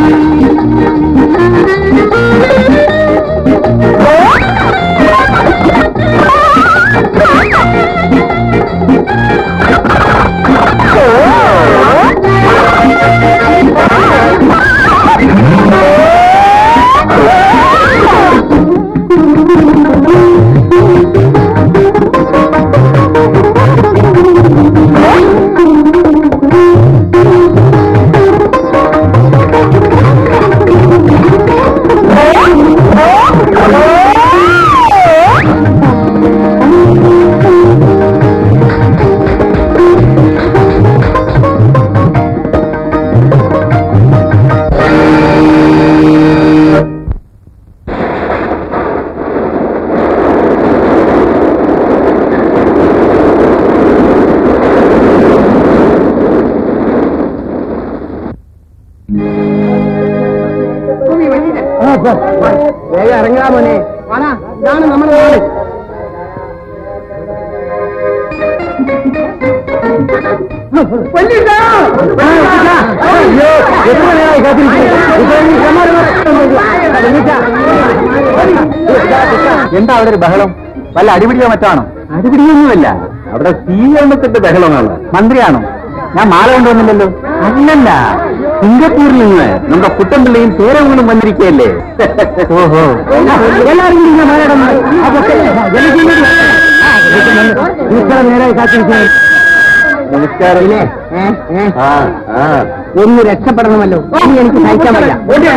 വേഗം ഇറങ്ങാ മോനെ വാടാ ഇതാണ് നമ്മുടെ നാട് എന്താ അവിടെ ഒരു ബഹളം വല്ല അടിപിടിയോ മറ്റാണോ അടിപിടിയൊന്നുമല്ല അവിടെ സ്വീകരണത്തിന്റെ ബഹളമാണ് മന്ത്രിയാണോ ഞാൻ മാല കൊണ്ടുവന്നില്ലല്ലോ അല്ലല്ല സിംഗപ്പൂരിൽ നിന്ന് നമ്മുടെ കുട്ടമ്പിള്ളയും പേരങ്ങളും വന്നിരിക്കുകയല്ലേ ഓഹോ എല്ലാവരും ഇങ്ങനെ മാല ഇടുന്നു. അപ്പൊ ഇത്ര നേരമായി കാത്തിരിക്കുന്നു നമസ്കാരം ആ ആ ഒന്ന് രക്ഷപ്പെടണമല്ലോ ഇനി എനിക്ക് സഹിക്കാൻ വയ്യ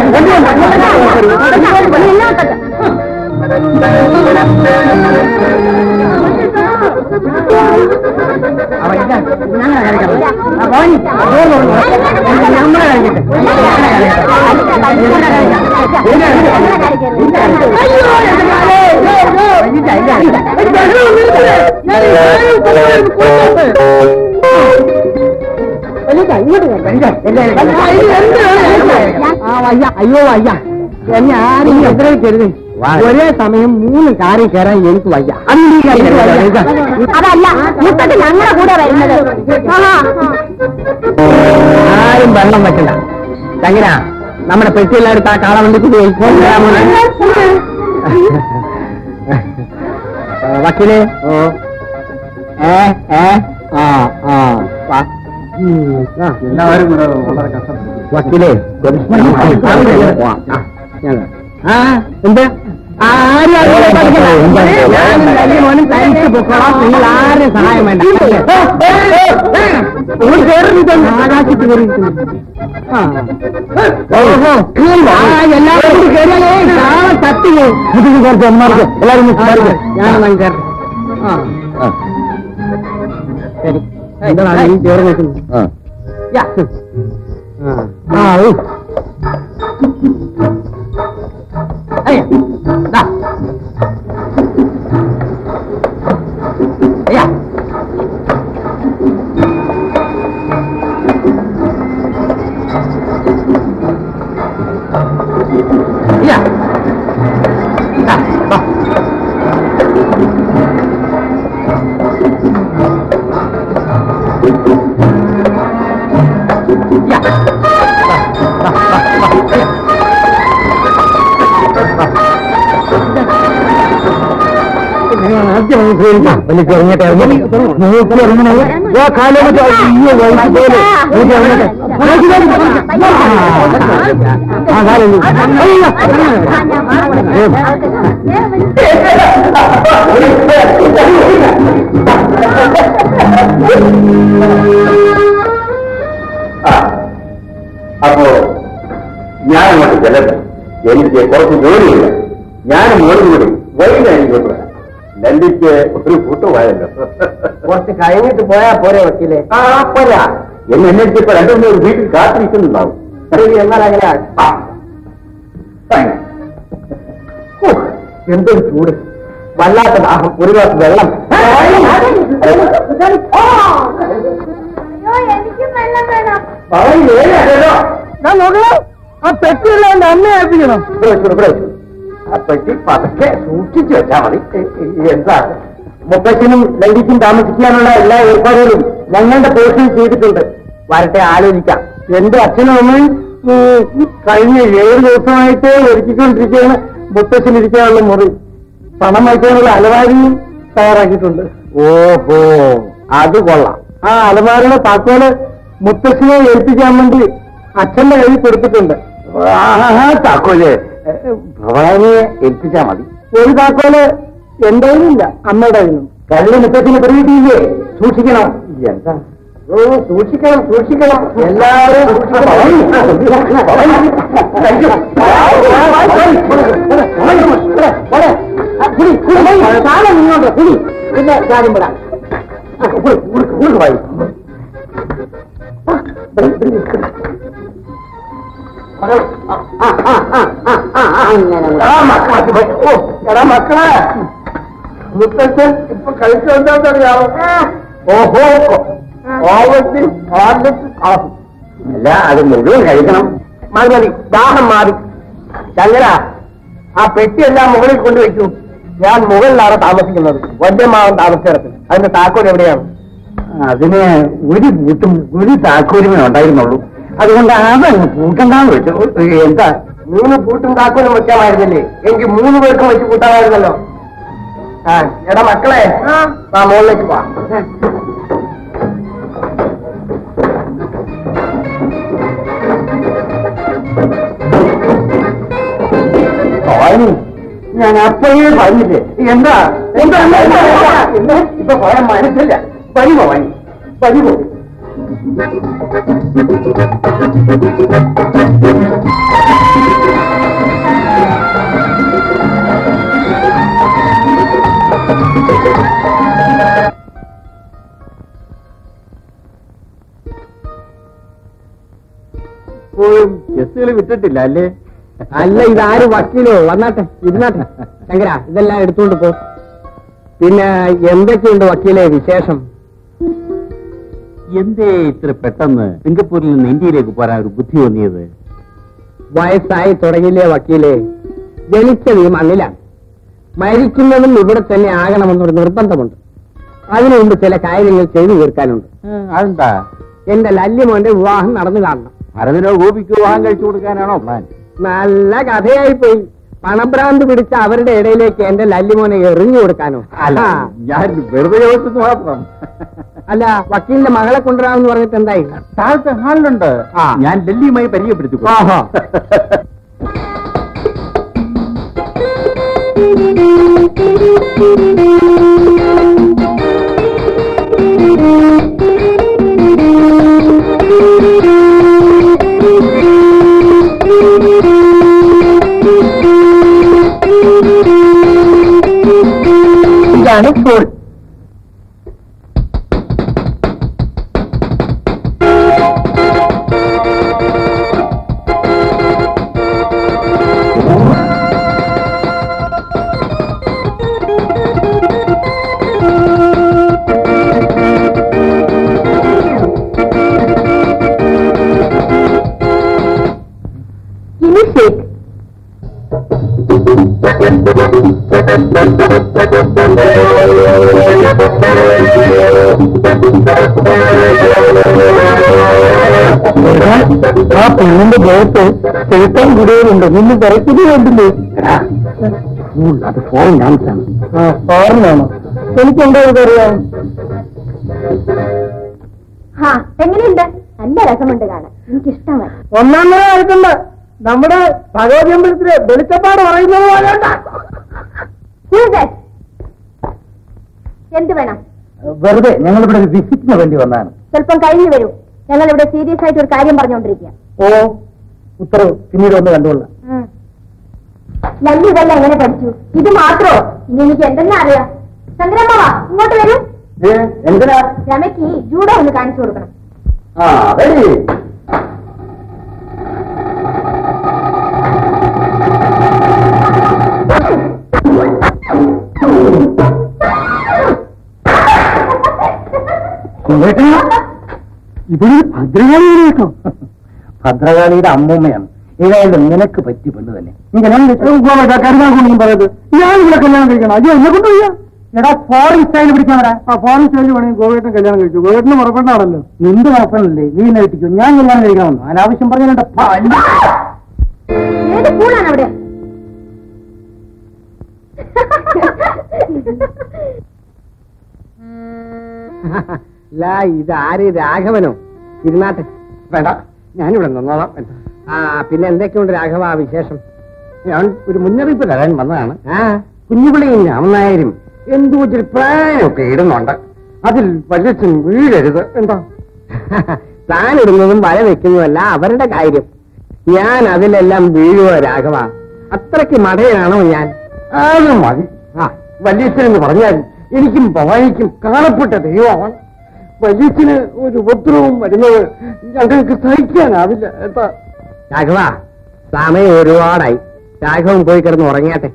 നമ്മളെ അയ്യോ വയ്യ എന്നെ ആരും ഉപദ്രവിക്കരുത് ഒരേ സമയം മൂന്ന് കാറിൽ കയറാൻ എനിക്ക് വയ്യ അതല്ല മുത്തത്ത് ഞങ്ങളുടെ കൂടെ വരുന്നത് ആഹാ. ആരും വെള്ളം വെക്കണ്ട ചങ്ങന നമ്മുടെ പെട്ടിയെല്ലാടുത്ത് ആ കാളവണ്ടിക്ക് പോയി വക്കീല് ഓ ഏ ഏ ആ ആ വാ. ഉം, ആ. എല്ലാവരും കൂടെ വളരെ കഷ്ടപ്പെട്ടു വക്കീലേ പോവാം. ആ, ഞങ്ങൾ. ആ എന്ത് ആരും അറിയാതെ പഠിക്കണ്ട. ഞാനും വലിയ മോനും തനിച്ച് പൊക്കോളാം നിങ്ങൾ ആരും സഹായം വേണ്ട ഇവിടെ കയറിയിട്ടുണ്ട് ആകാശത്ത് കയറിയിട്ടുണ്ട് ആ. ഓഹോ ആ, എല്ലാവരും കൂടി കയറിയാലേ നാളെ തട്ടിയോ എല്ലാവരും ഞാനൊന്നും കയറി ആ ശരി എന്താ നീ കയറി നിൽക്കുന്നു യാ. ആ ഊ. അയ്യ. ദാ. അയ്യ. അയ്യ. ദാ, ദാ. യാ. ദാ, ദാ, ദാ, ദാ. അയ്യ. അപ്പോ ഞാൻ അങ്ങോട്ട് ചെല്ലട്ടെ എനിക്ക് കുറച്ച് ജോലിയില്ല ഞാൻ മോനും കൂടി വൈകുന്നേരം ഇങ്ങോട്ട് വരാം ലണ്ടിക്ക് ഒരു കൂട്ടുപോയല്ലോ കുറച്ച് കഴിഞ്ഞിട്ട് പോയാ പോരെ വക്കീലെ ആ പോരാ എന്നെ അന്വേഷിച്ചപ്പോ രണ്ടു മൂന്ന് വീട്ടിൽ കാത്തിരിക്കുന്നുണ്ടാവും ശരി എന്നാൽ അങ്ങനെ ആ. ഫൈൻ. ഹോ, എന്തൊരു ചൂട് വല്ലാത്ത ദാഹം ഒരു ഗ്ലാസ് വെള്ളം അയ്യോ എനിക്കും വെള്ളം വേണം അവൻ ഏഴല്ലോ ഞാൻ നോക്കണം ആ പെട്ടിയുള്ള എന്റെ അമ്മയെ ഏൽപ്പിക്കണം ഇവിടെ വെച്ചു, ഇവിടെ വെച്ചു. അപ്പഴേക്ക് പതുക്കെ സൂക്ഷിച്ചു വെച്ചാ മതി എ- എ- എന്താ മുത്തച്ഛനും ലൈഡിക്കും താമസിക്കാനുള്ള എല്ലാ ഏർപ്പാടുകളും ഞങ്ങളുടെ പോസ്റ്റിൽ ചെയ്തിട്ടുണ്ട് വരട്ടെ ആലോചിക്കാം എന്റെ അച്ഛനും അമ്മയും കഴിഞ്ഞ ഏഴ് ദിവസമായിട്ട് ഒരുക്കിക്കൊണ്ടിരിക്കുകയാണ് മുത്തശ്ശനിരിക്കാനുള്ള മുറി പണം വയ്ക്കാനുള്ള അലമാരിയും തയ്യാറാക്കിയിട്ടുണ്ട് ഓഹോ അത് കൊള്ളാം ആ അലമാരയുടെ താക്കോല് മുത്തശ്ശിനെ ഏൽപ്പിക്കാൻ വേണ്ടി അച്ഛന്റെ കയ്യിൽ കൊടുത്തിട്ടുണ്ട് ആഹാ, താക്കോല് ഭവാനിയെ ഏൽപ്പിച്ചാ മതി ഒരു താക്കോല് എന്റെ കയ്യിലില്ല അമ്മയുടെ കയ്യിലും കള്ളി മുത്തച്ഛന് പിടിയിട്ടില്ലേ സൂക്ഷിക്കണം എന്താ ഓ സൂക്ഷിക്കണം സൂക്ഷിക്കണം എല്ലാവരും പിന്നെ കാര്യം പെടാം മക്കളെ മുത്തച്ഛൻ ഇപ്പൊ കഴിച്ചെന്താണെന്നറിയാമോ ഓഹോ ഓവത്തി ഹാർലിക്സ് കാഫി അല്ല അത് മുഴുവൻ കഴിക്കണം മതി മതി ദാഹം മാറി ചങ്ങല ആ പെട്ടിയെല്ലാം മുകളിൽ കൊണ്ടുവയ്ക്കൂ ഞാൻ മുകളിലാണ് താമസിക്കുന്നത് വന്യമാവൻ താമസിച്ചിടത്ത് അതിന്റെ താക്കോൽ എവിടെയാണ് അതിന് ഒരു വീട്ടും ഒരു താക്കോലുമേ ഉണ്ടായിരുന്നുള്ളൂ അതുകൊണ്ട് അതങ്ങ് പൂട്ടണ്ടാന്ന് വെച്ചു എന്താ മൂന്ന് പൂട്ടും താക്കോലും വെക്കാമായിരുന്നില്ലേ എനിക്ക് മൂന്ന് പേർക്കും വെച്ച് കൂട്ടാമായിരുന്നല്ലോ ആ എടാ മക്കളെ ആ മുകളിലേക്ക് പോവാം ഭവാനി ഞാൻ അപ്പോഴേ പറഞ്ഞില്ലേ എന്താ എന്താ എന്താ, എന്താ, എന്താ? എന്താ? ഇപ്പൊ പറയാൻ മനസ്സില്ല പനി ഭവാനി പനി പോ ചെസ്സുകൾ വിട്ടിട്ടില്ല അല്ലേ അല്ല ഇതാര് വക്കീലോ വന്നാട്ടെ ഇരുന്നാട്ടെ ശങ്കര ഇതെല്ലാം എടുത്തുകൊണ്ട് പോ പിന്നെ എന്തൊക്കെയുണ്ട് വക്കീലെ വിശേഷം എന്തേ ഇത്ര പെട്ടെന്ന് സിംഗപ്പൂരിൽ നിന്ന് ഇന്ത്യയിലേക്ക് പോരാൻ ഒരു ബുദ്ധി തോന്നിയത് വയസ്സായി തുടങ്ങിയില്ലേ വക്കീലെ ജനിച്ചത് ഈ മണ്ണിലാണ് മരിക്കുന്നതും ഇവിടെ തന്നെ ആകണമെന്നൊരു നിർബന്ധമുണ്ട് അതിനു മുമ്പ് ചില കാര്യങ്ങൾ ചെയ്തു തീർക്കാനുണ്ട് അതെന്താ എന്റെ ലല്യമോന്റെ വിവാഹം നടന്നു കാണണം ഭരതനോ ഗോപിക്കോ വിവാഹം കഴിച്ചു കൊടുക്കാനാണോ പ്ലാൻ നല്ല കഥയായി പോയി പണഭ്രാന്ത് പിടിച്ച അവരുടെ ഇടയിലേക്ക് എന്റെ ലല്യമോനെ എറിഞ്ഞു കൊടുക്കാനോ അല്ല ആ. ഞാൻ വെറുതെ ചോദിച്ചത് മാത്രം അല്ല വക്കീലിന്റെ മകളെ കൊണ്ടുവരാമെന്ന് പറഞ്ഞിട്ട് എന്തായി താഴത്തെ ഹാളിലുണ്ട് ആ. ഞാൻ ഡൽഹിയുമായി പരിചയപ്പെടുത്തി ആഹാ. ഇതാണ് സ്കൂൾ ആ പെണ്ണിന്റെ ദേഹത്ത് ചെലുത്താൻ കൂടുതലുണ്ട് നിന്ന് തിരക്കിന് വേണ്ടില്ലേ അത് ഫോറിൻ ഡാൻസ് ആണ് ഫോറിനാണോ എനിക്ക് എന്താ ഇതറിയാം ഹാ എങ്ങനെയുണ്ട് നല്ല രസമുണ്ട് കാണാൻ എനിക്കിഷ്ടമായി ഒന്നാം നില ആയിട്ടുണ്ട് നമ്മുടെ ഭഗവതി അമ്പലത്തില് വെളിച്ചപ്പാട് പറയുന്നത് പോലെ എന്ത് വേണം വെറുതെ ഞങ്ങൾ ഇവിടെ ഒരു വിസിറ്റിന് വേണ്ടി വന്നതാണ് സ്വല്പം കഴിഞ്ഞു വരൂ ഞങ്ങൾ ഇവിടെ സീരിയസ് ആയിട്ട് ഒരു കാര്യം പറഞ്ഞുകൊണ്ടിരിക്കുക ഓ ഉത്തരവ് പിന്നീട് ഒന്ന് കണ്ടുകൊള്ളാം ലല്ലു ഇതെല്ലാം എങ്ങനെ പഠിച്ചു ഇത് മാത്രോ ഇനി എനിക്ക് എന്തെന്നാ അറിയാം ചന്ദ്രമ്മ ഇങ്ങോട്ട് വരൂ എന്തിനാ രമയ്ക്ക് ജൂഡോ ഒന്ന് കാണിച്ചു കൊടുക്കണം ആ ready. ഇതൊരു ഭദ്രകാളിയാണ് കേട്ടോ ഭദ്രകാളിയുടെ അമ്മൂമ്മയാണ് ഏതായാലും നിനക്ക് പറ്റി പെണ്ണ് തന്നെ നീ കല്യാണം കഴിച്ചു കരുതാൻ കൊണ്ടൊന്നും പറയത് ഞാൻ ഇവിടെ കല്യാണം കഴിക്കണം അയ്യോ എന്നെ കൊണ്ട് വയ്യ എടാ ഫോറിൻ സ്റ്റൈൽ പിടിക്കാമടാ ആ ഫോറിൻ സ്റ്റൈൽ വേണമെങ്കിൽ ഗോവേട്ടൻ കല്യാണം കഴിച്ചു ഗോവേട്ടന് പുറപ്പെട്ടാണല്ലോ നിന്റെ നോക്കണല്ലേ നീ എന്നെ കിട്ടിക്കോ ഞാൻ കല്യാണം കഴിക്കാമെന്നു അനാവശ്യം പറഞ്ഞാൽ ഏത് പൂളാണ് അവിടെ അല്ല ഇത് ആര് രാഘവനോ ഇരുന്നാട്ടെ വേണ്ട ഞാനിവിടെ നിന്നോളാം ആ പിന്നെ എന്തൊക്കെയുണ്ട് രാഘവ ആ വിശേഷം ഞാൻ ഒരു മുന്നറിയിപ്പ് തരാൻ വന്നതാണ് ആ കുഞ്ഞുപിള്ളിയും രാമനായരും എന്തോ ഒരു പ്ലാനൊക്കെ ഇടുന്നുണ്ട് അതിൽ വല്ലച്ചും വീഴരുത് എന്താ പ്ലാൻ ഇടുന്നതും വല വെക്കുന്നതല്ല അവരുടെ കാര്യം ഞാൻ അതിലെല്ലാം വീഴുവോ രാഘവ അത്രയ്ക്ക് മടയനാണോ ഞാൻ അത് മതി ആ വല്യച്ഛൻ എന്ന് പറഞ്ഞാൽ എനിക്കും ഭവാനിക്കും കാണപ്പെട്ട ദൈവമാണ് വല്യച്ഛന് ഒരു ഉപദ്രവവും വരുന്നത് ഞങ്ങൾക്ക് സഹിക്കാനാവില്ല എന്താ രാഘവ സമയം ഒരുപാടായി രാഘവൻ പോയി കിടന്ന് ഉറങ്ങിയാട്ടെ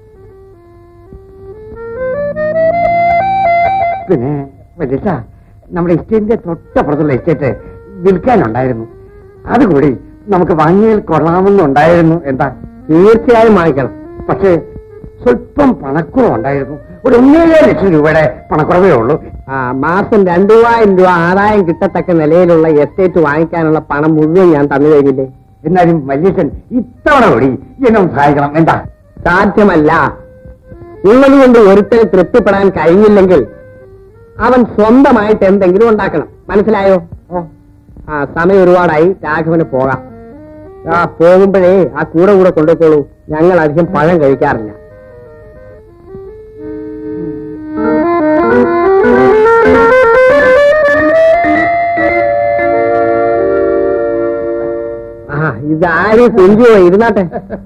പിന്നെ വല്യച്ഛ നമ്മുടെ എസ്റ്റേറ്റിന്റെ തൊട്ടപ്പുറത്തുള്ള എസ്റ്റേറ്റ് വിൽക്കാനുണ്ടായിരുന്നു അതുകൂടി നമുക്ക് വാങ്ങിയാൽ കൊള്ളാമെന്നുണ്ടായിരുന്നു എന്താ തീർച്ചയായും വാങ്ങിക്കണം പക്ഷേ സ്വല്പം പണക്കുറവുണ്ടായിരുന്നു ഒരു ഒന്നേഴ് ലക്ഷം രൂപയുടെ പണക്കുറവേ ഉള്ളൂ ആ മാസം രണ്ടു മൂവായിരം രൂപ ആദായം കിട്ടത്തക്ക നിലയിലുള്ള എസ്റ്റേറ്റ് വാങ്ങിക്കാനുള്ള പണം മുഴുവൻ ഞാൻ തന്നു കഴിഞ്ഞില്ലേ എന്നാലും വല്യച്ഛൻ ഇത്തവണ കൂടി എന്നെ ഒന്ന് സഹായിക്കണം എന്താ സാധ്യമല്ല ഉള്ളതുകൊണ്ട് ഒരുത്തന് തൃപ്തിപ്പെടാൻ കഴിഞ്ഞില്ലെങ്കിൽ അവൻ സ്വന്തമായിട്ട് എന്തെങ്കിലും ഉണ്ടാക്കണം മനസ്സിലായോ ആ സമയം ഒരുപാടായി രാഘവന് പോകാം ആ പോകുമ്പോഴേ ആ കൂടെ കൂടെ കൊണ്ടുപോയിക്കോളൂ ഞങ്ങൾ അധികം പഴം കഴിക്കാറില്ല ആ ഇതാര് കുഞ്ചുവോ ഇരുന്നാട്ടെ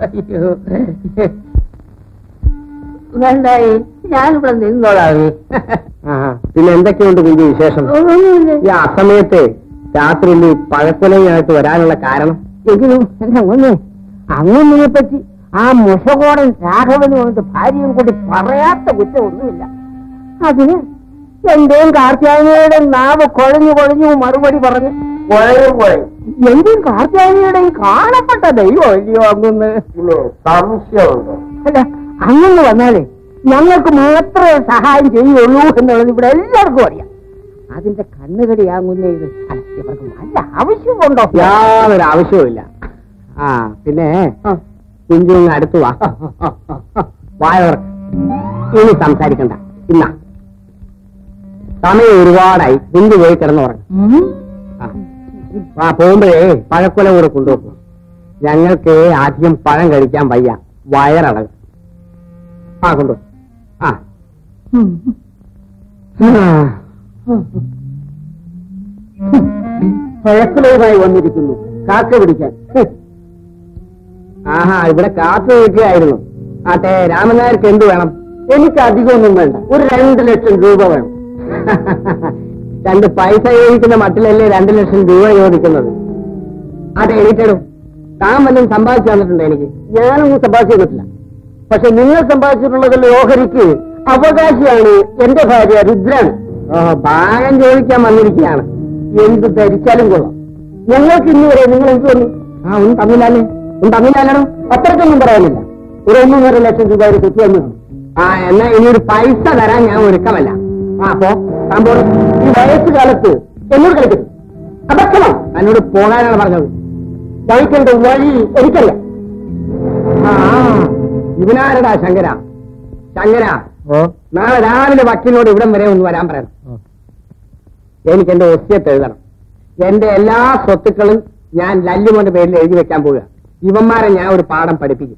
വേണ്ടായി ഞാനിവിടെ നിന്നോളാം ആ പിന്നെ എന്തൊക്കെയുണ്ട് കുഞ്ചു വിശേഷം ഈ അസമയത്ത് രാത്രിയിൽ ഈ പഴക്കൊലയായിട്ട് വരാനുള്ള കാരണം എങ്കിലും എന്നെ ഒന്ന് അങ്ങനെ പറ്റി ആ മുഷകോടൻ രാഘവന് വന്നിട്ട് ഭാര്യയും കൂടി പറയാത്ത കുറ്റമൊന്നുമില്ല അതിന് എന്റെയും കാർത്യായനിയുടെ നാവ് കുഴഞ്ഞു കുഴഞ്ഞു മറുപടി പറഞ്ഞു കുഴയും കുഴയും എന്റെയും കാർത്യായനിയുടെയും കാണപ്പെട്ട ദൈവം അല്ലയോ അങ്ങന്ന് സംശയമുണ്ടോ അല്ല അങ്ങനെ വന്നാലേ ഞങ്ങൾക്ക് മാത്രമേ സഹായം ചെയ്യുള്ളൂ എന്നുള്ളത് ഇവിടെ എല്ലാവർക്കും അറിയാം അതിന്റെ കണ്ണുകടിയാകുന്നേ ഇത് അല്ല, ഇവർക്ക് നല്ല ആവശ്യമുണ്ടോ യാതൊരു ആവശ്യവുമില്ല ആ പിന്നെ കുഞ്ചു ഇങ്ങ് അടുത്ത് വാ വായവർ ഇനി സംസാരിക്കണ്ട ഇന്ന സമയം ഒരുപാടായി കുഞ്ചു പോയി കിടന്നുറങ്ങും ഉം. ആ പോകുമ്പോഴേ പഴക്കൊല കൂടെ കൊണ്ടുപോകും ഞങ്ങൾക്ക് ആദ്യം പഴം കഴിക്കാൻ വയ്യ വയറളവ് ആ കൊണ്ടു ആ പഴക്കുലയുമായി വന്നിരിക്കുന്നു കാക്ക പിടിക്കാൻ ആഹാ ഇവിടെ കാത്തു നിൽക്കുകയായിരുന്നു ആട്ടെ രാമനായർക്ക് എന്ത് വേണം എനിക്ക് അധികമൊന്നും വേണ്ട ഒരു രണ്ട് ലക്ഷം രൂപ വേണം രണ്ട് പൈസ ചോദിക്കുന്ന മട്ടിലല്ലേ രണ്ട് ലക്ഷം രൂപ ചോദിക്കുന്നത് ആട്ടെ എണീറ്റിടും താൻ വല്ലതും സമ്പാദിച്ചു തന്നിട്ടുണ്ട് എനിക്ക് ഞാനൊന്നും സമ്പാദിച്ചു തന്നിട്ടില്ല പക്ഷെ നിങ്ങൾ സമ്പാദിച്ചിട്ടുള്ളതിൽ ഓഹരിക്ക് അവകാശിയാണ് എന്റെ ഭാര്യ രുദ്രാണ് ഭാഗം ചോദിക്കാൻ വന്നിരിക്കുകയാണ് എന്ത് ധരിച്ചാലും കൊള്ളാം ഞങ്ങൾക്ക് ഇന്ന് വരെ നിങ്ങൾ എന്ത് തന്നു ആ ഒന്നും തന്നില്ലല്ലേ ഒന്നും തന്നില്ലല്ലോ അത്രയ്ക്കൊന്നും പറയാനില്ല ഒരു ഒന്നൊന്നര ലക്ഷം രൂപ ഒരു തെറ്റ് തന്നു ആ എന്നാ ഇനി ഒരു പൈസ തരാൻ ഞാൻ ഒരുക്കമല്ല ആ അപ്പോ താമ്പോൾ ഈ വയസ്സുകാലത്ത് എന്നോട് കളിക്കരുത് അബദ്ധമാണ് എന്നോട് പോകാനാണ് പറഞ്ഞത് കളിക്കേണ്ട വഴി എനിക്കല്ല ആ ഇവനാരടാ ശങ്കര ശങ്കര നാളെ രാവിലെ വക്കീലിനോട് ഇവിടം വരെ ഒന്ന് വരാൻ പറയണം എനിക്ക് എന്റെ ഒസ്യത്ത് എഴുതണം എന്റെ എല്ലാ സ്വത്തുക്കളും ഞാൻ ലല്ലുമോന്റെ പേരിൽ എഴുതി വെക്കാൻ പോവുക ഇവന്മാരെ ഞാൻ ഒരു പാഠം പഠിപ്പിക്കും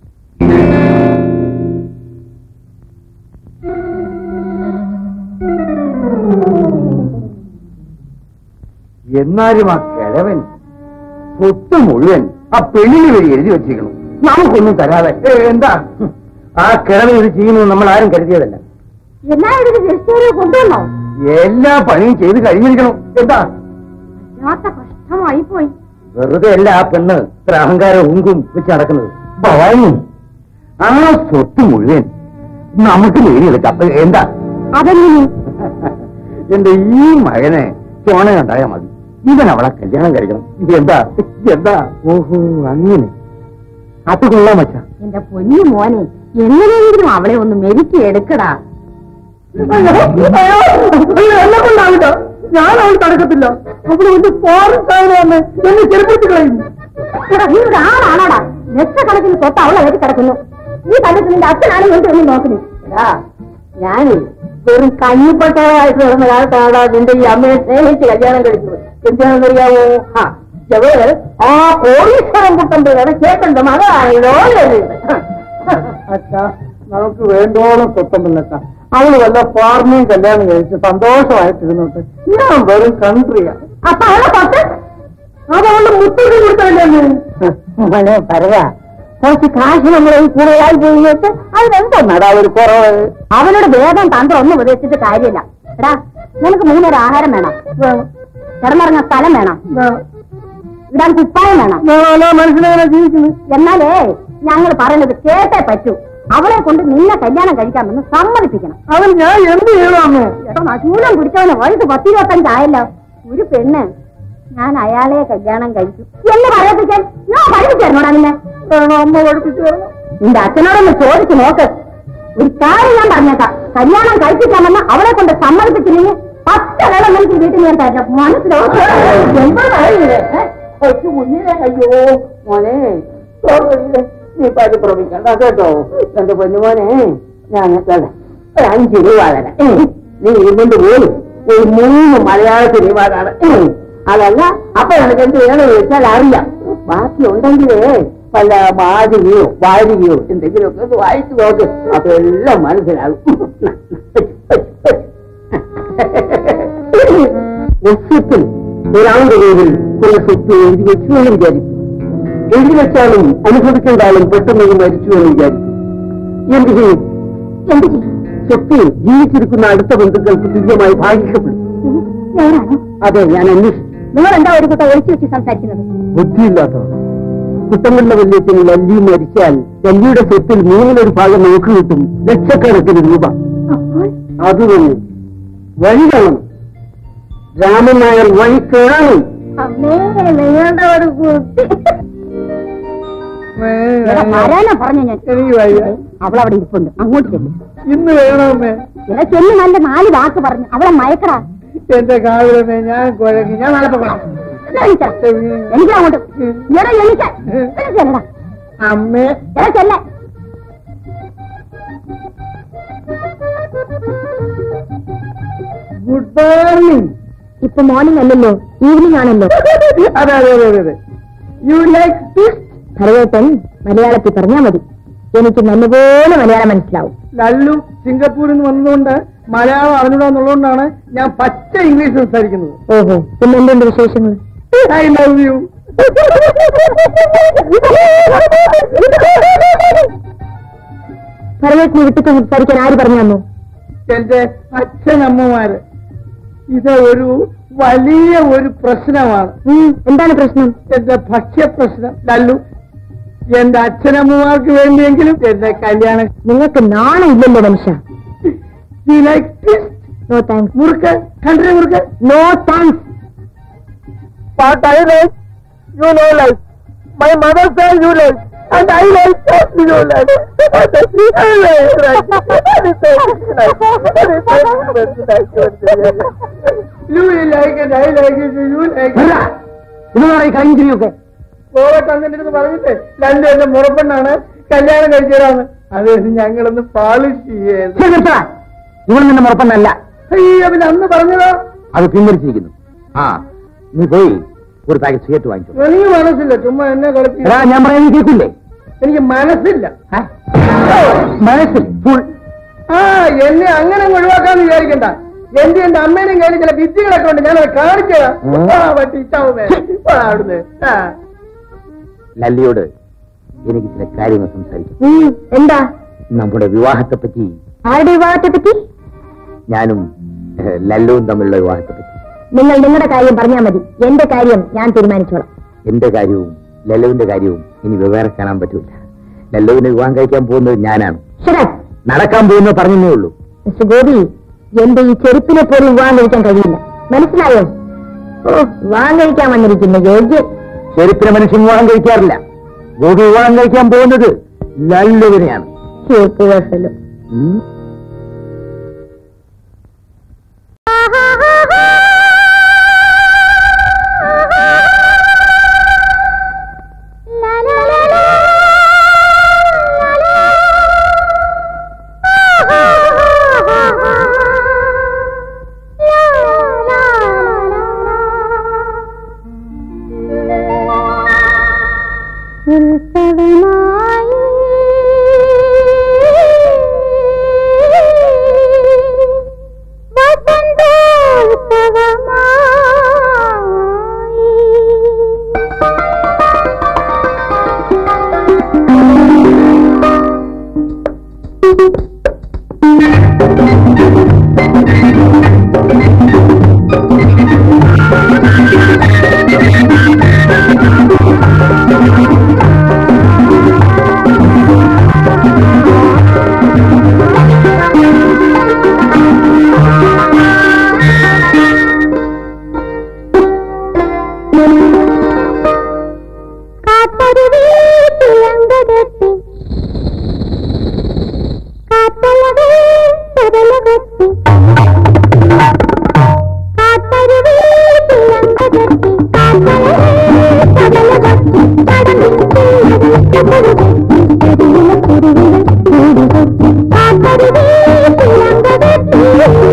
എന്നാലും ആ കിഴവൻ സ്വത്ത് മുഴുവൻ ആ പെണ്ണിന് വഴി എഴുതി വെച്ചിരിക്കണം നമുക്കൊന്നും തരാതെ ഏ, എന്താ ആ കിഴവൻ ഇത് ചെയ്യുന്നത് നമ്മൾ ആരും കരുതിയതല്ല എന്നാ ഇതിന് രജിസ്റ്ററിൽ കൊണ്ടുവന്നോ എല്ലാ പണിയും ചെയ്ത് കഴിഞ്ഞിരിക്കണം എന്താ യാത്ര കഷ്ടമായി പോയി വെറുതെ അല്ല ആ പെണ്ണ് ഇത്ര അഹങ്കാരം ഉങ്കും വെച്ച് നടക്കുന്നത് ഭവാനി ആ സ്വത്ത് മുഴുവൻ നമുക്ക് നേടിയെടുക്കാം അപ്പൊ എന്താ അതെങ്ങനെ എന്റെ ഈ മകനെ ചോണ കണ്ടായാ മതി ഇവൻ അവളെ കല്യാണം കഴിക്കണം എന്താ എന്താ ഓഹോ അങ്ങനെ അത് കൊള്ളാം മച്ചാ എന്റെ പൊന്നു മോനെ എങ്ങനെയെങ്കിലും അവളെ ഒന്ന് മെരുക്കി എടുക്കടാ എന്നെ കൊണ്ടാവില്ല ഞാൻ അവൾ തടക്കത്തില്ല അവള് വലിയ ഫോറിൻ സാധനമാണ് എന്നെ ചെറുപ്പിച്ച് കളയും എടാ, നീ ഇവിടെ ആളാണോടാ ലക്ഷക്കണക്കിന് സ്വത്ത് അവളെ വെച്ച് കിടക്കുന്നു നീ കണ്ടിട്ട് നിന്റെ അച്ഛനാണ് കൊണ്ട് ഒന്നും നോക്കുന്നു ഞാൻ വെറും കഞ്ഞിപ്പട്ടമായിട്ട് നടന്ന കാലത്താണ് നിന്റെ ഈ അമ്മയെ സ്നേഹിച്ച് കല്യാണം കഴിച്ചത് എന്താണെന്നറിയാമോ ആ എവിടെ ആ കോടീശ്വരം കുട്ടമ്പയാണ് കേൾക്കണ്ട മകളാണല്ലോ അച്ഛാ നമുക്ക് വേണ്ടോളം സ്വത്തമില്ലച്ച അവള് വല്ല ഫാർമിയും കല്യാണം കഴിച്ച് സന്തോഷമായിട്ടിരുന്നോട്ടെ ഞാൻ വെറും കൺട്രിയാ അപ്പൊ അവളെ പത്ത് അതവളുടെ മുത്തൂരി കൊടുത്തല്ലേ മോനെ പരവ കുറച്ച് കാശ് നമ്മളെ ഈ കൂടുതലായി പോയിട്ട് അതിനെന്താ ഒരു കുറവ് അവനോട് വേഗം തന്ത്രം ഒന്നും ഉപദേശിച്ചിട്ട് കാര്യമില്ല എടാ നിനക്ക് മൂന്നേരം ആഹാരം വേണം കിടന്നിറങ്ങാൻ സ്ഥലം വേണം ഇടാൻ കുപ്പായം വേണം മനസ്സിലാകാൻ ജീവിക്കുന്നു എന്നാലേ ഞങ്ങൾ പറയുന്നത് കേട്ടേ പറ്റൂ അവളെ കൊണ്ട് നിന്നെ കല്യാണം കഴിക്കാമെന്ന് സമ്മതിപ്പിക്കണം അവൻ ഞാൻ എന്ത് ചെയ്യണമെന്ന് എടോ നശൂലം പിടിച്ചവന് വയസ്സ് പത്തിരുപത്തഞ്ചായല്ലോ ഒരു പെണ്ണ് ഞാൻ അയാളെ കല്യാണം കഴിച്ചു എന്ന് പറയപ്പിക്കാൻ ഞാൻ പഠിപ്പിച്ചായിരുന്നോടാ നിന്നെ വേണോ അമ്മ പഠിപ്പിച്ചു തരണം നിന്റെ അച്ഛനോടൊന്ന് ചോദിച്ചു നോക്ക് ഒരു കാര്യം ഞാൻ പറഞ്ഞേക്കാം കല്യാണം കഴിപ്പിക്കാമെന്ന് അവളെ കൊണ്ട് സമ്മതിപ്പിച്ചില്ലെങ്കിൽ പത്ത് വേളം എനിക്ക് വീട്ടിൽ ഞാൻ തരാം മനസ്സിലോ എന്താ പറയുന്നത് ഏ? കൊച്ചു കുഞ്ഞിനെ അയ്യോ മോനെ sorry, നീ പരിഭ്രമിക്കണ്ട കേട്ടോ എന്റെ പൊന്നുമോനെ ഞാൻ കേട്ടോ, ഒരു അഞ്ച് രൂപ തരാം ഏ, നീ ഇതുകൊണ്ട് പോയി ഒരു മൂന്ന് മലയാള സിനിമ കാണാം ഏ, അതല്ല അപ്പൊ എനിക്ക് എന്ത് വേണമെന്ന് വെച്ചാൽ അറിയാം ബാക്കി ഉണ്ടെങ്കിലേ വല്ല മാതിരിയോ വാരികയോ എന്തെങ്കിലുമൊക്കെ ഒന്ന് വായിച്ചു നോക്ക് അപ്പൊ എല്ലാം മനസ്സിലാകും ലക്ഷ്യത്തിൽ ഒരാളുടെ പേരിൽ കുറെ സ്വത്ത് എഴുതി വെച്ചു എന്ന് വിചാരിക്കും എഴുതി വെച്ചാലും അനുഭവിക്കേണ്ട ആളും പെട്ടെന്ന് മരിച്ചു എന്ന് വിചാരിക്കും എന്ത് ചെയ്യും എന്ത് ചെയ്യും സ്വത്ത് ജീവിച്ചിരിക്കുന്ന അടുത്ത ബന്ധുക്കൾക്ക് തുല്യമായി ഭാഗിക്കപ്പെടും നേരാണോ അതെ ഞാൻ അന്വേഷിച്ചു നിങ്ങൾ എന്താ ഒരു കൂട്ടം ഒളിച്ചു വെച്ച് സംസാരിക്കുന്നത് ബുദ്ധിയില്ലാത്തവർ കുട്ടമ്പള്ള വല്യത്തിന് ലല്ലി മരിച്ചാൽ ലല്ലിയുടെ സ്വത്തിൽ മൂന്നിലൊരു ഭാഗം നമുക്ക് കിട്ടും ലക്ഷക്കണക്കിന് രൂപ അപ്പോൾ അത് തന്നെ വഴി കാണും രാമൻ നായർ വഴി കാണും അമ്മേ നിങ്ങളുടെ ഒരു കുട്ടി എടാ, വരാനാ പറഞ്ഞു ഞാൻ എനിക്ക് വയ്യ അവളവിടെ ഇരിപ്പുണ്ട് അങ്ങോട്ട് ചെല്ലും ഇന്ന് വേണമേ എടാ ചെല്ലു നല്ല നാല് വാക്ക് പറഞ്ഞു അവളെ മയക്കടാ എന്റെ കാവിലമേ ഞാൻ കുഴങ്ങി ഞാൻ നാളെ പോകണം എനിക്ക് അങ്ങോട്ട് എടാ എനിക്ക് ചെല്ലടാ അമ്മേ എടാ ചെല്ല ഗുഡ് മോർണിംഗ് ഇപ്പൊ മോർണിംഗ് അല്ലല്ലോ ഈവനിങ് ആണല്ലോ അതെ അതെ അതെ അതെ യു ലൈക്ക് ഭരവേട്ടൻ മലയാളത്തിൽ പറഞ്ഞാ മതി എനിക്ക് നല്ലപോലെ മലയാളം മനസ്സിലാവും ലല്ലു സിംഗപ്പൂരിൽ നിന്ന് വന്നതുകൊണ്ട് മലയാളം അറിഞ്ഞൂടാന്നുള്ളതുകൊണ്ടാണ് ഞാൻ പച്ച ഇംഗ്ലീഷ് സംസാരിക്കുന്നത് ഓഹോ പിന്നെ എന്തുണ്ട് വിശേഷങ്ങൾ ഐ ലവ് യു ഭരവേട്ടിനെ വിട്ടിട്ട് സംസാരിക്കാൻ ആര് പറഞ്ഞു തന്നു എന്റെ അച്ഛനമ്മമാര് ഇത് ഒരു വലിയ ഒരു പ്രശ്നമാണ് ഉം, എന്താണ് പ്രശ്നം എന്റെ ഭക്ഷ്യ പ്രശ്നം ലല്ലു എന്റെ അച്ഛനമ്മമാർക്ക് വേണ്ടിയെങ്കിലും എന്റെ കല്യാണം നിങ്ങൾക്ക് നാണം ഇല്ലല്ലോ മനുഷ്യ You like twist? No thanks murukku കണ്ടേ murukku no thanks But I like, you know like, my mother says you like, and I like what you like. I like, You like it, I like it, you like it. ഇതാണ് ഈ കഴിഞ്ഞിരിയൊക്കെ പോവട്ടെ അങ്ങനെ ഇരുന്ന് പറഞ്ഞിട്ട് രണ്ട് എന്റെ മുറപ്പെണ്ണാണ് കല്യാണം കഴിച്ചതാന്ന് അത് ഞങ്ങളൊന്ന് പാളിഷ് ചെയ്യരുത് ഇവൾ നിന്റെ മുറപ്പന്നല്ല അയ്യോ പിന്നെ അന്ന് പറഞ്ഞതോ അത് പിൻവലിച്ചിരിക്കുന്നു ആ നീ പോയി ഒരു പാക്കറ്റ് സിഗരറ്റ് വാങ്ങിച്ചു എനിക്ക് മനസ്സില്ല ചുമ്മാ എന്നെ കളിപ്പി എടാ ഞാൻ പറയുന്നത് കേൾക്കില്ലേ എനിക്ക് മനസ്സില്ല മനസ്സിൽ ഫുൾ ആ എന്നെ അങ്ങനെ അങ്ങ് ഒഴിവാക്കാന്ന് വിചാരിക്കണ്ട എന്റെ എന്റെ അമ്മേനെയും കയ്യിൽ ചില വിദ്യകളൊക്കെ ഉണ്ട് ഞാനത് കാണിച്ചു ഉം. ആ പറ്റി ഇച്ചാവുമേ ആ, അവിടുന്ന് ആ ലല്ലിയോട് എനിക്ക് ചില കാര്യങ്ങൾ സംസാരിക്കും ഉം, എന്താ നമ്മുടെ വിവാഹത്തെ പറ്റി ആരുടെ വിവാഹത്തെ പറ്റി ഞാനും ഏഹ്, ലല്ലുവും തമ്മിലുള്ള വിവാഹത്തെ പറ്റി നിങ്ങൾ നിങ്ങളുടെ കാര്യം പറഞ്ഞാൽ മതി എന്റെ കാര്യം ഞാൻ തീരുമാനിച്ചോളാം എന്റെ കാര്യവും ലല്ലുവിന്റെ കാര്യവും ഇനി വെവ്വേറെ കാണാൻ പറ്റൂല ലല്ലുവിനെ വിവാഹം കഴിക്കാൻ പോകുന്നത് ഞാനാണ് ശരത് നടക്കാൻ പോകുന്നത് പറഞ്ഞേ ഉള്ളൂ മിസ്റ്റർ ഗോപി എന്റെ ഈ ചെരുപ്പിനെ പോലും വിവാഹം കഴിക്കാൻ കഴിയില്ല മനസ്സിലായോ ഓ വിവാഹം കഴിക്കാൻ വന്നിരിക്കുന്ന യോഗ്യൻ ചെരുപ്പിനെ മനുഷ്യൻ വിവാഹം കഴിക്കാറില്ല ഗോപി വിവാഹം കഴിക്കാൻ പോകുന്നത് ലല്ലുവിനെയാണ് ചെരുപ്പ് കേസല്ലോ ഉം. ഉത്സവമായി വസന്തോത്സവമായി കാത്തരുവേ തിളങ്കകത്തി കാത്തലവേ തരലകത്തി കാത്തരുവേ തിളങ്കകത്തി കാത്തലവേ തരലകത്തി കാത്തരുവേ തിളങ്കകത്തി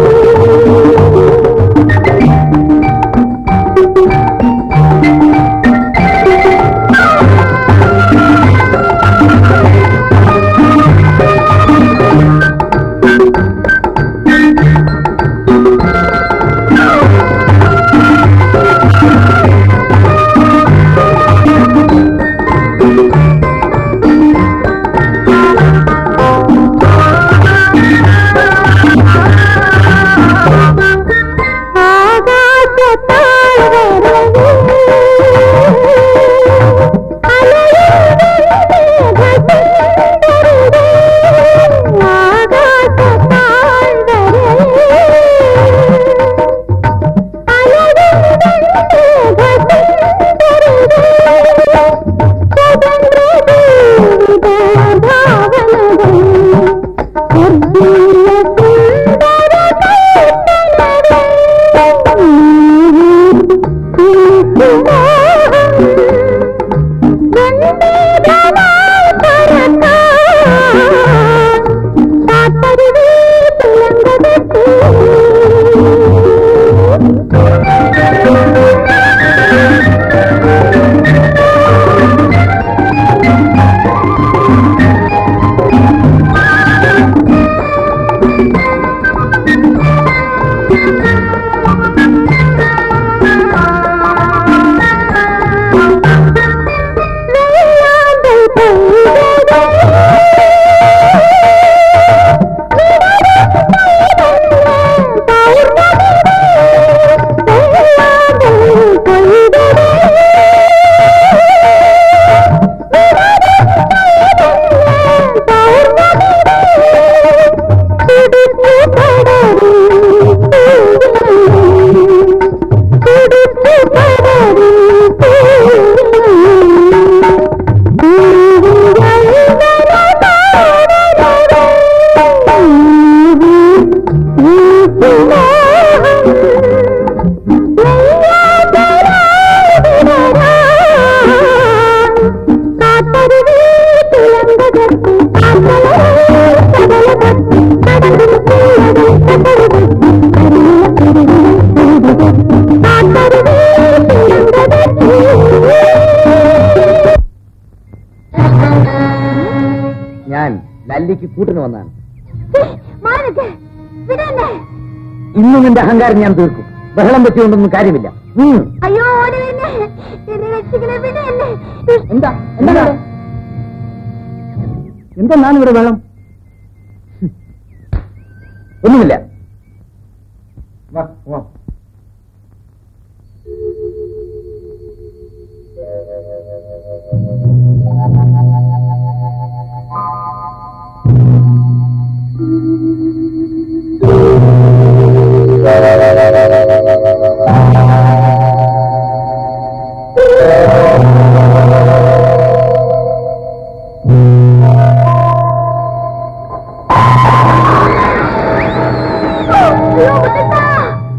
ഞാൻ ലല്ലിക്ക് കൂട്ടിന് വന്നാണ് മാനക്ക് വിടന്നെ ഇന്നും നിന്റെ അഹങ്കാരം ഞാൻ തീർക്കും ബഹളം വെച്ചുകൊണ്ടൊന്നും കാര്യമില്ല ഉം. അയ്യോ ഓടി എന്നെ എന്നെ രക്ഷിക്കണേ വിടന്നെ എന്താ എന്താ എന്തെന്നാണ് ഇവിടെ വെള്ളം ഒന്നുമില്ല വാ, വാ. അയ്യോ മുത്തച്ഛാ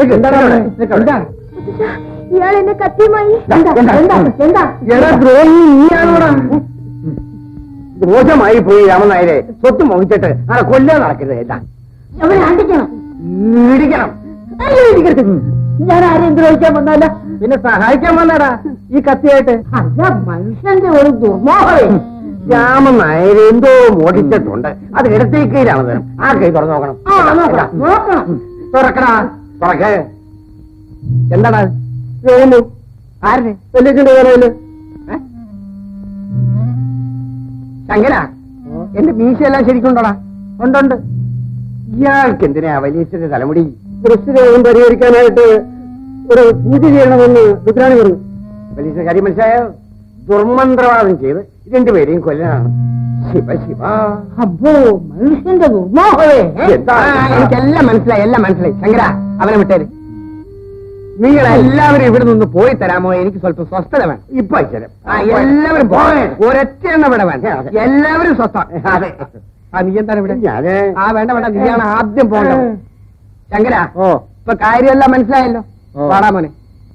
എന്താണ് അവിടെ? എന്താ? ഇയാൾ എന്നെ കത്തിയുമായി എന്താ? എന്താ? എന്താ എടാ ദ്രോഹി നീയാണോടാ ദോഷമായി പോയി രാമനായരെ സ്വത്ത് മോഹിച്ചിട്ട് ആളെ കൊല്ലാൻ നടക്കരുത് എന്താ അവനെ അണ്ടിക്കണം ഇടിക്കണം അയ്യോ ഇരിക്കരുത് ഞാൻ ആരെയും ദ്രോഹിക്കാൻ വന്നല്ല പിന്നെ സഹായിക്കാൻ വന്നടാ ഈ കത്തിയായിട്ട് അല്ല മനുഷ്യന്റെ ഒരു ദുർമോഹമേ രാമനായർ എന്തോ മോഷിച്ചിട്ടുണ്ട് അത് ഇടത്തേക്ക് രാമതരം ആ കൈ തുറന്നു നോക്കണം ആ നോക്കണം നോക്കണം തുറക്കടാ തുറക്ക് എന്താടാ വേലു ആരുടെ വെല്ലിച്ചിന്റെ വേലയില് ശങ്കര എന്റെ മീശയെല്ലാം ശരിക്കുണ്ടോടാ ഉണ്ടുണ്ട് ഇയാൾക്ക് എന്തിനാ വലിയച്ഛന്റെ തലമുടി കൃഷിരോഗം പരിഹരിക്കാനായിട്ട് ഒരു പൂജ ചെയ്യണമെന്ന് രുദ്രാണി പറഞ്ഞു വലിയ കാര്യം മനസ്സിലായോ ദുർമന്ത്രവാദം ചെയ്ത് രണ്ടുപേരെയും കൊല്ലാനാണ് ശിവ ശിവ അപ്പോ മനുഷ്യന്റെ ദുർമോഹമേ എന്താ എനിക്കെല്ലാം മനസ്സിലായി എല്ലാം മനസ്സിലായി ശങ്കര അവനെ വിട്ടേര് നിങ്ങൾ എല്ലാവരും ഇവിടെ നിന്ന് പോയി തരാമോ എനിക്ക് സ്വല്പം സ്വസ്ഥത വേണം ഇപ്പൊ അയച്ചുതരാം. ആ എല്ലാവരും പോകേ ഒരൊറ്റ എണ്ണം ഇവിടെ വേണം എല്ലാവരും സ്വസ്ഥ അതെ ആ നീ എന്താണ് ഇവിടെ ആ വേണ്ട വേണ്ട നീയാണ് ആദ്യം പോകേണ്ടത് ശങ്കര ഓ ഇപ്പൊ കാര്യമെല്ലാം മനസ്സിലായല്ലോ പാടാ മോനെ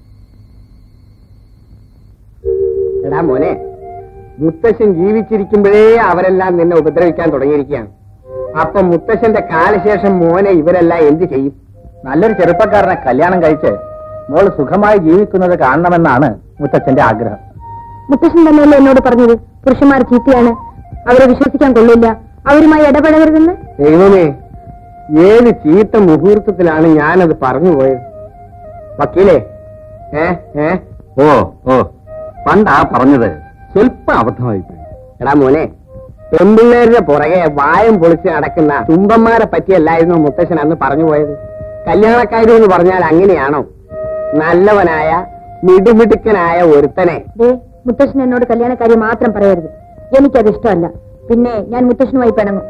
എടാ മോനെ മുത്തശ്ശൻ ജീവിച്ചിരിക്കുമ്പോഴേ അവരെല്ലാം നിന്നെ ഉപദ്രവിക്കാൻ തുടങ്ങിയിരിക്കുകയാണ് അപ്പൊ മുത്തശ്ശന്റെ കാലശേഷം മോനെ ഇവരെല്ലാം എന്ത് ചെയ്യും നല്ലൊരു ചെറുപ്പക്കാരനെ കല്യാണം കഴിച്ച് മോള് സുഖമായി ജീവിക്കുന്നത് കാണണമെന്നാണ് മുത്തച്ഛന്റെ ആഗ്രഹം മുത്തശ്ശൻ തന്നെയല്ലേ എന്നോട് പറഞ്ഞത് പുരുഷന്മാർ ചീത്തയാണ് അവരെ വിശ്വസിക്കാൻ കൊള്ളില്ല അവരുമായി ഇടപെടരുതെന്ന് ദൈവമേ ഏത് ചീത്ത മുഹൂർത്തത്തിലാണ് ഞാനത് പറഞ്ഞു പോയത് വക്കീലേ ഏ ഏ ഓ ഓ പണ്ടാ പറഞ്ഞത് സ്വല്പം അബദ്ധമായി പോയി എടാ മോനെ പെമ്പിള്ളേരുടെ പുറകെ വായം പൊളിച്ച് നടക്കുന്ന തുമ്പന്മാരെ പറ്റിയല്ലായിരുന്നു മുത്തശ്ശൻ അന്ന് പറഞ്ഞു പോയത് കല്യാണക്കാരി എന്ന് പറഞ്ഞാൽ അങ്ങനെയാണോ നല്ലവനായ മിടുമിടുക്കനായ ഒരുത്തനെ ദേ മുത്തശ്ശൻ എന്നോട് കല്യാണക്കാരി മാത്രം പറയരുത് എനിക്കത് ഇഷ്ടമല്ല പിന്നെ ഞാൻ മുത്തശ്ശനുമായി പിണങ്ങും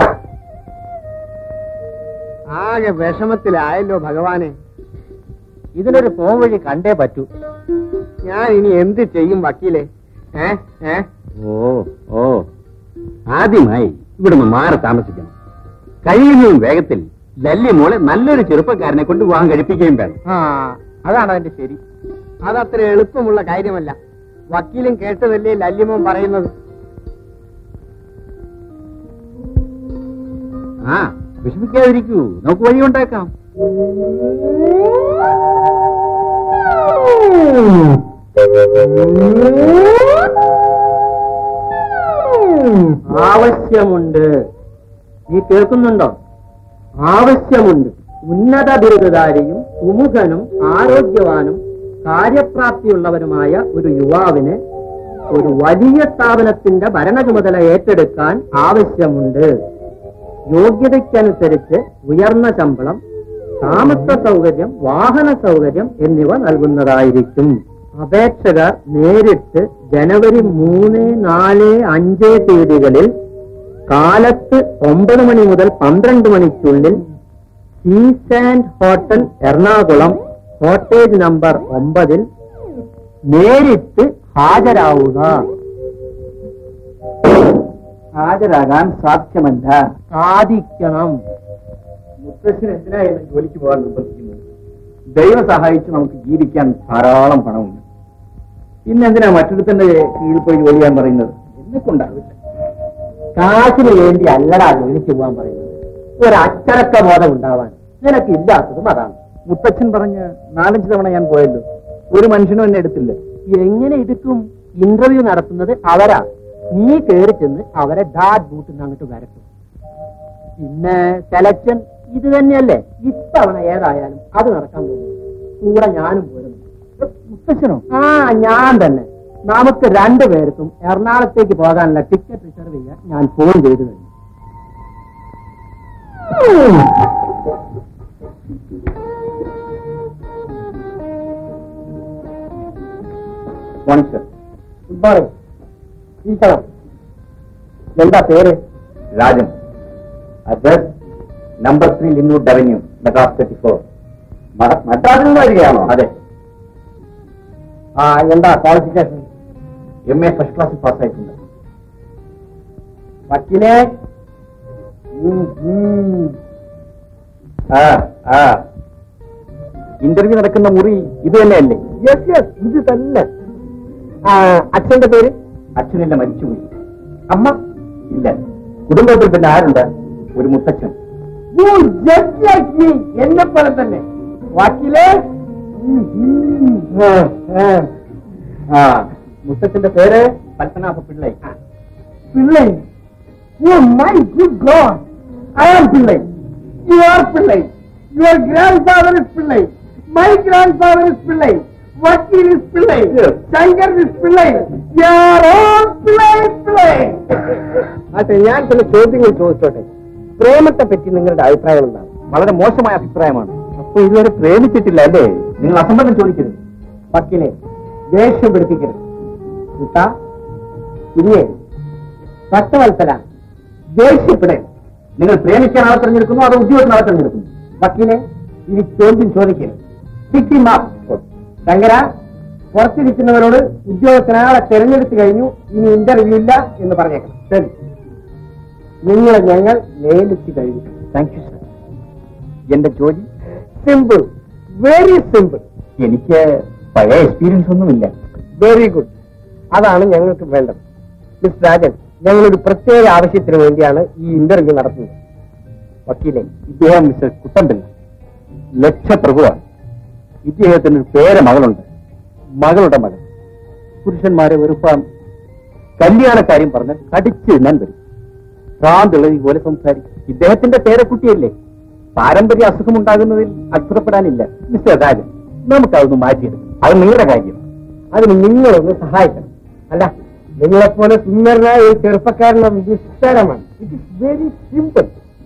ആകെ വിഷമത്തിലായല്ലോ ഭഗവാനെ ഇതിനൊരു പോംവഴി കണ്ടേ പറ്റൂ ഞാൻ ഇനി എന്ത് ചെയ്യും വക്കീലെ ഏ ഏ ഓ ഓ ആദ്യമായി ഇവിടുന്ന് മാറി താമസിക്കണം കഴിയുന്നതും വേഗത്തിൽ ലല്ലി മോളെ നല്ലൊരു ചെറുപ്പക്കാരനെ കൊണ്ട് വിവാഹം കഴിപ്പിക്കുകയും വേണം ആ അതാണ് അതിന്റെ ശരി അതത്ര എളുപ്പമുള്ള കാര്യമല്ല വക്കീലും കേട്ടതല്ലേ ലല്യമോൻ പറയുന്നത് ആ വിഷമിക്കാതിരിക്കൂ നമുക്ക് വഴിയുണ്ടാക്കാം ആവശ്യമുണ്ട് നീ കേൾക്കുന്നുണ്ടോ ആവശ്യമുണ്ട് ഉന്നത ബിരുദധാരിയും സുമുഖനും ആരോഗ്യവാനും കാര്യപ്രാപ്തിയുള്ളവരുമായ ഒരു യുവാവിന് ഒരു വലിയ സ്ഥാപനത്തിന്റെ ഭരണ ചുമതല ഏറ്റെടുക്കാൻ ആവശ്യമുണ്ട് യോഗ്യതയ്ക്കനുസരിച്ച് ഉയർന്ന ശമ്പളം താമസ സൗകര്യം വാഹന സൗകര്യം എന്നിവ നൽകുന്നതായിരിക്കും അപേക്ഷകർ നേരിട്ട് ജനുവരി മൂന്ന് നാല് അഞ്ച് തീയതികളിൽ കാലത്ത് ഒമ്പത് മണി മുതൽ പന്ത്രണ്ട് മണിക്കുള്ളിൽ സീസ് and hotel Ernakulam cottage number ഒമ്പതിൽ നേരിട്ട് ഹാജരാവുക ഹാജരാകാൻ സാധ്യമല്ല സാധിക്കണം മുത്തശ്ശൻ എന്തിനായിരുന്നു ജോലിക്ക് പോകാൻ നിർബന്ധിക്കുന്നത് ദൈവം സഹായിച്ച് നമുക്ക് ജീവിക്കാൻ ധാരാളം പണമുണ്ട് പിന്നെ എന്തിനാ മറ്റൊരുത്തന്റെ കീഴിൽ പോയി ജോലി ചെയ്യാൻ പറയുന്നത് എന്നെ കൊണ്ടാവില്ല കാശിന് വേണ്ടി അല്ലടാ ജോലിക്ക് പോകാൻ പറയുന്നത് ഒരു അച്ചടക്ക ബോധം ഉണ്ടാവാൻ നിനക്ക് ഇല്ലാത്തതും അതാണ് മുത്തച്ഛൻ പറഞ്ഞ് നാലഞ്ച് തവണ ഞാൻ പോയല്ലോ ഒരു മനുഷ്യനും എന്നെ എടുത്തില്ല എങ്ങനെ എടുക്കും ഇന്റർവ്യൂ നടത്തുന്നത് അവരാ നീ കയറി ചെന്ന് അവരെ ഡാറ്റ് ബൂട്ടിൽ നിന്ന് അങ്ങോട്ട് വരട്ടും പിന്നെ സെലക്ഷൻ ഇത് തന്നെയല്ലേ ഇത്തവണ ഏതായാലും അത് നടക്കാൻ പോകുന്നു കൂടെ ഞാനും പോരുന്നു മുത്തച്ഛനോ ആ ഞാൻ തന്നെ നമുക്ക് രണ്ടുപേർക്കും എറണാകുളത്തേക്ക് പോകാനുള്ള ടിക്കറ്റ് റിസർവ് ചെയ്യാൻ ഞാൻ ഫോൺ ചെയ്തു കഴിഞ്ഞു മോർണിംഗ് സർ ഗുഡ് മോർണിംഗ് ഇരിക്കണം എന്താ പേര് Rajan address number three Linwood avenue Madras thirty four മദ്രാസിൽ നിന്ന് വരികയാണോ അതെ ആ എന്താ ക്വാളിഫിക്കേഷൻ എം എ ഫസ്റ്റ് ക്ലാസ്സിൽ പാസ്സായിട്ടുണ്ട് വക്കീലേ ഉം, ഉം. ആ ആ ഇന്റർവ്യൂ നടക്കുന്ന മുറി ഇത് തന്നെയല്ലേ യെസ് യെസ് ഇത് തന്നെ ആ, അച്ഛന്റെ പേര് അച്ഛനില്ല മരിച്ചുപോയി അമ്മ ഇല്ല കുടുംബത്തിൽ പിന്നെ ആരുണ്ട് ഒരു മുത്തച്ഛൻ ജസ്റ്റ് ലൈക്ക് മീ എന്നെ പോലെ തന്നെ വക്കീലേ ആ മുത്തച്ഛന്റെ പേര് Padmanabha Pillai Pillai oh my good god I am Pillai you are Pillai your grandfather is Pillai my grandfather is Pillai വക്കീൽ is Pillai Yes. Shankar is Pillai you're all Pillai Pillai അതെ ഞാൻ ചില ചോദ്യങ്ങൾ ചോദിച്ചോട്ടെ പ്രേമത്തെ പറ്റി നിങ്ങളുടെ അഭിപ്രായം എന്താണ് വളരെ മോശമായ അഭിപ്രായമാണ് അപ്പൊ ഇതുവരെ പ്രേമിച്ചിട്ടില്ല അല്ലേ നിങ്ങൾ അസംബന്ധം ചോദിക്കരുത് വക്കീലെ ദേഷ്യം പിടിപ്പിക്കരുത് കുട്ടാ ഇനിയേ ഭക്തവത്സല ദേഷ്യപ്പെടരുത് നിങ്ങൾ പ്രേമിക്കാൻ ആളെ തെരഞ്ഞെടുക്കുന്നു അതോ ഉദ്യോഗത്തിന് ആളെ തെരഞ്ഞെടുക്കുന്നു വക്കീലെ ഇനി ചോദ്യം ചോദിക്കരുത് സിക്സ്റ്റി മാർക്ക് ശങ്കര പുറത്തിരിക്കുന്നവരോട് ഉദ്യോഗത്തിനാളെ തെരഞ്ഞെടുത്തു കഴിഞ്ഞു ഇനി ഇന്റർവ്യൂ ഇല്ല എന്ന് പറഞ്ഞേക്കണം ശരി നിങ്ങളെ ഞങ്ങൾ നേരിട്ട് കഴിഞ്ഞു താങ്ക് യു സർ എന്റെ ജോലി സിമ്പിൾ വെരി സിമ്പിൾ എനിക്ക് പഴയ എക്സ്പീരിയൻസ് ഒന്നുമില്ല വെരി ഗുഡ് അതാണ് ഞങ്ങൾക്ക് വേണ്ടത് മിസ് രാജൻ ഞങ്ങളൊരു പ്രത്യേക ആവശ്യത്തിന് വേണ്ടിയാണ് ഈ ഇന്റർവ്യൂ നടത്തുന്നത് വക്കീലെ ഇദ്ദേഹം മിസ്റ്റർ കുട്ടമ്പില്ല ലക്ഷപ്രഭുവാണ് ഇദ്ദേഹത്തിന് ഒരു പേര മകളുണ്ട് മകളുടെ മകൻ പുരുഷന്മാരെ വെറുപ്പാൻ കല്യാണക്കാര്യം പറഞ്ഞ് കടിച്ചു തിന്നാൻ വരും ഭ്രാന്തുള്ളതി പോലെ സംസാരിക്കും ഇദ്ദേഹത്തിന്റെ പേരക്കുട്ടിയല്ലേ പാരമ്പര്യ അസുഖമുണ്ടാകുന്നതിൽ അത്ഭുതപ്പെടാനില്ല മിസ്റ്റർ രാജൻ നമുക്കതൊന്ന് മാറ്റിയെടുക്കാം അത് നിങ്ങളുടെ കാര്യം അതിന് നിങ്ങളൊന്ന് സഹായിക്കണം അല്ല നിങ്ങളെപ്പോലെ സുന്ദരനായ ഒരു ചെറുപ്പക്കാരനും നിസ്സാരമാണ് ഇറ്റ് ഇസ് വെരി സിമ്പിൾ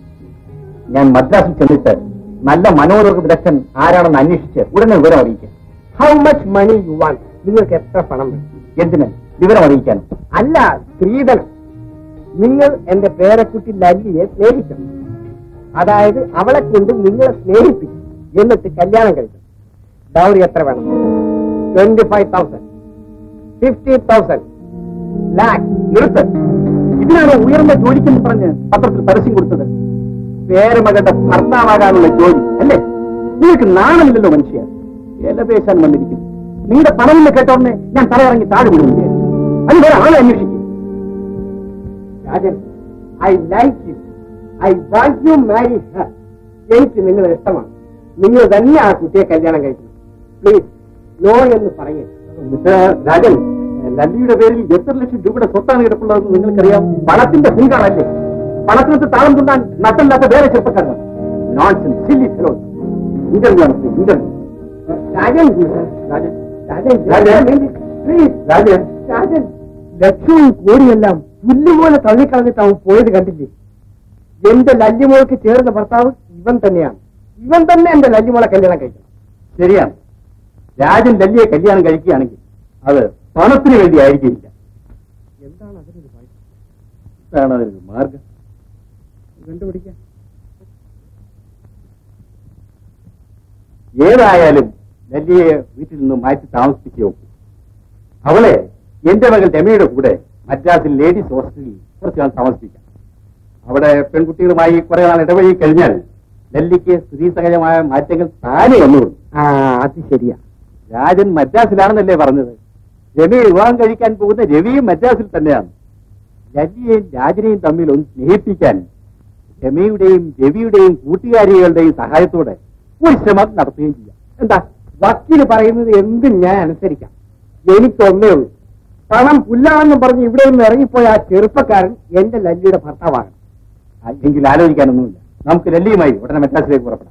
ഞാൻ മദ്രാസിൽ ചെന്നിട്ട് നല്ല മനോരോഗ വിദഗ്ധൻ ആരാണെന്ന് അന്വേഷിച്ച് ഉടനെ വിവരം അറിയിക്കാം how much money you want നിങ്ങൾക്ക് എത്ര പണം വേണം എന്തിന് വിവരം അറിയിക്കാൻ അല്ല സ്ത്രീധനം നിങ്ങൾ എന്റെ പേരക്കുട്ടി ലല്ലിയെ സ്നേഹിക്കണം അതായത് അവളെ കൊണ്ട് നിങ്ങളെ സ്നേഹിപ്പിക്കും എന്നിട്ട് കല്യാണം കഴിക്കും ഡൗറി എത്ര വേണം twenty five thousand fifty thousand lakh നിർത്ത് ഇതിനാണ് ഉയർന്ന ജോലിക്കെന്ന് പറഞ്ഞ് പത്രത്തിൽ പരസ്യം കൊടുത്തത് പേരമകളുടെ ഭർത്താവാകാനുള്ള ജോലി അല്ലേ നിങ്ങൾക്ക് നാണമില്ലല്ലോ മനുഷ്യ വില പേശാൻ വന്നിരിക്കുന്നു നിങ്ങളുടെ പണമെന്ന് കേട്ടോടനെ ഞാൻ തലയിറങ്ങി താഴെ വിടുന്നു അത് വേറെ ആളെ അന്വേഷിക്കും Rajan I like you I want you marry her എനിക്ക് നിങ്ങളെ ഇഷ്ടമാണ് നിങ്ങൾ തന്നെ ആ കുട്ടിയെ കല്യാണം കഴിക്കണം പ്ലീസ് നോ എന്ന് പറയരുത് മിസ്റ്റർ രാജൻ ലല്ലിയുടെ പേരിൽ എത്ര ലക്ഷം രൂപയുടെ സ്വത്താണ് കിടപ്പുള്ളതെന്ന് നിങ്ങൾക്കറിയാം പണത്തിന്റെ ഹുങ്കാണല്ലേ പണത്തിനകത്ത് താളം തുണ്ടാൻ നട്ടല്ലാത്ത വേറെ ചെറുപ്പക്കാരാണ് നോൺസൺ സില്ലി ഫെലോ ഇന്റർവ്യൂ ആണ് ഇന്റർവ്യൂ രാജൻ രാജൻ രാജൻ രാജൻ. പ്ലീസ് രാജൻ രാജൻ ലക്ഷവും കോടിയെല്ലാം പുല്ലുപോലെ തള്ളിക്കളഞ്ഞിട്ട് അവൻ പോയത് കണ്ടില്ലേ എന്റെ ലല്ലിമോൾക്ക് ചേർന്ന ഭർത്താവ് ഇവൻ തന്നെയാണ് ഇവൻ തന്നെ എന്റെ ലല്ലിമോളെ കല്യാണം കഴിക്കണം ശരിയാണ് രാജൻ ലല്ലിയെ കല്യാണം കഴിക്കുകയാണെങ്കിൽ അത് പണത്തിന് വേണ്ടി ആയിരിക്കില്ല എന്താണ് അതിനൊരു വഴി ഇതാണ് അതിനൊരു മാർഗം കണ്ടുപിടിക്കാൻ ഏതായാലും ലല്ലിയെ വീട്ടിൽ നിന്ന് മാറ്റി താമസിപ്പിക്കുകയോ അവളെ എന്റെ മകൾ രമയുടെ കൂടെ മദ്രാസിൽ ലേഡീസ് ഹോസ്റ്റലിൽ കുറച്ചു നാൾ താമസിപ്പിക്കാം അവിടെ പെൺകുട്ടികളുമായി കുറെ നാൾ ഇടവഴി കഴിഞ്ഞാൽ ലല്ലിക്ക് സ്ത്രീ സഹജമായ മാറ്റങ്ങൾ താനെ വന്നുകൊള്ളു ആ അത് ശരിയാ രാജൻ മദ്രാസിലാണെന്നല്ലേ പറഞ്ഞത് രവിയെ വിവാഹം കഴിക്കാൻ പോകുന്ന രവിയും മദ്രാസിൽ തന്നെയാണ് ലല്ലിയെയും രാജനെയും തമ്മിൽ ഒന്ന് സ്നേഹിപ്പിക്കാൻ രമയുടെയും രവിയുടെയും കൂട്ടുകാരികളുടെയും സഹായത്തോടെ ഒരു ശ്രമം നടത്തുകയും ചെയ്യാം എന്താ വക്കീല് പറയുന്നത് എന്തും ഞാൻ അനുസരിക്കാം എനിക്കൊന്നേ ഉള്ളൂ പണം പുല്ലാണെന്നും പറഞ്ഞ് ഇവിടെ നിന്ന് ഇറങ്ങിപ്പോയ ആ ചെറുപ്പക്കാരൻ എന്റെ ലല്ലിയുടെ ഭർത്താവാകണം ആ, എങ്കിൽ ആലോചിക്കാനൊന്നുമില്ല നമുക്ക് ലല്ലിയുമായി ഉടനെ മദ്രാസിലേക്ക് പുറപ്പെടാം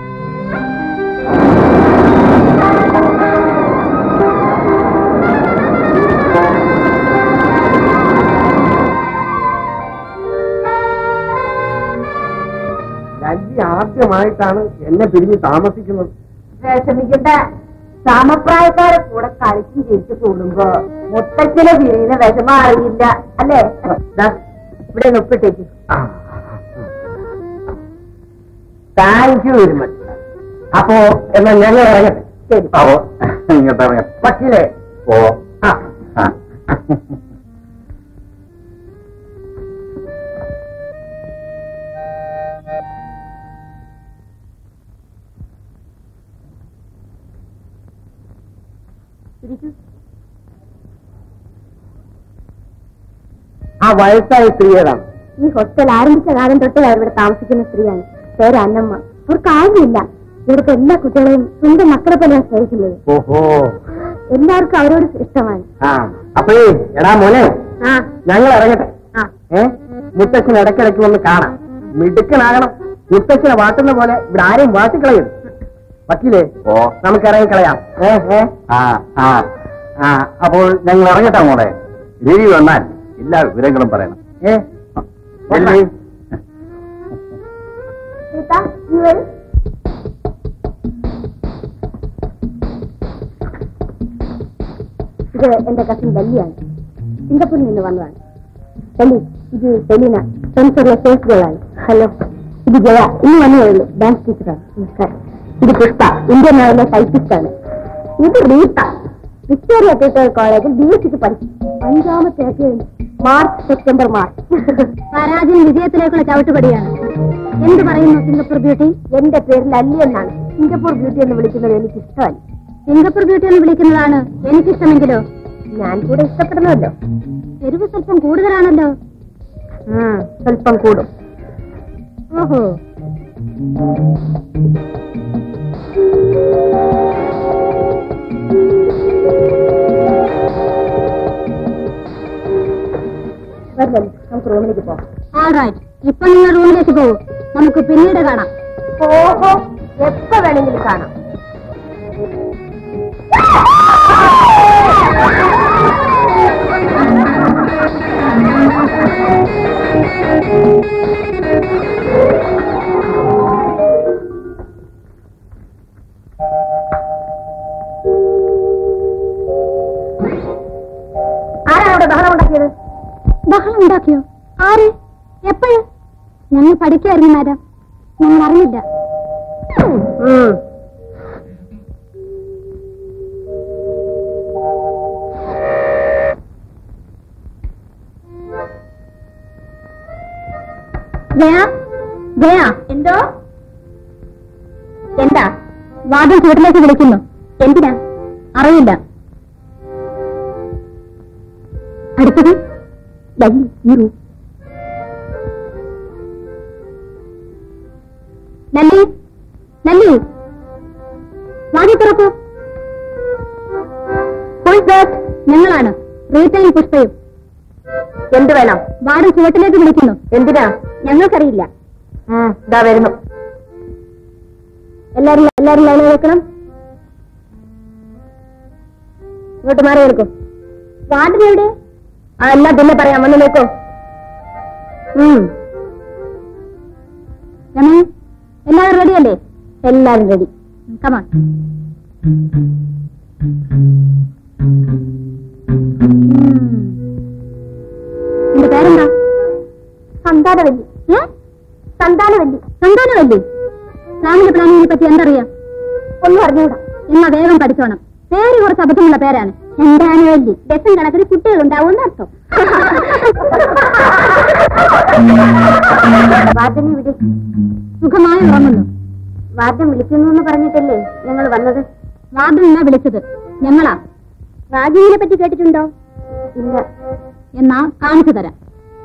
ലല്ലി ആദ്യമായിട്ടാണ് എന്നെ പിരിഞ്ഞ് താമസിക്കുന്നത് വിഷമിക്കണ്ട സമപ്രായക്കാരെ കൂടെ കളിച്ചും ചിരിച്ചു കൂടുമ്പോ മുത്തച്ഛനെ പിരിയുന്ന വിഷമം അറിയില്ല അല്ലേ ദാ, ഇവിടെ ഒപ്പിട്ടേക്ക് താങ്ക് യു വെരി മച്ച് അപ്പോ എന്നാ ഞങ്ങൾ ഇറങ്ങട്ടെ ശരി അപ്പോ ഇങ്ങോട്ട് ഇറങ്ങാം വക്കീലേ ഓ ആ ആ. ഇരിക്കൂ ആ വയസ്സായ സ്ത്രീ ഏതാണ് ഈ ഹോസ്റ്റൽ ആരംഭിച്ച കാലം തൊട്ടേ അവർ ഇവിടെ താമസിക്കുന്ന സ്ത്രീയാണ് പേര് അന്നമ്മ അവർക്ക് ആരുമില്ല ഇവിടുത്തെ എല്ലാ കുട്ടികളെയും സ്വന്തം മക്കളെ പോലെയാണ് സ്നേഹിക്കുന്നത് ഓഹോ എല്ലാവർക്കും അവരോട് ഇഷ്ടമാണ് ആ അപ്പോഴേ എടാ മോനെ ആ ഞങ്ങൾ ഇറങ്ങട്ടെ ആ ഏ മുത്തച്ഛൻ ഇടയ്ക്കിടയ്ക്ക് വന്ന് കാണാം മിടുക്കനാകണം മുത്തച്ഛനെ വാട്ടുന്ന പോലെ ഇവിടെ ആരെയും വാട്ടിക്കളയും വക്കീലേ ഓ നമുക്ക് ഇറങ്ങിക്കളയാം ഏ ഏ ആ ആ ആ അപ്പോൾ ഞങ്ങൾ ഇറങ്ങട്ടെ മോളെ രവി വന്നാൽ എല്ലാ വിവരങ്ങളും പറയണം ഏ ചെല്ലി. സീത, നീ വരൂ. ഇത് എന്റെ കസിൻ ഡൽഹിയാണ് സിംഗപ്പൂരിൽ നിന്ന് വന്നതാണ് ഡൽഹി ഇത് സെലീന സെൻസറിലെ സേഫ് ഗേളാണ് ഹലോ ഇത് ജയ ഇന്ന് വന്നേ ഉള്ളൂ ഡാൻസ് ടീച്ചറാണ് നമസ്കാരം ഇത് പുഷ്പ ഇന്ത്യൻ നോയിലെ ടൈപ്പിസ്റ്റ് ആണ് ഇത് റീത്ത വിക്ടോറിയ ടീച്ചർ കോളേജിൽ ബി എസ് സിക്ക് പഠിച്ചു അഞ്ചാമത്തെ അധ്യയനം മാർച്ച് സെപ്റ്റംബർ മാർച്ച് പരാജയം വിജയത്തിലേക്കുള്ള ചവിട്ടുപടിയാണ് എന്ത് പറയുന്നു സിംഗപ്പൂർ ബ്യൂട്ടി എന്റെ പേരിൽ അല്ലി എന്നാണ് സിംഗപ്പൂർ ബ്യൂട്ടി എന്ന് വിളിക്കുന്നത് എനിക്ക് ഇഷ്ടമല്ല സിംഗപ്പൂർ ബ്യൂട്ടി എന്ന് വിളിക്കുന്നതാണ് എനിക്കിഷ്ടമെങ്കിലോ ഞാൻ കൂടെ ഇഷ്ടപ്പെടുന്നല്ലോ എരിവ് സ്വല്പം കൂടുതലാണല്ലോ സ്വല്പം കൂടും ഓഹോ വരണം നമുക്ക് റൂമിലേക്ക് പോകാം ഇപ്പൊ നിങ്ങൾ റൂമിലേക്ക് പോകും നമുക്ക് പിന്നീട് കാണാം ഓഹോ എപ്പോ വേണമെങ്കിലും കാണാം ആരാണ് അവിടെ ബഹളം ഉണ്ടാക്കിയത് ബഹളം ഉണ്ടാക്കിയോ ആര് എപ്പോഴ് ഞങ്ങൾ പഠിക്കായിരുന്നു മാഡം ഞങ്ങൾ അറിഞ്ഞില്ല ജയ ജയ എന്തോ എന്താ വാദം ചൂട്ടിലേക്ക് വിളിക്കുന്നു എന്തിനാ അറിയില്ല അടുത്തത് ലല്ലി ഈ റൂം ലല്ലി ലല്ലി വാങ്ങി തുറക്കൂ ഞങ്ങളാണ് റീറ്റയും പുഷ്പയും എന്ത് വേണം വാർഡ് ചുവട്ടിലേക്ക് വിളിക്കുന്നു എന്തിനാ ഞങ്ങൾക്കറിയില്ല ഇതാ വരുന്നു എല്ലാരും എല്ലാരും ലൈനിൽ വെക്കണം ഇങ്ങോട്ട് മാറി എടുക്കും വാർഡിനെവിടെ ആ എല്ലാം പിന്നെ പറയാം വന്ന് നോക്കോ രമേ എല്ലാവരും റെഡി അല്ലേ എല്ലാരും റെഡി കമാൺ നിന്റെ പേരെന്താ സന്താനവല്ലി സന്താനവല്ലി സന്താനവല്ലി ഫാമിലി പ്ലാനിങ്ങിനെ പറ്റി എന്തറിയാം ഒന്നും അറിഞ്ഞൂടാ എന്നാ വേഗം പഠിച്ചോണം പേര് കുറച്ച് അബദ്ധമുള്ള പേരാണ് സന്താനവല്ലി ഡസൻ കണക്കിന് കുട്ടികളുണ്ടാവും അർത്ഥം വാർഡനെ വിളി സുഖമായി ഉറങ്ങുന്നു വാർഡൻ വിളിക്കുന്നു എന്ന് പറഞ്ഞിട്ടല്ലേ ഞങ്ങൾ വന്നത് വാർഡൻ എന്നാ വിളിച്ചത് ഞങ്ങളാ റാഗിങ്ങിനെ പറ്റി കേട്ടിട്ടുണ്ടോ ഇല്ല എന്നാ കാണിച്ചു തരാം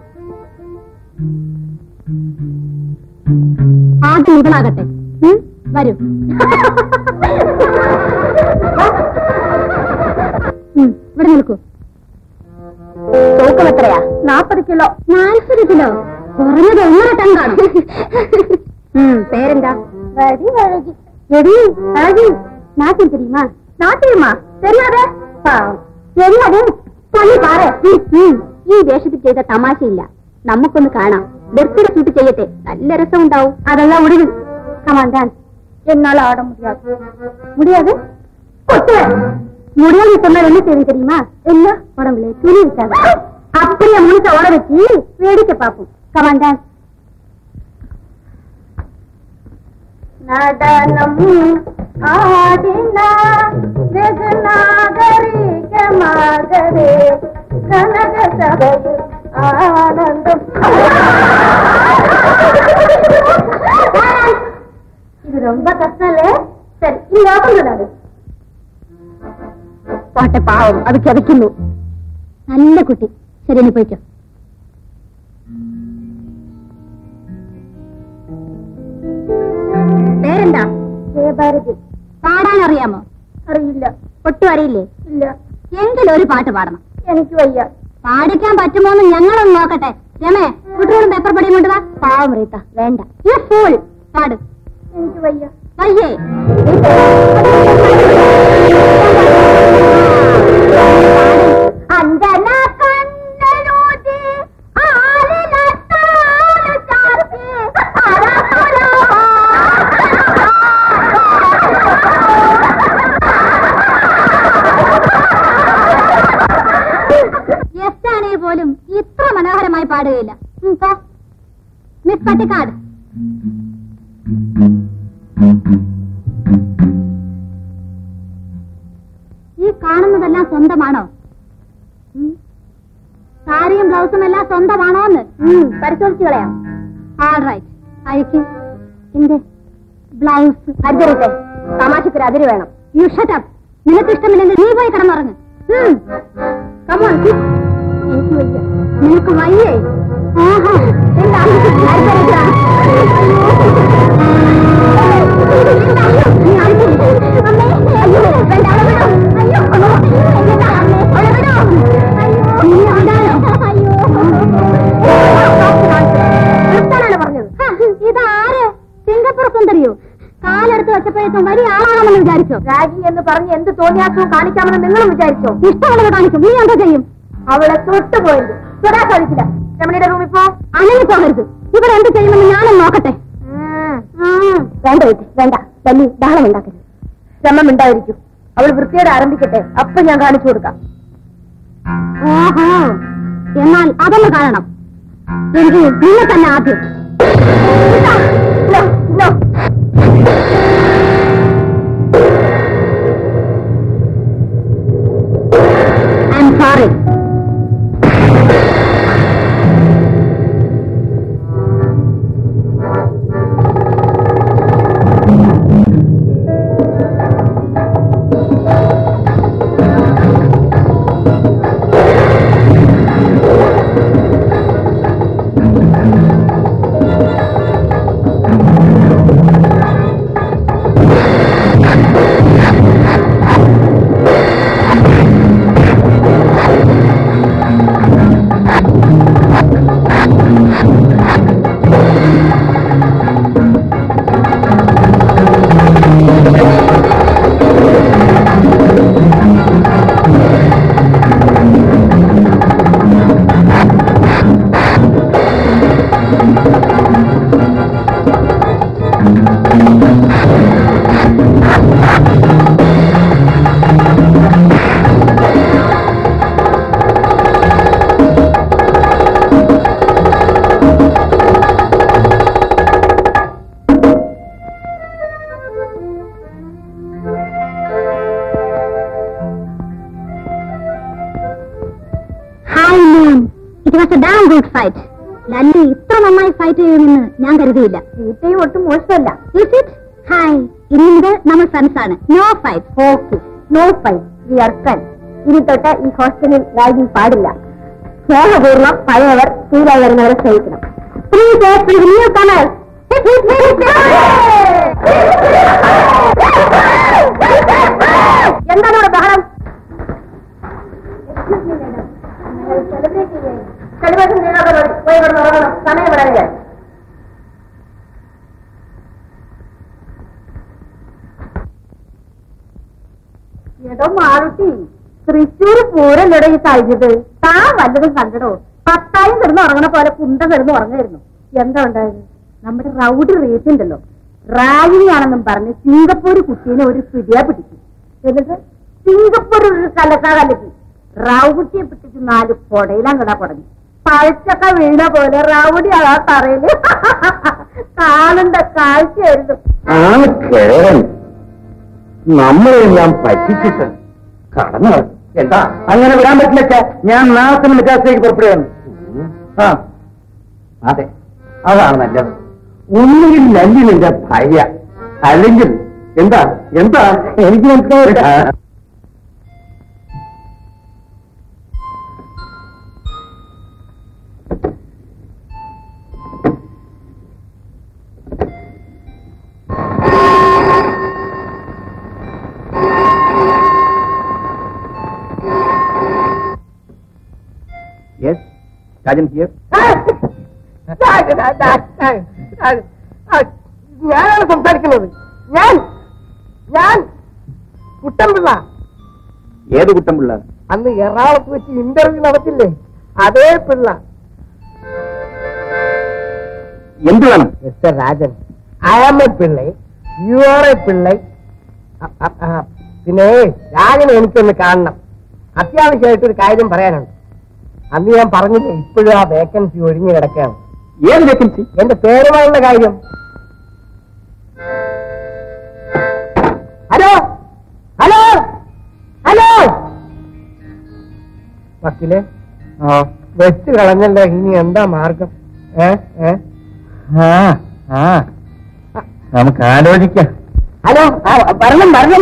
ആദ്യം ഇവളാകട്ടെ ഉം, വരൂ ഉം, ഇവിടെ നിൽക്കൂ തൂക്കം എത്രയാ നാപ്പത് കിലോ നാൽപ്പത് കിലോ കുറഞ്ഞത് ഒന്നര ടൺ കാണും പേരെന്താ വഴി വഴകി എടി അഴകി നാട്ടിൽ தெரியுமா നാട്ടിലുമാ தெரியாതെ தெரியாது പണി പാറ ഈ വേഷത്തിൽ ചെയ്ത തമാശയില്ല നമുക്കൊന്ന് കാണാം ബർത്ത്ഡേ ഷൂട്ട് ചെയ്യട്ടെ നല്ല രസം ഉണ്ടാവും അതെല്ലാം ഒടുവിൽ കമാൻഡാൻ എന്നാൽ ആട മുടിയാது முடியாது முடியாது சொன்னால் என்ன செய்யும் தெரியுமா என்ன உடம்புல துணி இருக்காது அப்படியே முழுக்க உட வச்சு வேடிக்கை பார்ப்போம் கமாண்டான் நடனம் ஆடினா வெகு நாகரிகமாகவே கனக சபையில் ஆனந்தம் இது ரொம்ப கஷ்டம் இல்ல சரி நீ ஞாபகம் சொல்லாது പോട്ടെ പാവം അത് കിതയ്ക്കുന്നു നല്ല കുട്ടി ശരി നീ പോയിക്കോ പേരെന്താ ജയഭാരതി പാടാൻ അറിയാമോ അറിയില്ല ഒട്ടും അറിയില്ലേ ഇല്ല എങ്കിലും ഒരു പാട്ട് പാടണം എനിക്ക് വയ്യ പാടിക്കാൻ പറ്റുമോ എന്ന് ഞങ്ങളൊന്ന് നോക്കട്ടെ രമേ കുട്ടിയോടും പേപ്പർ പടിയും കൊണ്ടുവാ പാവം റീത്ത വേണ്ട യു ഫൂൾ പാട് എനിക്ക് വയ്യ വയ്യേ അഞ്ജന കണ്ണനൂതി ആലിലത്താന ചാർത്തി എസ് ആണെങ്കിൽ പോലും ഇത്ര മനോഹരമായി പാടുകയില്ല ഉം, പോ. മിസ് പട്ടിക്കാട് ഈ കാണുന്നതെല്ലാം സ്വന്തമാണോ ഉം. സാരിയും ബ്ലൗസും എല്ലാം സ്വന്തമാണോ എന്ന് പരിശോധിച്ചു കളയാം ആൾ റൈറ്റ് അഴിക്ക് എന്ത് ബ്ലൗസ് അതിരട്ടെ തമാശക്കൊരു അതിര് വേണം യു ഷട്ടപ്പ് നിനക്ക് ഇഷ്ടമില്ലെങ്കിൽ നീ പോയി കിടന്നുറങ്ങ് ഉം. Come on, sit. എനിക്ക് വയ്യ നിനക്ക് വയ്യേ ആഹാ എന്താ അതിരട്ടെ. ഇതാര് സിംഗപ്പൂർ സുന്ദരിയോ കാലെടുത്ത് വെച്ചപ്പോഴേക്കും വലിയ ആളാണെന്ന് വിചാരിച്ചോ രാജി എന്ന് പറഞ്ഞ് എന്ത് തോന്നിയാസവും കാണിക്കാമെന്ന് നിങ്ങളും വിചാരിച്ചോ ഇഷ്ടമുള്ളത് കാണിക്കും നീ എന്താ ചെയ്യും അവളെ തൊട്ടുപോയത് തൊടാൻ സാധിക്കില്ല രമണിയുടെ റൂമിൽ പോ അങ്ങനെ പോകരുത് ഇവർ എന്ത് ചെയ്യുമെന്ന് ഞാനും നോക്കട്ടെ വേണ്ട ചേച്ചി വേണ്ട തല്ലി ബഹളം ഉണ്ടാക്കരുത് ശ്രമം ഉണ്ടായിരിക്കും അവൾ വൃത്തിയോടെ ആരംഭിക്കട്ടെ അപ്പൊ ഞാൻ കാണിച്ചു കൊടുക്കാം ഓഹോ എന്നാൽ അതൊന്ന് കാണണം എനിക്ക് നിന്നെ തന്നെ ആദ്യം No, no. I'm sorry. Hi moon it was a damn good fight Lalli ഇത്ര നന്നായി ഫൈറ്റ് ചെയ്യുമെന്ന് ഞാൻ കരുതിയില്ല വീട്ടയും ഒട്ടും മോശമല്ല ഹായ് ഇനി മുതൽ നമ്മൾ ഫ്രണ്ട്സ് ആണ് no fight okay no fight we are friends ഇനി തൊട്ട് ഈ ഹോസ്റ്റലിൽ റാഗിങ് പാടില്ല സ്നേഹപൂർവ്വം പഴയവർ ഫീലായി വരുന്നവരെ സ്നേഹിക്കണം ന്യൂ കമേഴ്സ് എന്താണ് ഇവിടെ ബഹളം സെലിബ്രേഷൻ ചെയ്യാതെ മതി. പോയി കിടന്ന് ഉറങ്ങണം സമയം വളരെ എടോ മാറുട്ടി തൃശ്ശൂർ പൂരല്ലടോ ഈ കഴിഞ്ഞത് താൻ വല്ലതും കണ്ടടോ പത്തായം കിടന്ന് ഉറങ്ങണ പോലെ കുണ്ട കിടന്ന് ഉറങ്ങായിരുന്നു എന്താ ഉണ്ടായത് നമ്മുടെ റൗഡി റേറ്റ് ഉണ്ടല്ലോ റാഗിണിയാണെന്നും പറഞ്ഞ് സിംഗപ്പൂർ കുട്ടീനെ ഒരു പിടിയാ പിടിച്ചു എന്നിട്ട് സിംഗപ്പൂർ ഒരു കലക്കാ കലക്കി റൗഡിയെ പിടിച്ച് നാല് കൊടയിലങ്ങടാ കുടഞ്ഞു പഴച്ചക്ക വീണ പോലെ റൗഡി ആ തറയില് കാണണ്ട കാഴ്ചയായിരുന്നു ആണ് കേരൻ നമ്മളെല്ലാം പറ്റിച്ചിട്ട് കടന്നു കളഞ്ഞു. എന്താ അങ്ങനെ വിടാൻ പറ്റില്ല അച്ഛാ. ഞാൻ നാസിന് മിറ്റാസിലേക്ക് പുറപ്പെടുകയാണ് ആ അതെ അതാണ് നല്ലത് ഒന്നുകിൽ ലല്ലി നിന്റെ ഭാര്യ അല്ലെങ്കിൽ എന്താ എന്താ എനിക്ക് മനസ്സിലാവില്ല രാജൻ ഹിയർ ഞാനാണ് സംസാരിക്കുന്നത് ഞാൻ ഞാൻ കുട്ടൻപിള്ള ഏത് കുട്ടംപിള്ള അന്ന് എറണാകുളത്ത് വെച്ച് ഇന്റർവ്യൂ നടത്തില്ലേ അതേ പിള്ള എന്ത് വേണം mister Rajan I am a Pillai you are a Pillai അ- അ- ആ, പിന്നെ രാജനെ എനിക്കൊന്ന് കാണണം അത്യാവശ്യമായിട്ട് ഒരു കാര്യം പറയാനുണ്ട് അന്ന് ഞാൻ പറഞ്ഞില്ലേ ഇപ്പോഴും ആ വേക്കൻസി ഒഴിഞ്ഞു കിടക്കുകയാണ് ഏത് വേക്കൻസി എന്റെ പേരുമായുള്ള കാര്യം ഹലോ ഹലോ ഹലോ വക്കീലെ വെച്ച് കളഞ്ഞല്ലോ ഇനി എന്താ മാർഗം ഏ ഏ ആ ആ നമുക്ക് ആലോചിക്കാം ഹലോ ആ, വരണം വരണം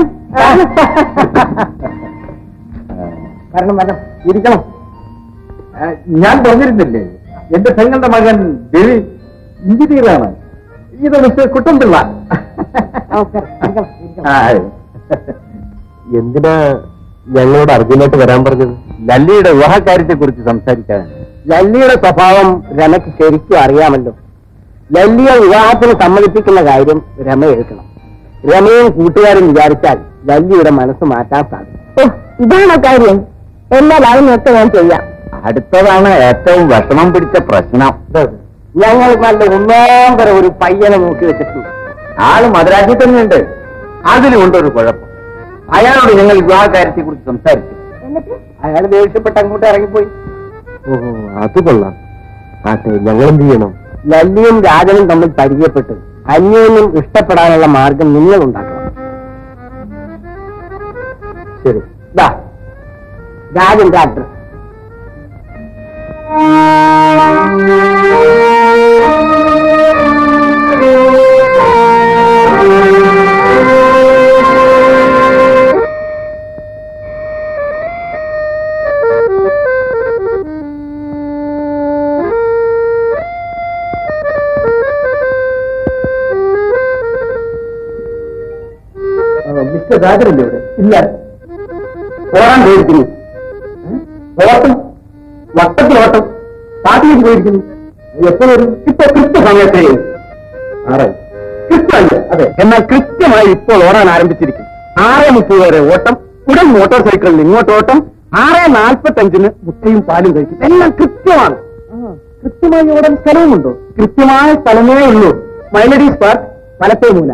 വരണം വരണം ഇരിക്കണം ആ, ഞാൻ പറഞ്ഞിരുന്നില്ലേ എന്റെ പെങ്ങളുടെ മകൻ രവി എഞ്ചിനീയറാണ് ഇത് മിസ്റ്റർ കുട്ടംപിള്ള നമസ്കാരം ഇരിക്കണം, ഇരിക്കണം. ആ, എന്തിനാ ഞങ്ങളോട് അർജുനായിട്ട് വരാൻ പറഞ്ഞത് ലല്ലിയുടെ വിവാഹകാര്യത്തെ കുറിച്ച് സംസാരിക്കാൻ ലല്ലിയുടെ സ്വഭാവം രമയ്ക്ക് ശരിക്കും അറിയാമല്ലോ ലല്ലിയെ വിവാഹത്തിന് സമ്മതിപ്പിക്കുന്ന കാര്യം രമ എടുക്കണം രമയും കൂട്ടുകാരും വിചാരിച്ചാൽ ലല്ലിയുടെ മനസ്സ് മാറ്റാൻ സാധിക്കും ഇതാണോ കാര്യം എന്നാൽ അതിനൊക്കെ ഞാൻ ചെയ്യാം അടുത്തതാണ് ഏറ്റവും വിഷമം പിടിച്ച പ്രശ്നം ഞങ്ങൾ നല്ല ഒന്നാം തരം ഒരു പയ്യനെ നോക്കി വെച്ചിട്ടുണ്ട് ആള് മദ്രാസിൽ തന്നെയുണ്ട് അതിലുണ്ട് ഒരു കുഴപ്പം അയാളോട് ഞങ്ങൾ വിവാഹകാര്യത്തെ കുറിച്ച് സംസാരിച്ചു എന്നിട്ട് അയാൾ ദേഷ്യപ്പെട്ട് അങ്ങോട്ട് ഇറങ്ങിപ്പോയി ഓഹോ അത് കൊള്ളാം ആട്ടെ ഞങ്ങൾ എന്ത് ചെയ്യണം ലല്ലിയും രാജനും തമ്മിൽ പരിചയപ്പെട്ട് അന്യോന്യം ഇഷ്ടപ്പെടാനുള്ള മാർഗം നിങ്ങൾ ഉണ്ടാക്കണം ശരി ദാ രാജന്റെ അഡ്രസ് മിസ്റ്റർ രാജനല്ലേ ഇവിടെ ഇല്ല ഓടാൻ പോയിരിക്കുന്നു ഓട്ടം വട്ടത്തിൽ ഓട്ടം പാട്ടിയിൽ പോയിരിക്കുന്നു എപ്പോഴും ഇപ്പൊ കൃത്യസമയത്തെ ആറ് കൃത്യമല്ല അതെ എന്നാൽ കൃത്യമായി ഇപ്പോൾ ഓടാൻ ആരംഭിച്ചിരിക്കും ആറ് മുപ്പത് വരെ ഓട്ടം ഉടൻ മോട്ടോർ സൈക്കിളിൽ ഇങ്ങോട്ട് ഓട്ടം ആറ് നാൽപ്പത്തി അഞ്ചിന് മുട്ടയും പാലും കഴിക്കും എല്ലാം കൃത്യമാണ് കൃത്യമായി ഓടാൻ സ്ഥലവുമുണ്ടോ കൃത്യമായ സ്ഥലമേ ഉള്ളൂ മൈലഡീസ് പാർക്ക് വലത്തേ മൂല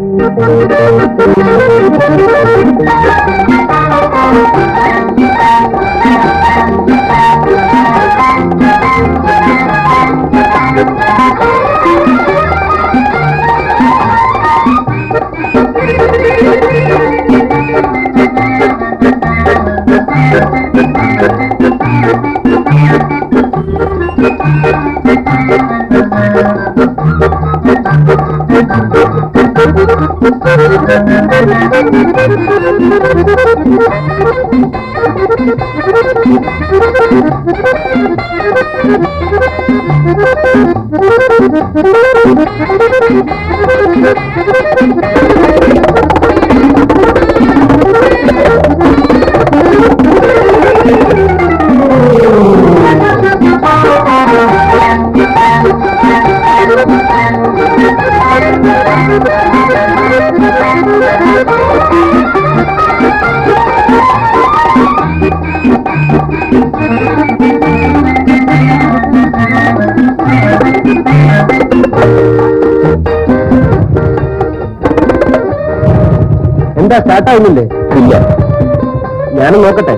എന്താ സ്റ്റാർട്ടാവുന്നില്ലേ ഇല്ല ഞാനും നോക്കട്ടെ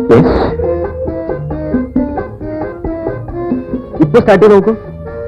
ഇപ്പൊ സ്റ്റാർട്ട് ചെയ്ത് നോക്കൂ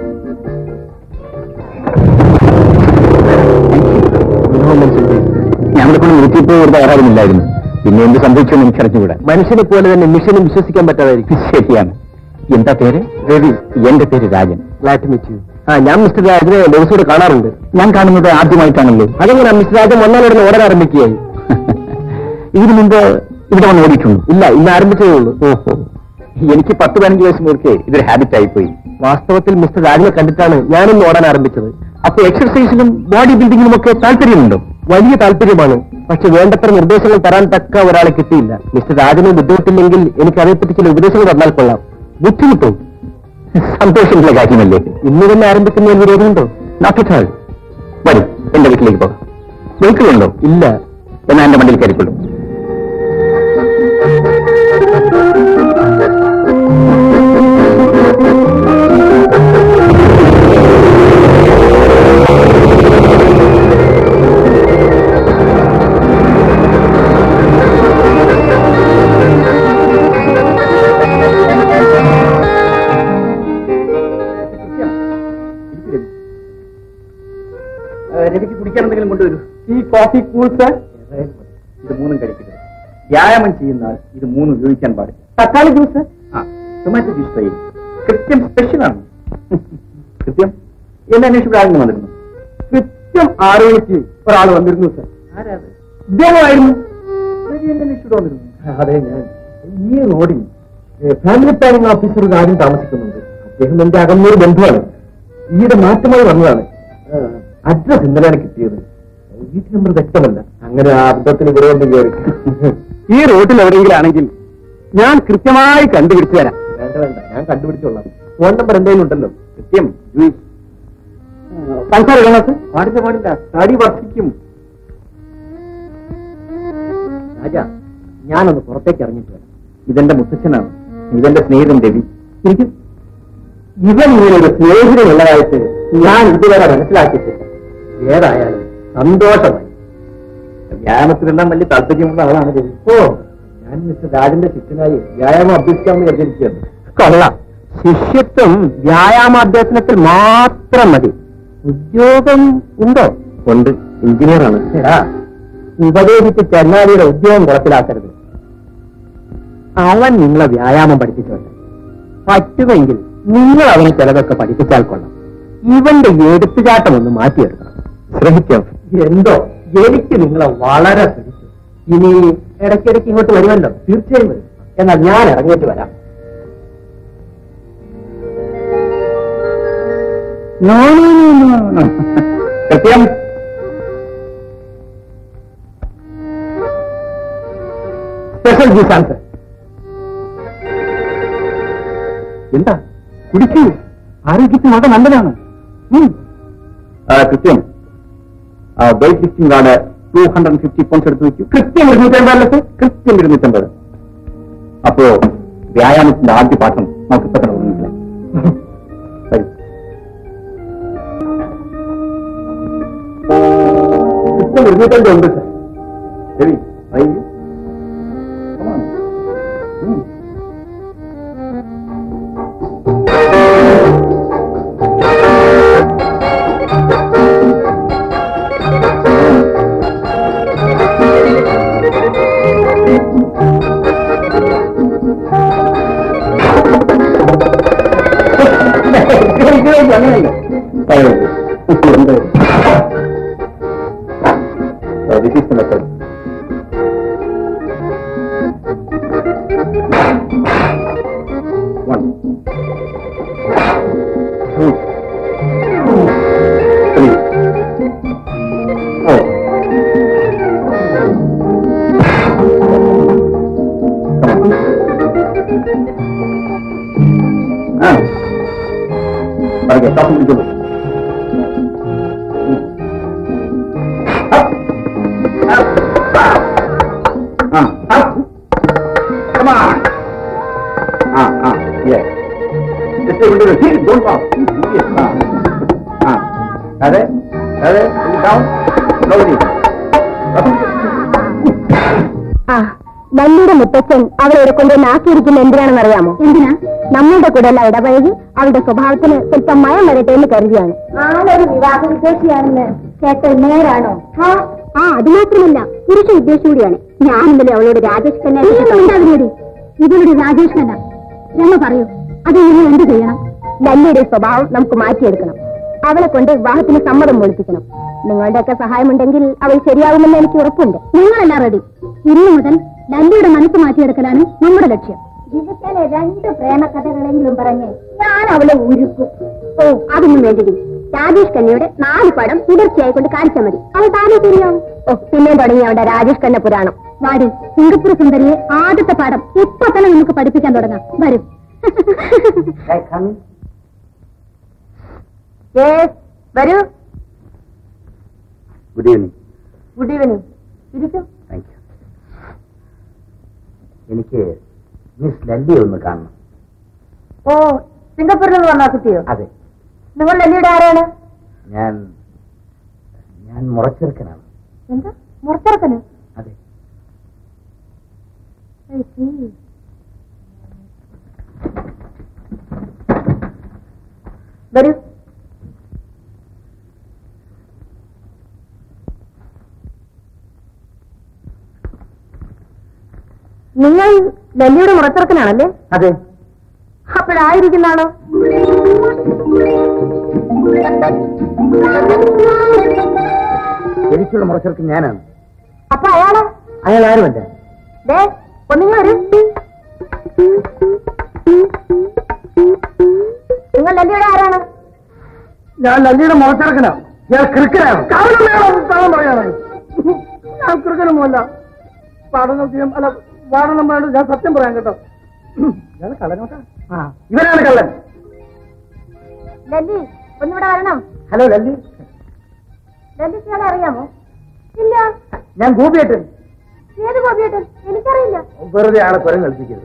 ഞങ്ങളുടെ കൊണ്ട് നൂറ്റിപ്പോ ഒരു തയ്യാറാകുന്നില്ലായിരുന്നു പിന്നെ എന്ത് സംഭവിച്ചു എനിക്കറിഞ്ഞുകൂടാ മനുഷ്യനെ പോലെ തന്നെ മിഷനും വിശ്വസിക്കാൻ പറ്റാതായിരിക്കും ശരിയാണ് എന്താ പേര് രവി എന്റെ പേര് Rajan glad to meet you ആ ഞാൻ മിസ്റ്റർ രാജനെ ദിവസവും കാണാറുണ്ട് ഞാൻ കാണുന്നത് ആദ്യമായിട്ടാണല്ലോ അതെങ്ങനെ മിസ്റ്റർ രാജൻ വന്നാലുടനെ ഓടാൻ ആരംഭിക്കുകയായി ഇതിനു മുമ്പ് ഇവിടെ വന്ന് ഓടിയിട്ടുണ്ട് ഇല്ല ഇന്ന് ആരംഭിച്ചതേ ഉള്ളൂ ഓഹോ എനിക്ക് പത്ത് പതിനഞ്ച് വയസ്സ് മുതൽക്കേ ഇതൊരു ഹാബിറ്റ് ആയിപ്പോയി വാസ്തവത്തിൽ മിസ്റ്റർ രാജനെ കണ്ടിട്ടാണ് ഞാനിന്ന് ഓടാൻ ആരംഭിച്ചത് അപ്പൊ എക്സർസൈസിലും ബോഡി ബിൽഡിങ്ങിലും ഒക്കെ താല്പര്യമുണ്ടോ വലിയ താല്പര്യമാണ് പക്ഷെ വേണ്ടത്ര നിർദ്ദേശങ്ങൾ തരാൻ തക്ക ഒരാളെ കിട്ടിയില്ല മിസ്റ്റർ രാജന് ബുദ്ധിമുട്ടില്ലെങ്കിൽ എനിക്ക് അതേപ്പറ്റി ചില ഉപദേശങ്ങൾ തന്നാൽ കൊള്ളാം ബുദ്ധിമുട്ടോ സന്തോഷമുള്ള കാര്യമല്ലേ ഇന്ന് തന്നെ ആരംഭിക്കുന്നതിൽ വിരോധമുണ്ടോ നോട്ട് വരും എന്റെ വീട്ടിലേക്ക് പോകാം വെഹിക്കിളുണ്ടോ ഇല്ല എന്നാ എന്റെ വണ്ടിയിൽ കയറിക്കൊള്ളൂ രവിക്ക് കുടിക്കാൻ എന്തെങ്കിലും കൊണ്ടുവരൂ ഈ കോഫി കൂൾ സർ ഇത് മൂന്നും കഴിക്കരുത് വ്യായാമം ചെയ്യുന്ന ആൾ ഇത് മൂന്നും ഉപയോഗിക്കാൻ പാടില്ല തക്കാളി ജ്യൂസ് ആ ടൊമാറ്റോ ജ്യൂസ് ട്രൈ കൃത്യം സ്പെഷ്യലാണ് കൃത്യം എന്നെ അന്വേഷിച്ച് ആരെങ്കിലും വന്നിരുന്നു കൃത്യം ആറ് മണിക്ക് ഒരാൾ വന്നിരുന്നു സർ ആരാത് ഇദ്ദേഹമായിരുന്നു രവി എന്നെ അന്വേഷിച്ചിട്ട് വന്നിരുന്നു അതെ ഞാൻ ഈ റോഡിൽ ഫാമിലി പ്ലാനിംഗ് ഓഫീസർ ഒരു ആരും താമസിക്കുന്നുണ്ട് അദ്ദേഹം എന്റെ അകന്നൊരു ബന്ധുവാണ് ഈയിടെ മാറ്റമായി വന്നതാണ് അഡ്രസ് ഇന്നലെയാണ് കിട്ടിയത് വീട്ടു നമ്പർ വ്യക്തമല്ല അങ്ങനെ ആ അബദ്ധത്തിന് ഇവിടെ വന്ന് കയറി ഈ റോഡിൽ എവിടെയെങ്കിലും ആണെങ്കിൽ ഞാൻ കൃത്യമായി കണ്ടുപിടിച്ചു തരാം വേണ്ട വേണ്ട ഞാൻ കണ്ടുപിടിച്ചോളാം ഫോൺ നമ്പർ എന്തെങ്കിലും ഉണ്ടല്ലോ കൃത്യം പഞ്ചാര ഗ്ലാസ് പാടില്ല പാടില്ല തടി വർദ്ധിക്കും രാജ ഞാനൊന്ന് പുറത്തേക്ക് ഇറങ്ങിയിട്ട് വരാം ഇതെന്റെ മുത്തച്ഛനാണ് ഇതെന്റെ സ്നേഹിതൻ രവി എനിക്ക് ഇവൻ ഇങ്ങനെ ഒരു സ്നേഹിതനുള്ളതായിട്ട് ഞാൻ ഇതുവരെ മനസ്സിലാക്കിയിട്ടില്ല ഏതായാലും സന്തോഷമായി വ്യായാമത്തിലെല്ലാം വലിയ താല്പര്യമുള്ള ആളാണ് രവി ഓ ഞാൻ മിസ്റ്റർ രാജന്റെ ശിഷ്യനായി വ്യായാമം അഭ്യസിക്കാമെന്ന് വിചാരിക്കുകയാണ് കൊള്ളാം ശിഷ്യത്വം വ്യായാമാഭ്യസനത്തിൽ മാത്രം മതി ഉദ്യോഗം ഉണ്ടോ ഉണ്ട് എഞ്ചിനീയറാണ് ഉപദേശിച്ച് ചെന്നാലിയുടെ ഉദ്യോഗം കുളത്തിലാക്കരുത് അവൻ നിങ്ങളെ വ്യായാമം പഠിപ്പിച്ചോട്ടെ പറ്റുമെങ്കിൽ നിങ്ങൾ അവന് ചിലതൊക്കെ പഠിപ്പിച്ചാൽ കൊള്ളാം ഇവന്റെ എടുത്തുചാട്ടം ഒന്ന് മാറ്റിയെടുക്കണം ശ്രമിക്കാം എന്തോ എനിക്ക് നിങ്ങളെ വളരെ പിടിച്ചു ഇനി ഇടയ്ക്കിടയ്ക്ക് ഇങ്ങോട്ട് വരുമല്ലോ തീർച്ചയായും വരും എന്നാൽ ഞാൻ ഇറങ്ങിയിട്ട് വരാം സത്യം സ്പെഷ്യൽ ജ്യൂസ് ആൻസർ എന്താ കുടിക്കൂ ആരോഗ്യത്തിന് വളരെ നല്ലതാണ് കൃത്യം weight lifting card two hundred fifty points എടുത്ത് വെച്ചു കൃത്യം ഇരുന്നൂറ്റമ്പതല്ലേ സർ കൃത്യം ഇരുന്നൂറ്റമ്പത് അപ്പോ വ്യായാമത്തിന്റെ ആദ്യ പാഠം നമുക്ക് ഇപ്പൊ തന്നെ മനസ്സിലായി ശരി കൃത്യം ഇരുന്നൂറ്റമ്പത് ഉണ്ട് സർ ശരി വൈകി Come on. ഉം. So this is the method. One, two, three, four. Come on. Ah. Okay, talking to you. Up. Up. Ah, up. Come on. Ah, ah, yes. Just stay with the heel, don't walk. Yes, ah. Ah. Got it? Got it? Bring it down. Slowly. Up. ആ നല്ലിയുടെ മുത്തച്ഛൻ അവളെ കൊണ്ടുവന്ന് ആക്കിയിരിക്കുന്ന എന്തിനാണെന്ന് അറിയാമോ എന്തിനാ നമ്മളുടെ കൂടെ എല്ലാം ഇടപഴകി അവളുടെ സ്വഭാവത്തിന് സ്വല്പം മയം വരട്ടെ എന്ന് കരുതിയാണ് ആളൊരു വിവാഹ ഉദ്ദേശിയാണെന്ന് കേട്ട നേരാണോ ആ അത് മാത്രമല്ല പുരുഷ ഉദ്ദേശം കൂടിയാണ് ഞാൻ ഇന്നലെ അവളോട് രാജേഷ് ഖന്ന ഇവളുടെ രാജേഷ് ഖന്ന ഞങ്ങൾ പറയൂ അത് നിങ്ങൾ എന്ത് ചെയ്യണം നല്ലിയുടെ സ്വഭാവം നമുക്ക് മാറ്റിയെടുക്കണം അവളെ കൊണ്ട് വിവാഹത്തിന് സമ്മതം പൊളിപ്പിക്കണം നിങ്ങളുടെയൊക്കെ സഹായമുണ്ടെങ്കിൽ അവൾ ശരിയാകുമെന്ന് എനിക്ക് ഉറപ്പുണ്ട് നിങ്ങളെല്ലാം റെഡി ഇന്നു മുതൽ ലല്ലിയുടെ മനസ്സ് മാറ്റിയെടുക്കലാണ് നമ്മുടെ ലക്ഷ്യം ദിവസേന രണ്ട് പ്രേമകഥകളെങ്കിലും പറഞ്ഞ് ഞാൻ അവളെ ഉരുക്കും ഓ അതൊന്നും വേണ്ടി രാജേഷ് കന്നയുടെ നാല് പടം തുടർച്ചയായി കൊണ്ട് കാണിച്ചാൽ മതി അവൾ താനെ ശരിയാവും ഓ പിന്നെ തുടങ്ങി അവളുടെ രാജേഷ് കന്ന പുരാണം വാടി സിംഗപ്പൂർ സുന്ദരിയെ ആദ്യത്തെ പാഠം ഇപ്പൊ തന്നെ നമുക്ക് പഠിപ്പിക്കാൻ തുടങ്ങാം വരും യെസ് വരൂ ഗുഡ് ഈവനിങ് ഗുഡ് ഈവനിങ് ഇരിക്കും താങ്ക് യു എനിക്ക് മിസ് ലല്ലി ഒന്ന് കാണണം ഓ സിംഗപ്പൂരിൽ നിന്ന് വന്നാ കുട്ടിയോ അതെ നിങ്ങൾ ലല്ലിയുടെ ആരാണ് ഞാൻ ഞാൻ മുറച്ചെറുക്കനാണ് എന്താ മുറത്തിറക്കന് അതെ വരൂ നിങ്ങൾ ലല്ലിയുടെ മുറത്തിറക്കനാണല്ലേ അതെ അപ്പോഴായിരിക്കുന്നാണോ ശരിക്കുള്ള മുറച്ചെറുക്കൻ ഞാനാണ് അപ്പൊ അയാള് അയാൾ ആരുമല്ല ദേ ഒന്നിങ്ങ് വരൂ നിങ്ങൾ ലല്ലിയുടെ ആരാണ് ഞാൻ ലല്ലിയുടെ മുറച്ചിറക്കനാണ് ഞാൻ ക്രിക്കനാണ് പറയാണ് ഞാൻ ക്രിക്കനൊന്നുമല്ല പഠനം ചെയ്യാൻ അല്ല പഠനം വേണ്ട ഞാൻ സത്യം പറയാൻ കേട്ടോ ഇയാള് കള്ളനോട്ടാ ആ ഇവനാണ് കള്ളൻ ലല്ലി ഒന്നിവിടെ വരണം ഹലോ ലല്ലി ലല്ലിക്ക് ഇയാളെ അറിയാമോ ഇല്ല ഞാൻ ഗോപിയേട്ടൻ ഏത് ഗോപിയേട്ടൻ എനിക്കറിയില്ല വെറുതെ ആളെ കുരം കളിപ്പിക്കരുത്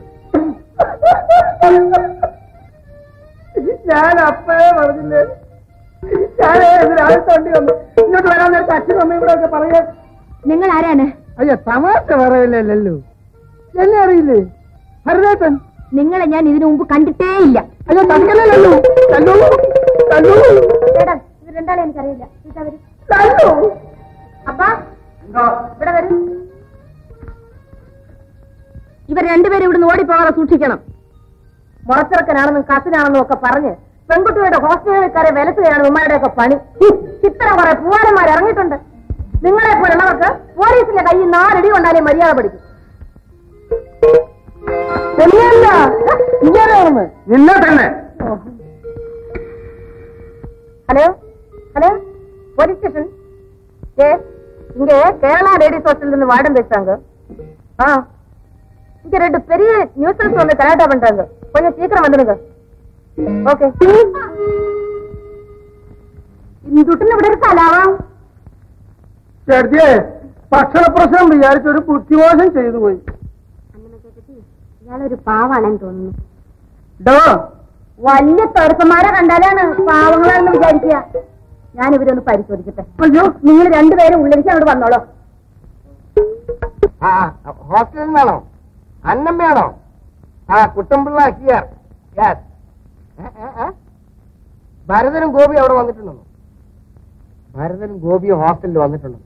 ഞാൻ അപ്പഴേ പറഞ്ഞില്ലേ ഞാൻ രാവിലെ തൊണ്ടി വന്നു ഇങ്ങോട്ട് വരാൻ നേരത്തെ അച്ഛനും അമ്മയും കൂടെ ഒക്കെ പറയാ നിങ്ങൾ ആരാണ് അയ്യോ തമാശ പറയില്ലേ ലല്ലു എന്നെ അറിയില്ലേ ഭരതേട്ടൻ നിങ്ങളെ ഞാൻ ഇതിനു മുമ്പ് കണ്ടിട്ടേ ഇല്ല അയ്യോ തനിക്കല്ലേ ലല്ലു ലല്ലു ലല്ലു മേഡം ഇത് രണ്ടാളെ എനിക്കറിയില്ല ഇതാ വരൂ ലല്ലു അപ്പാ ഇവിടെ വരൂ ഇവർ രണ്ടുപേരും ഇവിടുന്ന് ഓടിപ്പോകാതെ സൂക്ഷിക്കണം മുറച്ചിറക്കനാണെന്നും കസിനാണെന്നും ഒക്കെ പറഞ്ഞ് പെൺകുട്ടികളുടെ ഹോസ്റ്റലുകളിൽ കയറി വിലക്കുകയാണ് ഉമ്മയുടെ ഒക്കെ പണി ഇത്തരം കുറെ പൂവാരന്മാർ ഇറങ്ങിയിട്ടുണ്ട് നിങ്ങളെ പോലുള്ളവർക്ക് പോലീസിന്റെ കയ്യിൽ നാലടി കൊണ്ടാലേ മര്യാദ പഠിക്കും എന്നല്ല ഇയാളാണെന്ന് നിന്നെ തന്നെ ஹலோ ஹலோ போலீஸ் ஸ்டேஷன் ஏ இங்க கேரளா லேடிஸ் ஹாஸ்டல்ல இருந்து வார்டன் பேசுறாங்க ஆ இங்க ரெண்டு பெரிய நியூசன்ஸ் வந்து கலாட்டா பண்றாங்க கொஞ்சம் சீக்கிரம் வந்துடுங்க ஓகே ഇന്തുട്ടിന് ഇവിടെ ഒരു കലാവാം ചേട്ടിയെ ഭക്ഷണ പ്രശ്നം വിചാരിച്ചൊരു ബുദ്ധിമോശം ചെയ്തു പോയി ഇയാളൊരു പാവാണെന്ന് തോന്നുന്നു ഡോ വലിയ തെറുപ്പന്മാരെ കണ്ടാലാണ് പാവങ്ങളാണെന്ന് വിചാരിക്കുക ഞാൻ ഇവരൊന്ന് പരിശോധിക്കട്ടെ അയ്യോ നിങ്ങൾ രണ്ടുപേരും ഉള്ളിലേക്ക് അങ്ങോട്ട് വന്നോളൂ ആ ഹോസ്റ്റലിൽ നിന്നാണോ അന്നമ്മയാണോ ആ കുട്ടമ്പിള്ള ഹിയർ യെസ് ഭരതനും ഗോപിയും അവിടെ വന്നിട്ടുണ്ടോ ഭരതനും ഗോപിയും ഹോസ്റ്റലിൽ വന്നിട്ടുണ്ടോ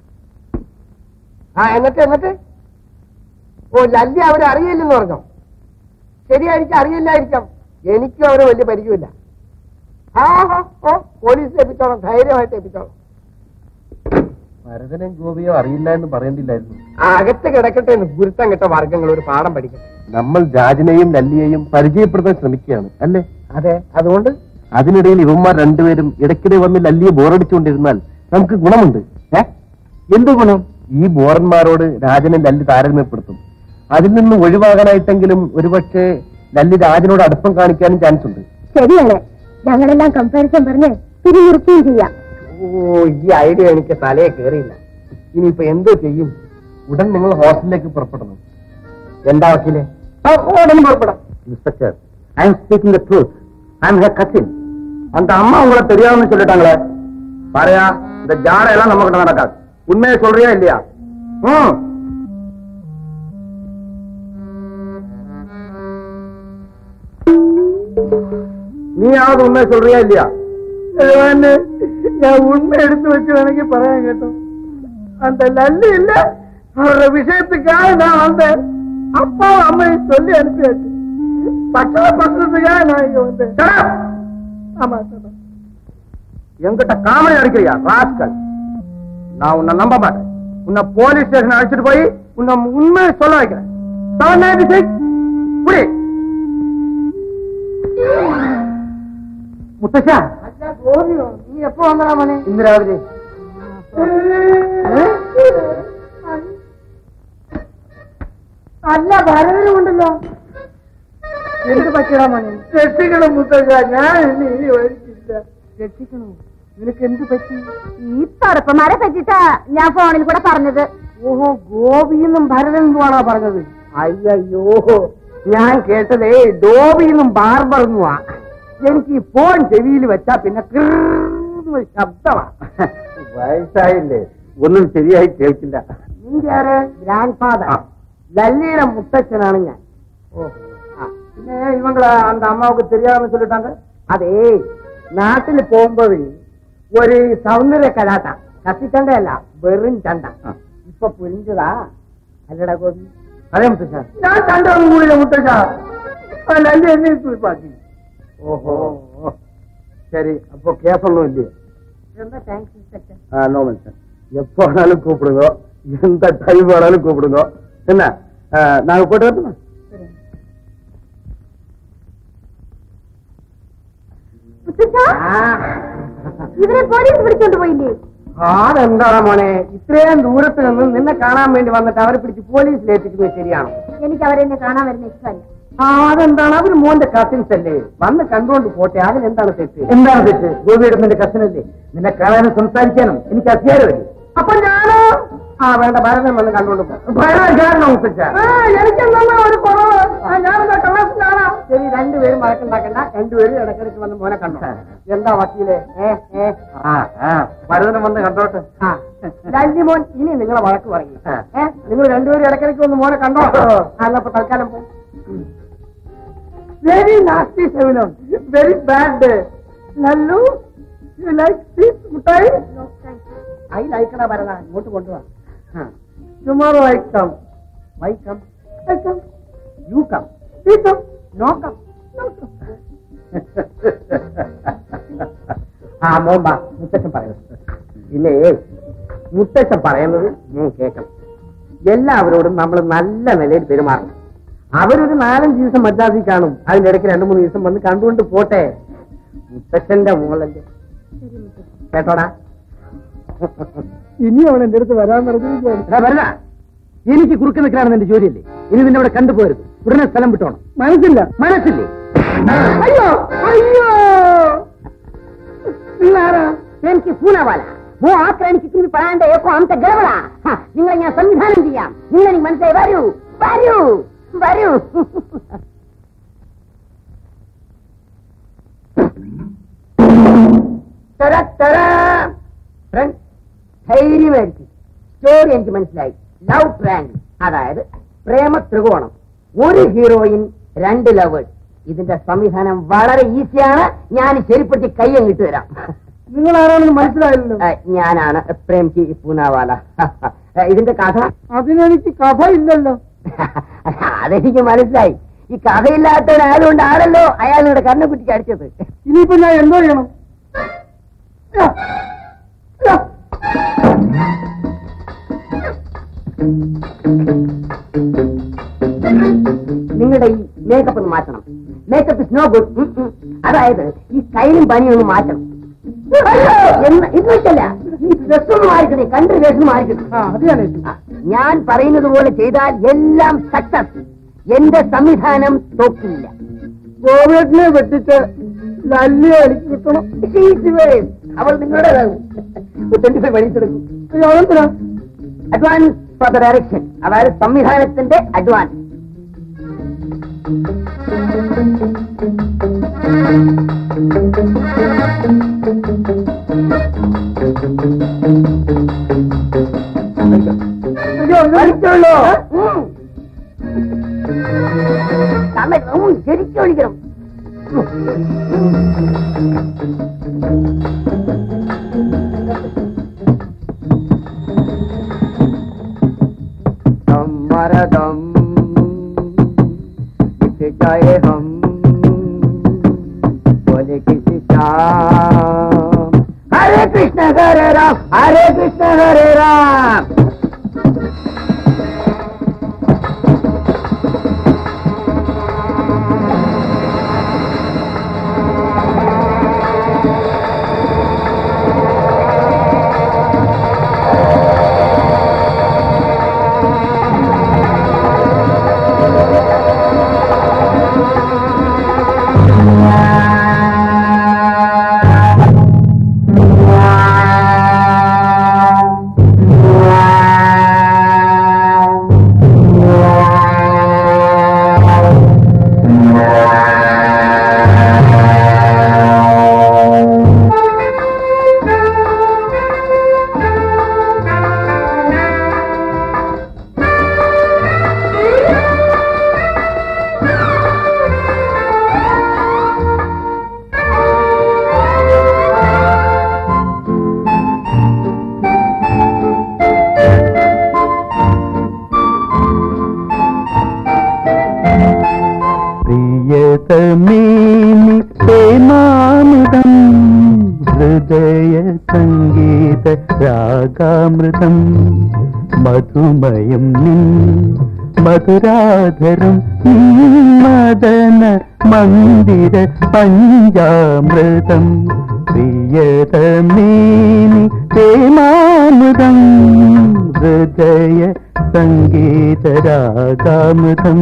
ആ എന്നിട്ട് എന്നിട്ട് ഓ ലല്ലി അവരെ അറിയില്ലെന്ന് പറഞ്ഞോ ശരിയായിരിക്കും അറിയില്ലായിരിക്കാം എനിക്കും അവരെ വലിയ പരിചയമില്ല ആ ആ, ഓ പോലീസിൽ ഏൽപ്പിച്ചോളാം ധൈര്യമായിട്ട് ഏൽപ്പിച്ചോളാം ഭരതനും ഗോപിയോ അറിയില്ല എന്ന് പറയേണ്ടില്ലായിരുന്നു ആ അകത്ത് കിടക്കട്ടെ എന്ന് ഗുരുത്തം കെട്ട വർഗങ്ങൾ ഒരു പാഠം പഠിക്കട്ടെ നമ്മൾ രാജനെയും ലല്ലിയെയും പരിചയപ്പെടുത്താൻ ശ്രമിക്കുകയാണ് അല്ലേ അതെ അതുകൊണ്ട് അതിനിടയിൽ ഇവന്മാർ രണ്ടുപേരും ഇടയ്ക്കിടെ വന്ന് ലല്ലിയെ ബോറടിച്ചുകൊണ്ടിരുന്നാൽ നമുക്ക് ഗുണമുണ്ട് ഏ എന്ത് ഗുണം ഈ ബോറന്മാരോട് രാജനെ ലല്ലി താരതമ്യപ്പെടുത്തും അതിൽ നിന്ന് ഒഴിവാകാനായിട്ടെങ്കിലും ഒരുപക്ഷെ ലല്ലി രാജനോട് അടുപ്പം കാണിക്കാനും ചാൻസ് ഉണ്ട് ശരിയാണ് ഞങ്ങളെല്ലാം കമ്പാരിസൺ പറഞ്ഞ് പിരിമുറുക്കുകയും ചെയ്യാം ഓ ഈ ഐഡിയ എനിക്ക് തലയെ കേറിയില്ല ഇനിയിപ്പോ എന്തോ ചെയ്യും ഉടൻ നിങ്ങൾ ഹോസ്റ്റലിലേക്ക് പുറപ്പെടണം എന്താ വക്കീലെ ഉടനെ പുറപ്പെടാം inspector I'm speaking the truth I'm her cousin அந்த அம்மா உங்களை தெரியாதுன்னு சொல்லிட்டாங்களே பாரையா இந்த ஜாடையெல்லாம் நம்ம கிட்ட நடக்காது உண்மையை சொல்றியா இல்லையா ம் நீயாவது உண்மை சொல்றியா இல்லையா ഞാൻ ഉണ്മ എടുത്തു വെച്ച് വേണമെങ്കിൽ പറയാൻ കേട്ടോ அந்த லல்லு இல்ல அவரோட விஷயத்துக்காக நான் வந்தேன் அப்பாவும் அம்மையும் சொல்லி அனுப்பியாச்சு பட்டண பட்டணத்துக்காக நான் இங்க வந்தேன் ஆமா சொல்றேன் என்கிட்ட காமெடி அடிக்கிறியா ராஸ்கல் நான் உன்னை நம்ப மாட்டேன் உன்னை போலீஸ் ஸ்டேஷன் அழைச்சிட்டு போய் உன்னை உண்மையை சொல்ல வைக்கிறேன் செவன் நைன்டி சிக்ஸ் புடி முத்தச்சா நீ எப்போ வந்தடா மணி இந்திராவதி അല്ല ഭരതനുണ്ടല്ലോ എന്ത് പറ്റിയടാ മണി രക്ഷിക്കണം മുത്തച്ഛ ഞാൻ എന്നെ ഇനി വഴിക്കില്ല രക്ഷിക്കണോ നിനക്ക് എന്ത് പറ്റി ഈ തറപ്പന്മാരെ പറ്റിട്ടാ ഞാൻ ഫോണിൽ കൂടെ പറഞ്ഞത് ഓഹോ ഗോപിയെന്നും ഭരതനെന്നുമാണോ പറഞ്ഞത് അയ്യോ ഞാൻ കേട്ടതേ ഡോബിയെന്നും ബാർബറെന്നുമാ എനിക്ക് ഈ ഫോൺ ചെവിയിൽ വെച്ചാ പിന്നെ കൃന്ന് ശബ്ദമാ വയസ്സായില്ലേ ഒന്നും ശരിയായി കേൾക്കില്ല നിന്റെ ആര് ഗ്രാൻഡ് ഫാദർ ആ. ലല്ലിയുടെ മുത്തച്ഛനാണ് ഞാൻ ഓ ആ. പിന്നെ ഇവങ്ങള அந்த அம்மாவுக்கு தெரியாதுன்னு சொல்லிட்டாங்க അതേ നാട്ടിൽ പോകുമ്പോൾ ഒരു സൗന്ദര്യ കലാട്ട കത്തിച്ചണ്ടയല്ല വെറും ചണ്ട ആ. ഇപ്പൊ പുരിഞ്ചതാ അല്ലടാ ഗോപി അതെ മുത്തച്ഛ ഞാൻ ചണ്ടൊന്നും കൂടില്ല മുത്തച്ഛ ലല്ലി എന്നെ കുറിപ്പാക്കി ഓഹോ சரி அப்போ கேசணும் இல்லையே ரொம்ப தேங்க்ஸ் இன்ஸ்பெக்டர் ஆ நோ மென்ஷன் எப்போ வேணாலும் கூப்பிடுங்க எந்த டைம் வேணாலும் கூப்பிடுங்க என்ன ஆ, நாங்க போட்டு வரட்டுமா ഇവരെ പോലീസ് പിടിച്ചോണ്ട് പോയില്ലേ അതെന്താണ് മോനെ ഇത്രയും ദൂരത്ത് നിന്ന് നിന്നെ കാണാൻ വേണ്ടി വന്നിട്ട് അവരെ പിടിച്ച് പോലീസിലേറ്റിക്കുന്നത് ശരിയാണോ എനിക്ക് അവരെന്നെ കാണാൻ വരുന്ന ഇഷ്ടമല്ല ആ അതെന്താണ് അവര് മോന്റെ കസിൻസ് അല്ലേ വന്ന് കണ്ടുകൊണ്ട് പോട്ടെ അതിനെന്താണ് തെറ്റ് എന്താണ് തെറ്റ് ഗോപിയുടെ നിന്റെ കസിനല്ലേ നിന്നെ കാണാനും സംസാരിക്കാനും എനിക്ക് അധികാരമല്ലേ അപ്പൊ ഞാനോ ആ വേണ്ട ഭരതൻ വന്ന് കണ്ടുകൊണ്ട് പോ ഭരതൻ കാരണം എനിക്കെന്താ ഒരു കുറവ് ഞാനെന്താ കള്ളാസ് കാണാം ശരി രണ്ടുപേരും വഴക്കുണ്ടാക്കണ്ട രണ്ടുപേരും ഇടയ്ക്കിടയ്ക്ക് വന്ന് മോനെ കണ്ടോ എന്താ വക്കീലെ ഏ ഏ ആ ആ ഭരതനം വന്ന് കണ്ടോട്ടെ ആ ലല്ലി മോൻ ഇനി നിങ്ങളെ വഴക്ക് പറയും ആ. ഏ നിങ്ങൾ രണ്ടുപേരും ഇടയ്ക്കിടയ്ക്ക് വന്ന് മോനെ കണ്ടോ അല്ലപ്പോ തൽക്കാലം പോ വെരി നാസ്റ്റി സെവനോൺ very bad Lallu you like sweet മുട്ടായി ഐ ലൈക്കടാ ഭരണ ഇങ്ങോട്ട് കൊണ്ടുവാ tomorrow I come why come I come you come we come no come ആ മോമ്പ മുത്തച്ഛൻ പറയുന്നത് പിന്നെ മുത്തച്ഛൻ പറയുന്നത് ഞാൻ കേൾക്കണം എല്ലാവരോടും നമ്മൾ നല്ല നിലയിൽ പെരുമാറണം അവരൊരു നാലഞ്ച് ദിവസം മദ്രാസിൽ കാണും അതിന്റെ ഇടയ്ക്ക് രണ്ടു മൂന്ന് ദിവസം വന്ന് കണ്ടുകൊണ്ട് പോട്ടെ മുത്തച്ഛന്റെ മോളല്ലേ കേട്ടോടാ ഇനി അവൻ എന്റെ അടുത്ത് വരാൻ പറഞ്ഞിരിക്കുകയാണ് എനിക്ക് കുറുക്ക് നിൽക്കലാണ് എന്റെ ജോലിയല്ലേ ഇനി നിന്നെ ഇവിടെ കണ്ടുപോരുത് ഉടനെ സ്ഥലം വിട്ടോണം മനസ്സില്ല മനസ്സില്ലേ അയ്യോ അയ്യോ നിങ്ങളാരാ എനിക്ക് പൂനവാല ഓ ആക്രമിച്ച് തിരിഞ്ഞ് പറയാണ്ട് ഏക്കോ അന്ത ഗർവള നിങ്ങളെ ഞാൻ സംവിധാനം ചെയ്യാം നിങ്ങൾ എനിക്ക് മനസ്സിലായി വരൂ വരൂ വരൂ തര, തര. ഫ്രണ്ട്, ധൈര്യമായിരിക്കും സ്റ്റോറി എനിക്ക് മനസ്സിലായി ലവ് ട്രാങ്കിൾ അതായത് പ്രേമ ത്രികോണം ഒരു ഹീറോയിൻ രണ്ട് ലവേഴ്സ് ഇതിന്റെ സംവിധാനം വളരെ ഈസിയാണ് ഞാൻ ശരിപ്പെട്ടി കയ്യം കിട്ടുതരാം നിങ്ങൾ ആരാണെന്ന് മനസ്സിലായില്ലല്ലോ ഞാനാണ് പ്രേംജി പൂനാവാല ഇതിന്റെ കഥ അതിനെനിക്ക് കഥ ഇല്ലല്ലോ അതെനിക്ക് മനസ്സിലായി ഈ കഥയില്ലാത്തവനായതുകൊണ്ടാണല്ലോ അയാൾ നിങ്ങളുടെ കണ്ണുകുറ്റിക്ക് അടിച്ചത് ഇനിയിപ്പോ ഞാൻ എന്തോ ചെയ്യണം നിങ്ങളുടെ ഈ മേക്കപ്പ് ഒന്ന് മാറ്റണം മേക്കപ്പ് ഇസ് നോ ഗുഡ് അതായത് ഈ കയ്യിലും പനിയും ഒന്ന് മാറ്റണം അയ്യോ, എന്ന് ഇത് വെച്ചല്ല ഈ ഡ്രസ് ഒന്ന് മാറിക്കണേ കൺട്രി ഡ്രസ് മാറിക്കണേ ഞാൻ പറയുന്നത് പോലെ ചെയ്താൽ എല്ലാം സക്സസ് എന്റെ സംവിധാനം തോക്കില്ല ഗോവേട്ടിനെ വെട്ടിച്ച് ലല്ലിയെ എനിക്ക് കിട്ടണം അവൾ നിങ്ങളുടേതാകും ട്വന്റി ഫൈവ് വലിച്ചെടുക്കും അഡ്വാൻസ് ഫോർ ദ ഡയറക്ഷൻ അതായത് സംവിധാനത്തിന്റെ അഡ്വാൻസ് വലിച്ചോളൂ ശരിക്കും ഒഴിക്കണം मरदम मिट जाए हम बोले किसी शाम हरे कृष्ण हरे राम हरे कृष्ण हरे राम പ്രിയതമേനി പ്രേമാമൃതം ഹൃദയ സംഗീത രാഗാമൃതം മധുമയം നിൻ മധുരാധരം നിൻ മദന മന്ദിര പഞ്ചാമൃതം പ്രിയതമേനി പ്രേമാമൃതം ഹൃദയ സംഗീത രാഗാമൃതം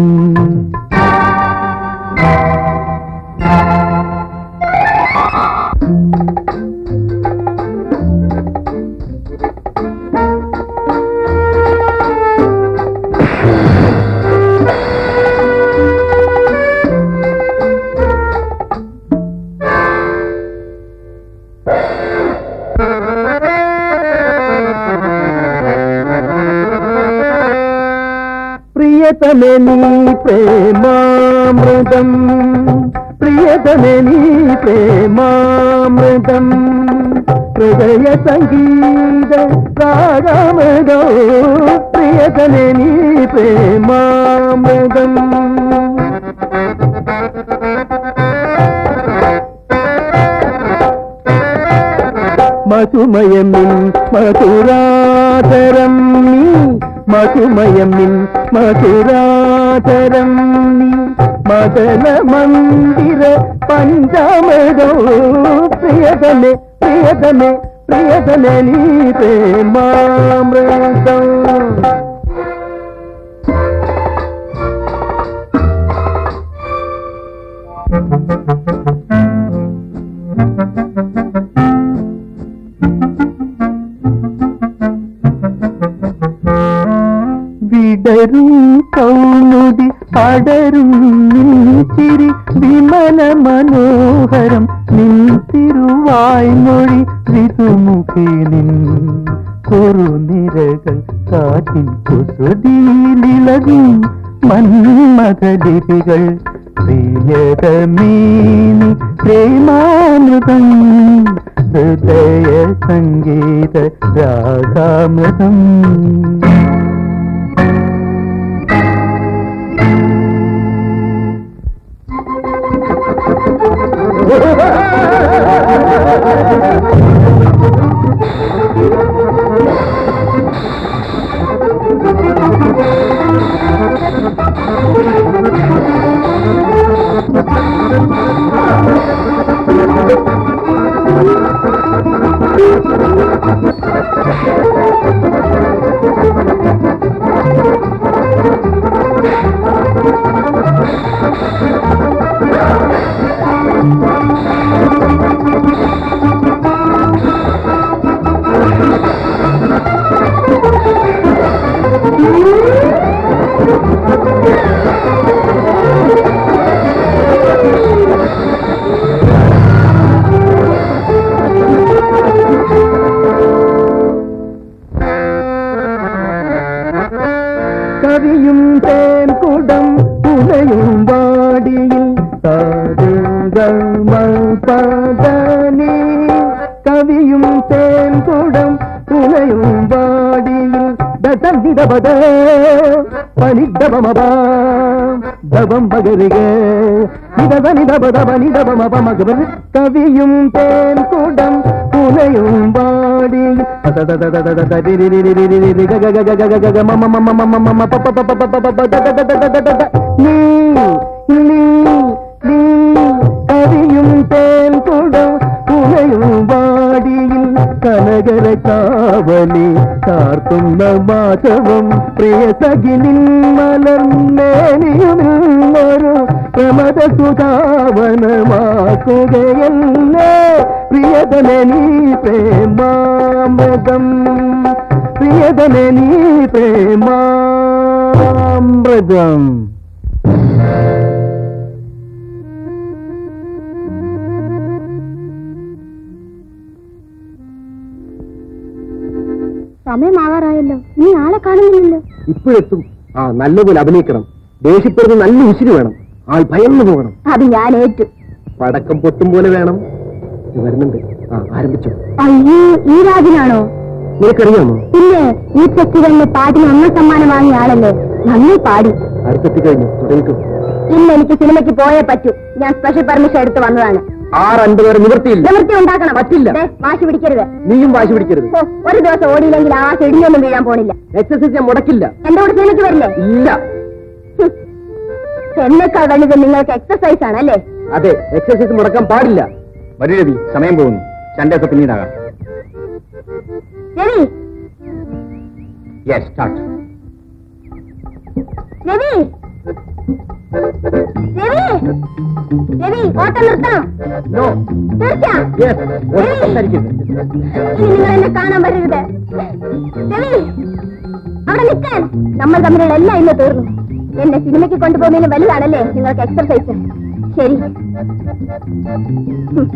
പ്രിയതമേ നീ പ്രേമാമൃതം പ്രിയതമേ നീ പ്രേമാമൃതം ഹൃദയ സംഗീത രാഗാമൃതോ പ്രിയതമേ നീ പ്രേമാമൃതം മധുമയമിൻ മധുരാതരം നീ മധുമയമിൻ മധുരാതരം നീ മദന മന്ദിര പഞ്ചാമൃതോ പ്രിയതമേ പ്രിയതമേ പ്രിയതമേ നീ പ്രേമാമൃതം വിടരും കൗമുദി പടരും ചിരി വിമല മനോഹരം നിൻ തിരുവായ്മൊഴി ഋതുമുഖി നിൻ കുറുനിരകൾ കാറ്റിൻ കുസുതിയിലിളകും മന്മഥലിപികൾ പ്രിയതമീനി പ്രേമാമൃതം ഹൃദയ സംഗീത രാഗാമൃതം കവിയും തേൻ കുടം പുലയും വാടിയിൽ പദനി കവിയും തേൻ കുടം പുലയും വാടിയിൽ ദശവിധപദ പനിഡപമപ ദവം പകരുക നിതപനിതപദപനിതപമപമകവർ കവിയും തേൻ കുടം പുലയും വാടിയിൽ നീ നീ നീ കവിയും തേൻ കുടം പുലയും വാടിയിൽ കനകര കാവലി കാർത്തുന്ന മാധവം പ്രിയ സഖിനിൽ മലർമേനിയുമില്ലൊരു പ്രമദ സുധാവനമാക്കുകയല്ലേ പ്രിയതനെ നീ പ്രേമാമൃതം പ്രിയതനെ നീ പ്രേമാമൃതം സമയമാകാറായല്ലോ നീ ആളെ കാണുന്നില്ലല്ലോ ഇപ്പോഴെത്തും ആ നല്ലപോലെ അഭിനയിക്കണം ദേഷ്യപ്പെടുന്ന നല്ല ഉശിരി വേണം ആൾ ഭയന്നു പോകണം അത് ഞാൻ ഏറ്റു പടക്കം പൊട്ടും പോലെ വേണം ഇത് വരുന്നുണ്ട് ആ ആരംഭിച്ചു അയ്യോ ഈ രാജനാണോ നിനക്കറിയാമോ പിന്നെ ഈ ഫെസ്റ്റിവലിന് പാട്ടിന് ഒന്നാം സമ്മാനം വാങ്ങിയ ആളല്ലേ നന്നായി പാടി അടുത്തെത്തി കഴിഞ്ഞു തുടങ്ങിക്കോ ഇന്ന് എനിക്ക് സിനിമയ്ക്ക് പോയേ പറ്റൂ ഞാൻ സ്പെഷ്യൽ പെർമിഷൻ എടുത്ത് വന്നതാണ് ആറ് അൻപത് പേർ നിവൃത്തിയില്ല നിവൃത്തി ഉണ്ടാക്കണം പറ്റില്ല. ദേ, വാശി പിടിക്കരുത് നീയും വാശി പിടിക്കരുത് ഓ, ഒരു ദിവസം ഓടിയില്ലെങ്കിൽ ആ ചെടിയൊന്നും വീഴാൻ പോണില്ല എക്സസൈസ് ഞാൻ മുടക്കില്ല എന്റെ കൂടെ സിനിമയ്ക്ക് വരില്ലേ ഇല്ല ഹും. എന്നെക്കാൾ വലുത് നിങ്ങൾക്ക് എക്സസൈസ് ആണ് അല്ലേ അതെ എക്സസൈസ് മുടക്കാൻ പാടില്ല വരൂ രവി സമയം പോകുന്നു രണ്ടൊക്കെ പിന്നീടാകാം രവി യെസ് സ്റ്റാർട്ട് രവി രവി രവി ഓട്ടം നിർത്തണം നോ തീർച്ച യെസ് സംസാരിക്കരുത് ഇനി നിങ്ങൾ എന്നെ കാണാൻ വരരുത് രവി അവിടെ നിൽക്കാൻ നമ്മൾ തമ്മിലുള്ള എല്ലാം ഇന്ന് തീർന്നു എന്നെ സിനിമയ്ക്ക് കൊണ്ടുപോകുന്നതിന് വലുതാണല്ലേ നിങ്ങൾക്ക് എക്സർസൈസ് ശരി ഹും.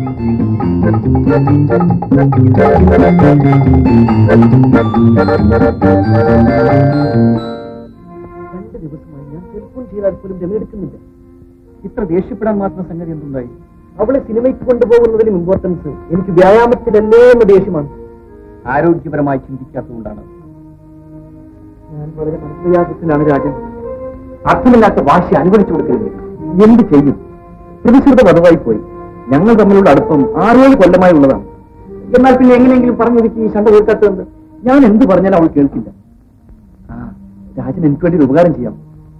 രണ്ട് ദിവസമായി ഞാൻ ടെലിഫോൺ ചെയ്താൽ പോലും രമെടുക്കുന്നില്ല ഇത്ര ദേഷ്യപ്പെടാൻ മാത്രം സംഗതി എന്തുണ്ടായി അവളെ സിനിമയ്ക്ക് കൊണ്ടുപോകുന്നതിലും ഇമ്പോർട്ടൻസ് എനിക്ക് വ്യായാമത്തിലല്ലേ എന്ന ദേഷ്യമാണ് ആരോഗ്യപരമായി ചിന്തിക്കാത്തതുകൊണ്ടാണ് ഞാൻ വളരെ മനപ്രയാസത്തിലാണ് രാജൻ അർത്ഥമില്ലാത്ത വാശി അനുവദിച്ചു കൊടുക്കരുത് എന്ത് ചെയ്യും പ്രതിശ്രുത പദവായി പോയി ഞങ്ങൾ തമ്മിലുള്ള അടുപ്പം ആറേഴ് കൊല്ലമായി ഉള്ളതാണ് എന്നാൽ പിന്നെ എങ്ങനെയെങ്കിലും പറഞ്ഞൊതുക്കി ഈ ശണ്ട തീർക്കാത്തത് ഞാൻ എന്ത് പറഞ്ഞാലും അവൾ കേൾക്കില്ല ആ രാജൻ എനിക്ക് വേണ്ടി ഒരു ഉപകാരം ചെയ്യാം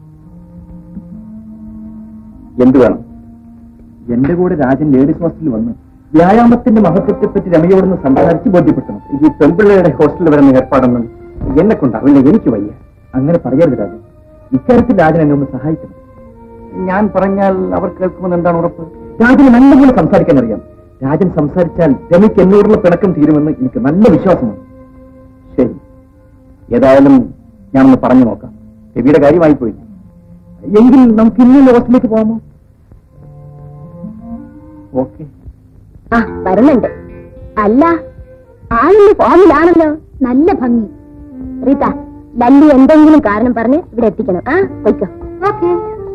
എന്ത് വേണം എന്റെ കൂടെ രാജൻ ലേഡീസ് ഹോസ്റ്റലിൽ വന്ന് വ്യായാമത്തിന്റെ മഹത്വത്തെപ്പറ്റി രമയോടൊന്ന് സംസാരിച്ച് ബോധ്യപ്പെടുത്തണം ഈ പെൺപിള്ളയുടെ ഹോസ്റ്റലിൽ വരുന്ന ഏർപ്പാടൊന്നും എന്നെ കൊണ്ടാവില്ല എനിക്ക് വയ്യ അങ്ങനെ പറയരുത് രാജൻ ഇക്കാര്യത്തിൽ രാജൻ എന്നെ ഒന്ന് സഹായിക്കണം ഞാൻ പറഞ്ഞാൽ അവർ കേൾക്കുമെന്ന് എന്താണ് ഉറപ്പ് രാജന് നല്ലപോലെ സംസാരിക്കാൻ അറിയാം രാജൻ സംസാരിച്ചാൽ രമിക്ക് എന്നോടുള്ള പിണക്കം തീരുമെന്ന് എനിക്ക് നല്ല വിശ്വാസമാണ് ശരി ഏതായാലും ഞാനൊന്ന് പറഞ്ഞു നോക്കാം രവിയുടെ കാര്യമായി പോയി എങ്കിൽ നമുക്ക് ഇന്ന് ഹോസ്റ്റലിലേക്ക് പോകാമോ ഓക്കെ ആ വരുന്നുണ്ട് അല്ല ആളിന്റെ ഫോമിലാണല്ലോ നല്ല ഭംഗി റീത്ത ലല്ലി എന്തെങ്കിലും കാരണം പറഞ്ഞ് ഇവിടെ എത്തിക്കണം ആ പൊയ്ക്കോ ഓക്കെ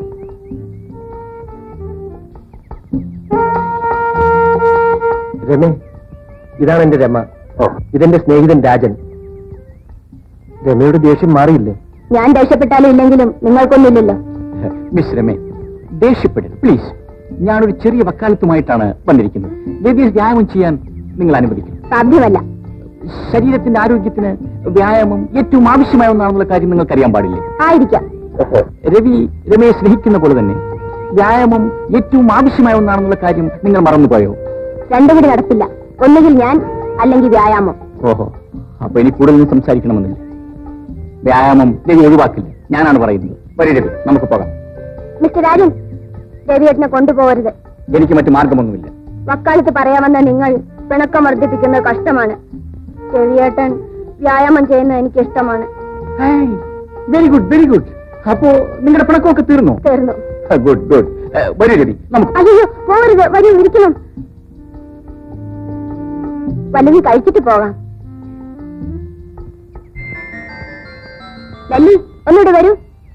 രമേ ഇതാണ് എന്റെ രമ ഇതെന്റെ സ്നേഹിതൻ രാജൻ രമയുടെ ദേഷ്യം മാറിയില്ലേ ഞാൻ ദേഷ്യപ്പെട്ടാലും ഇല്ലെങ്കിലും നിങ്ങൾക്കൊന്നുമില്ലല്ലോ മിസ് രമേ ദേഷ്യപ്പെടരുത് പ്ലീസ് ഞാനൊരു ചെറിയ വക്കാലത്തുമായിട്ടാണ് വന്നിരിക്കുന്നത് ലേഡീസ് വ്യായാമം ചെയ്യാൻ നിങ്ങൾ അനുവദിക്കും സാധ്യമല്ല ശരീരത്തിന്റെ ആരോഗ്യത്തിന് വ്യായാമം ഏറ്റവും ആവശ്യമായ ഒന്നാണെന്നുള്ള കാര്യം നിങ്ങൾക്ക് അറിയാൻ പാടില്ലേ ആയിരിക്കാം രവി രമയെ സ്നേഹിക്കുന്ന പോലെ തന്നെ വ്യായാമം ഏറ്റവും ആവശ്യമായ ഒന്നാണെന്നുള്ള കാര്യം നിങ്ങൾ മറന്നുപോയോ രണ്ടും കൂടി നടപ്പില്ല ഒന്നുകിൽ ഞാൻ അല്ലെങ്കിൽ വ്യായാമം ഓഹോ അപ്പൊ ഇനി കൂടുതൽ സംസാരിക്കണമെന്നില്ല വ്യായാമം രവി ഒഴിവാക്കില്ല ഞാനാണ് പറയുന്നത് വരൂ രവി നമുക്ക് പോകാം മിസ്റ്റർ രാജൻ രവിയേട്ടനെ കൊണ്ടുപോകരുത് എനിക്ക് മറ്റു മാർഗമൊന്നുമില്ല വക്കാലത്ത് പറയാമെന്ന നിങ്ങൾ പിണക്കം വർദ്ധിപ്പിക്കുന്നത് കഷ്ടമാണ് രവിയേട്ടൻ വ്യായാമം ചെയ്യുന്നത് എനിക്ക് ഇഷ്ടമാണ് വെരി ഗുഡ് വെരി ഗുഡ് അപ്പോ നിങ്ങളുടെ പിണക്കമൊക്കെ തീർന്നോ തീർന്നു ഗുഡ് ഗുഡ് വരൂ രവി നമുക്ക് അയ്യോ പോകരുത് വരൂ ഇരിക്കണം വല്ലതും കഴിച്ചിട്ട് പോകാം ലല്ലി ഒന്നുകൂടെ വരൂ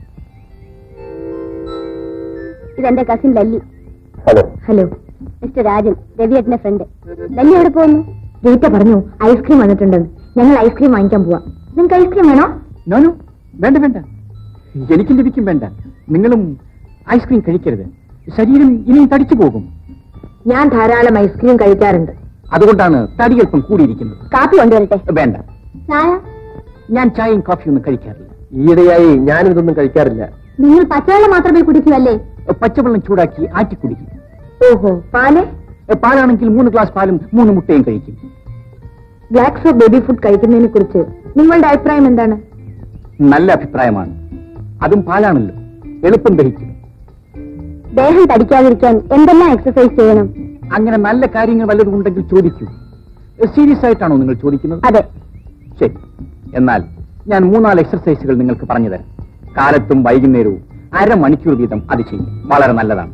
ഇതെന്റെ cousin Lalli hello hello mister Rajan രവിയേട്ടന്റെ ഫ്രണ്ട് ലല്ലി എവിടെ പോകുന്നു റീറ്റ പറഞ്ഞു ഐസ്ക്രീം വന്നിട്ടുണ്ടെന്ന് ഞങ്ങൾ ഐസ്ക്രീം വാങ്ങിക്കാൻ പോവാം നിങ്ങൾക്ക് ഐസ്ക്രീം വേണോ നോനു വേണ്ട വേണ്ട എനിക്കും ലഭിക്കും വേണ്ട നിങ്ങളും ഐസ്ക്രീം കഴിക്കരുത് ശരീരം ഇനിയും തടിച്ചു പോകും ഞാൻ ധാരാളം ഐസ്ക്രീം കഴിക്കാറുണ്ട് അതുകൊണ്ടാണ് തടി അല്പം കൂടിയിരിക്കുന്നത് കാപ്പി കൊണ്ടുവരട്ടെ വേണ്ട ചായ ഞാൻ ചായയും കാഫിയും ഒന്നും കഴിക്കാറില്ല ഈയിടെയായി ഞാനും ഇതൊന്നും കഴിക്കാറില്ല നിങ്ങൾ പച്ചവെള്ളം മാത്രമേ കുടിക്കൂ അല്ലേ പച്ചവെള്ളം ചൂടാക്കി ആറ്റി കുടിക്കും ഓഹോ പാല് പാലാണെങ്കിൽ മൂന്ന് ഗ്ലാസ് പാലും മൂന്ന് മുട്ടയും കഴിക്കും ബ്ലാക്ക് സോപ്പ് ബേബി ഫുഡ് കഴിക്കുന്നതിനെ കുറിച്ച് നിങ്ങളുടെ അഭിപ്രായം എന്താണ് നല്ല അഭിപ്രായമാണ് അതും പാലാണല്ലോ എളുപ്പം ദഹിക്കും ദേഹം തടിക്കാതിരിക്കാൻ എന്തെല്ലാം എക്സസൈസ് ചെയ്യണം അങ്ങനെ നല്ല കാര്യങ്ങൾ വല്ലതും ഉണ്ടെങ്കിൽ ചോദിക്കൂ സീരിയസ് ആയിട്ടാണോ നിങ്ങൾ ചോദിക്കുന്നത് അതെ ശരി എന്നാൽ ഞാൻ മൂന്നാല് എക്സർസൈസുകൾ നിങ്ങൾക്ക് പറഞ്ഞു തരാം കാലത്തും വൈകുന്നേരവും അരമണിക്കൂർ വീതം അത് ചെയ്യും വളരെ നല്ലതാണ്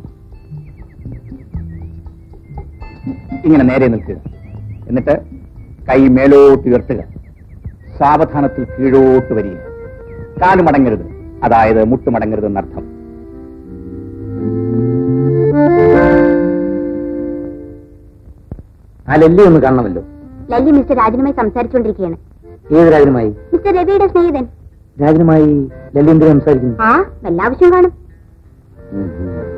ഇങ്ങനെ നേരെ നിൽക്കുക എന്നിട്ട് കൈ മേലോട്ട് ഉയർത്തുക സാവധാനത്തിൽ കീഴോട്ട് വരിക കാല് മടങ്ങരുത് അതായത് മുട്ട് മടങ്ങരുത് എന്നർത്ഥം ആ ലല്ലി ഒന്ന് കാണണമല്ലോ ലല്ലി മിസ്റ്റർ രാജനുമായി സംസാരിച്ചുകൊണ്ടിരിക്കുകയാണ് ഏത് രാജനുമായി മിസ്റ്റർ രവിയുടെ സ്നേഹിതൻ രാജനുമായി ലല്ലി എന്തിനു സംസാരിക്കുന്നു ആ വല്ല ആവശ്യം കാണും ഉം, ഉം.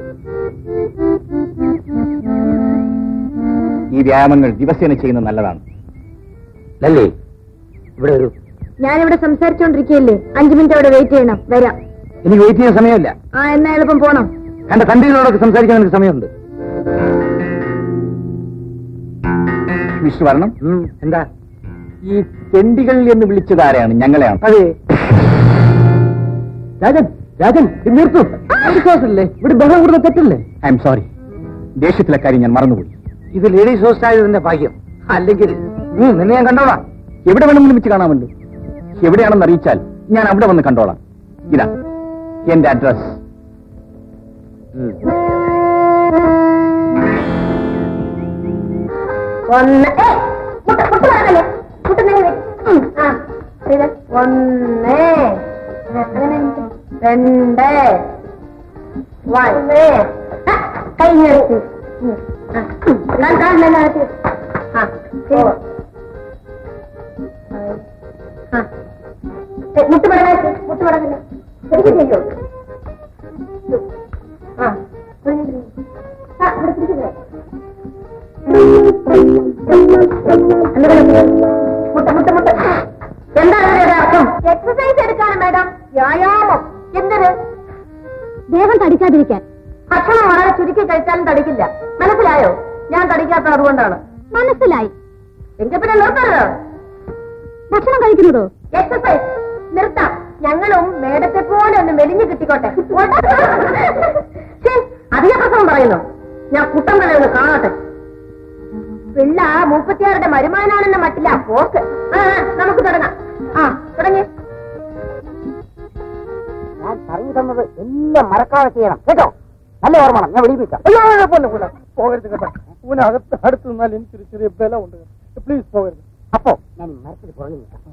വ്യായാമങ്ങൾ ദിവസേന ചെയ്യുന്നത് നല്ലതാണ് ലല്ലേ ഇവിടെ ഒരു ഞാനിവിടെ സംസാരിച്ചോണ്ടിരിക്കുകയല്ലേ അഞ്ചു മിനിറ്റ് അവിടെ വെയിറ്റ് ചെയ്യണം വരാം എനിക്ക് വെയിറ്റ് ചെയ്യാൻ സമയമില്ല ആ എന്നാ എളുപ്പം പോണം കണ്ട തന്റെകളോടൊക്കെ സംസാരിക്കാൻ എനിക്ക് സമയമുണ്ട് വിഷ്ണു വരണം എന്താ ഈ തെണ്ടികൾ എന്ന് വിളിച്ചത് ആരെയാണ് ഞങ്ങളെയാണ് അതെ രാജൻ രാജൻ ഇത് നിർത്തൂ ലേഡീസ് ഇവിടെ ബഹളം കൂടുന്ന തെറ്റല്ലേ ഐ എം സോറി ദേഷ്യത്തിലെ കാര്യം ഞാൻ മറന്നുപോയി ഇത് ലേഡീസ് ഹോസ്റ്റ് ആയതിന്റെ ഭാഗ്യം അല്ലെങ്കിൽ ഉം, നിന്നെ ഞാൻ കണ്ടോളാം എവിടെ വേണമെങ്കിലും വെച്ച് കാണാമല്ലോ എവിടെയാണെന്ന് അറിയിച്ചാൽ ഞാൻ അവിടെ വന്ന് കണ്ടോളാം ഇതാ എന്റെ അഡ്രസ് ഒന്ന് ഏയ്, മുട്ട മുട്ട വേണമല്ലേ മുട്ട നിങ്ങൾ ആ ഇത് ഒന്ന് ആ, അങ്ങനെ നിക്ക്. രണ്ട് വന്ന് ആ, കൈ നിർത്തി ഉം. ആ, ഉം. കാൽ കാൽ മേലെ നിർത്തി. ആ ശരി. ആ ഏയ്, മുട്ട് മടങ്ങാ മുട്ട് മടങ്ങില്ല ശരിക്കും ചെയ്യോ ആ ആ ഇവിടെ പിടിക്കുന്നത് മുട്ട മുട്ട മുട്ട എന്താണ് ഇതിന്റെ അർത്ഥം എക്സസൈസ് എടുക്കാണ് മാഡം വ്യായാമം എന്തിന് ദേഹം തടിക്കാതിരിക്കാൻ ഭക്ഷണം വളരെ ചുരുക്കി കഴിച്ചാലും തടിക്കില്ല മനസ്സിലായോ ഞാൻ തടിക്കാത്ത അതുകൊണ്ടാണ് മനസ്സിലായി എങ്കിൽ പിന്നെ നിർത്തരുത് ഭക്ഷണം കഴിക്കുന്നതോ എക്സസൈസ് നിർത്താം ഞങ്ങളും മേടത്തെ പോലെ ഒന്ന് മെലിഞ്ഞു കിട്ടിക്കോട്ടെ ഛേ, അധിക പ്രസവം പറയുന്നു ഞാൻ കുട്ടം കളി ഒന്ന് കാണട്ടെ പിള്ള മുപ്പത്തിയാറുടെ മരുമാനാണെന്ന മട്ടില്ല പോക്ക് ആ ആ, നമുക്ക് തുടങ്ങാം ആ തുടങ്ങി ഞാൻ പറഞ്ഞു തന്നത് എല്ലാം മറക്കാതെ ചെയ്യണം കേട്ടോ നല്ല ഓർമ്മ വേണം. ഞാൻ വിളിപ്പിക്കാം പോകരുത് കേട്ടോ ഊനകത്ത് അടുത്ത് നിന്നാൽ എനിക്കൊരു ചെറിയ ബലം ഉണ്ട് പ്ലീസ് പോകരുത് അപ്പോ ഞാൻ ഈ മരത്തിൽ പുറകെ നിൽക്കാം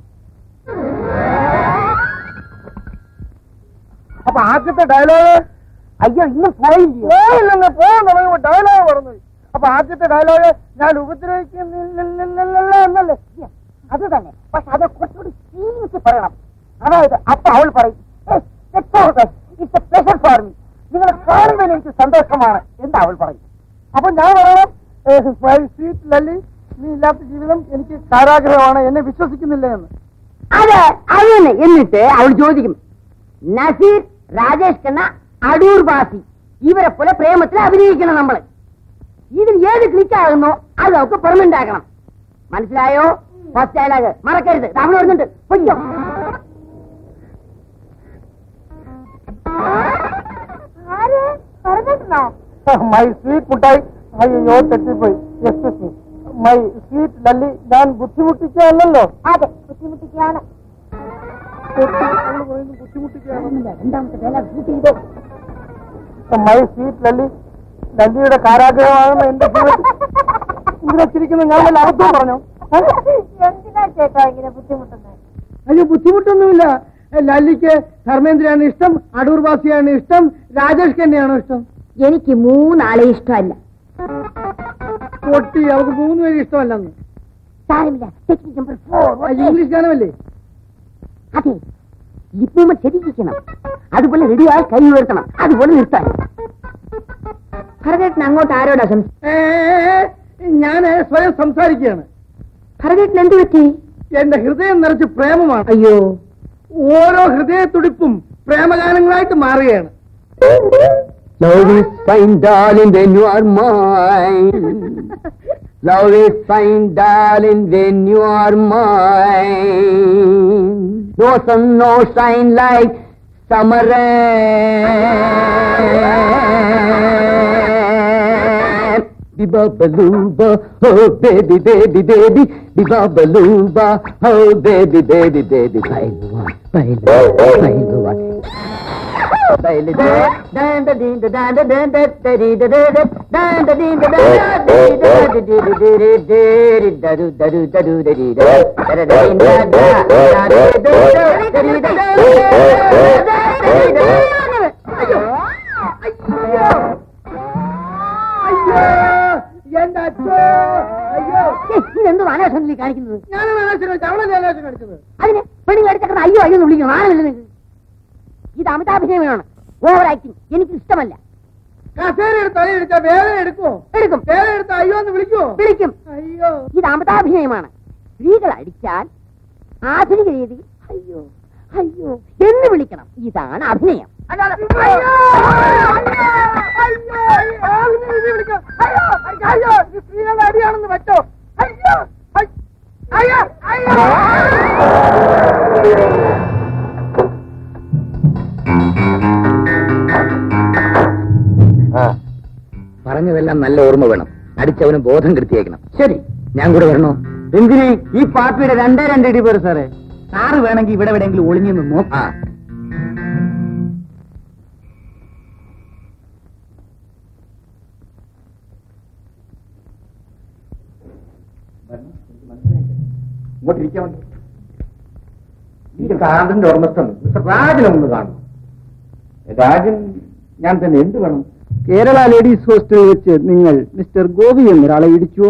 അപ്പൊ ആദ്യത്തെ ഡയലോഗ് അയ്യോ ഇന്നും പോയില്ലയോ പോയില്ലെന്ന് പോകാൻ തുടങ്ങുമ്പോ ഡയലോഗ് പറഞ്ഞു അപ്പൊ ആദ്യത്തെ ഡയലോഗ് ഞാൻ ഉപദ്രവിക്കുന്നില്ല എന്നല്ലേ അത് തന്നെ പക്ഷെ അത് കുറച്ചുകൂടി ക്ഷീണിച്ച് പറയണം അതായത് അപ്പൊ അവൾ പറയും it's a pleasure for me നിങ്ങളെ കാണുന്നതിന് എനിക്ക് സന്തോഷമാണ് എന്ന് അവൾ പറയും അപ്പൊ ഞാൻ പറയണം സ്വീറ്റ് ലല്ലി നീ ഇല്ലാത്ത ജീവിതം എനിക്ക് കാരാഗ്രഹമാണ് എന്നെ വിശ്വസിക്കുന്നില്ല എന്ന് അത് അത് തന്നെ എന്നിട്ട് അവൾ ചോദിക്കും നസീർ രാജേഷ് ഖന്ന അടൂർ ബാസി ഇവരെ പോലെ പ്രേമത്തിൽ അഭിനയിക്കണം നമ്മള് ഇതിൽ ഏത് ക്ലിക്ക് ആകുന്നോ അത് നമുക്ക് പെർമനന്റ് ആക്കണം മനസ്സിലായോ ഫസ്റ്റ് ഡയലോഗ് മറക്കരുത് തമിഴ് വരുന്നുണ്ട് പൊയ്ക്കോ ആര് പറഞ്ഞിട്ടുണ്ടോ മൈ സ്വീറ്റ് മുട്ടായി അയ്യോ തെറ്റിപ്പോയി excuse me my sweet Lalli ഞാൻ ബുദ്ധിമുട്ടിക്കാനല്ലോ അതെ ബുദ്ധിമുട്ടിക്കാണ് ബുദ്ധിമുട്ടിക്കാണ് രണ്ടാമത്തെ ഡയലോഗ് ഷൂട്ട് ചെയ്തോ മൈ സ്വീറ്റ് ലല്ലി ലല്ലിയുടെ കാരാഗ്രഹമാണെന്ന് എന്റെ ജീവിതത്തിൽ ഇവിടെ വെച്ചിരിക്കുന്ന ഞാൻ വല്ല അബദ്ധവും പറഞ്ഞു എന്തിനാ ചേട്ടാ ഇങ്ങനെ ബുദ്ധിമുട്ടുന്നത് അയ്യോ ബുദ്ധിമുട്ടൊന്നുമില്ല ലല്ലിക്ക് ധർമ്മേന്ദ്രയാണ് ഇഷ്ടം അടൂർ ബാസിയാണ് ഇഷ്ടം രാജേഷ് തന്നെയാണോ ഇഷ്ടം എനിക്ക് മൂന്നാളെ ഇഷ്ടമല്ല പൊട്ടി അവർക്ക് മൂന്ന് പേര് ഇഷ്ടമല്ലെന്ന് സാരമില്ല ടെക്നിക് നമ്പർ ഫോർ അത് ഇംഗ്ലീഷ് ഗാനമല്ലേ അതെ ലിപ്പുമ്മ ചെടിക്കണം അതുപോലെ റെഡിയായി കൈ ഉയർത്തണം അതുപോലെ നിർത്താൻ ഭരതേട്ടൻ അങ്ങോട്ട് ആരോടാ സംസാരിക്കും ഞാൻ സ്വയം സംസാരിക്കുകയാണ് ഭരതേട്ടൻ എന്ത് പറ്റി എന്റെ ഹൃദയം നിറച്ച് പ്രേമമാണ് അയ്യോ ഓരോ ഹൃദയത്തുടിപ്പും പ്രേമഗാനങ്ങളായിട്ട് മാറുകയാണ് Love is fine, darling, when you are mine. Love is fine, darling, when you are mine. No sun, no shine like summer rain. Bibabaluba, oh baby, baby, baby, bibabaluba, oh baby, baby, baby, bailuwa, bailuwa, bailuwa. എന്റെ അച്ഛോ അയ്യോ ഇതെന്ത് അനാശം നീ കാണിക്കുന്നത് ഞാനാണ് ആലോചന കളിച്ചത് അവളല്ലേ ആലോചന കളിച്ചത് അതിന് പെണ്ണുങ്ങൾ എടുത്തക്കണം അയ്യോ അയ്യോ എന്ന് വിളിക്കണം ആണല്ലോ നിങ്ങൾക്ക് ഇത് അമിതാഭിനയമാണ് ഓവർ ആക്ടിങ് എനിക്ക് ഇഷ്ടമല്ല കസേര എടുത്ത് തലയിടിച്ച വേദന എടുക്കുമോ എടുക്കും വേദന എടുത്ത് അയ്യോ എന്ന് വിളിക്കുമോ വിളിക്കും അയ്യോ ഇത് അമൃതാഭിനയമാണ് സ്ത്രീകൾ അടിച്ചാൽ ആധുനിക രീതി അയ്യോ അയ്യോ എന്ന് വിളിക്കണം ഇതാണ് അഭിനയം അല്ലാതെ, അയ്യോ, അയ്യോ, അയ്യോ, അയ്യോ, ഇതിനെ ഇത് വിളിക്കോ. അയ്യോ, അയ്യോ, ഇത് സ്ത്രീകളുടെ അടിയാണെന്ന് വെച്ചോ അയ്യോ അയ്യോ, അയ്യോ അയ്യോ പറഞ്ഞതെല്ലാം നല്ല ഓർമ്മ വേണം അടിച്ചവന് ബോധം കെടുത്തിയേക്കണം ശരി ഞാൻ കൂടെ വരണോ എന്തിന് ഈ പാർട്ടിയുടെ രണ്ടേ രണ്ട് ഇടി പേര് സാറേ സാറ് വേണമെങ്കിൽ ഇവിടെ എവിടെയെങ്കിലും ഒളിഞ്ഞു നിന്ന് നോക്കാം ഇങ്ങോട്ടിരിക്കാൻ ഈ കാറിന്റെ ഉടമസ്ഥൻ മിസ്റ്റർ രാജനെ ഒന്ന് കാണും രാജൻ ഞാൻ തന്നെ എന്ത് വേണം കേരള ലേഡീസ് ഹോസ്റ്റലിൽ വെച്ച് നിങ്ങൾ മിസ്റ്റർ ഗോപി എന്നൊരാളെ ഇടിച്ചുവോ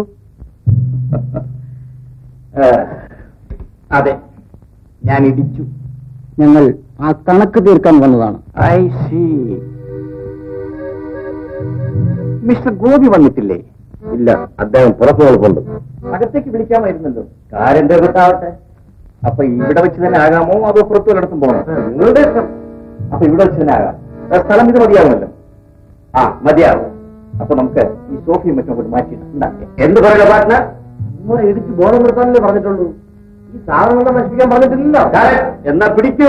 അതെ ഞാൻ ഇടിച്ചു ഞങ്ങൾ ആ കണക്ക് തീർക്കാൻ വന്നതാണ് ഐ സി മിസ്റ്റർ ഗോപി വന്നിട്ടില്ലേ ഇല്ല അദ്ദേഹം പുറത്തു നിൽപ്പുണ്ട് അകത്തേക്ക് വിളിക്കാമായിരുന്നല്ലോ കാരന്റെ അകത്താവട്ടെ അപ്പൊ ഇവിടെ വെച്ച് തന്നെ ആകാമോ അതോ പുറത്തു വല്ലയിടത്തും പോകണം നിങ്ങളുടെ ഇഷ്ടം അപ്പൊ ഇവിടെ വെച്ച് തന്നെ ആകാം ആ സ്ഥലം ഇത് മതിയാകുമല്ലോ ആ മതിയാകും അപ്പൊ നമുക്ക് ഈ സോഫിയും മറ്റും കൂടി മാറ്റിയിട്ട് എന്ത് പറയുക പാർട്ട്ണർ നിങ്ങളെ ഇടിച്ച് ബോധം നിർത്താനല്ലേ പറഞ്ഞിട്ടുള്ളൂ ഈ സാധനങ്ങളെ നശിപ്പിക്കാൻ പറഞ്ഞിട്ടില്ലല്ലോ എന്നാ പിടിക്കൂ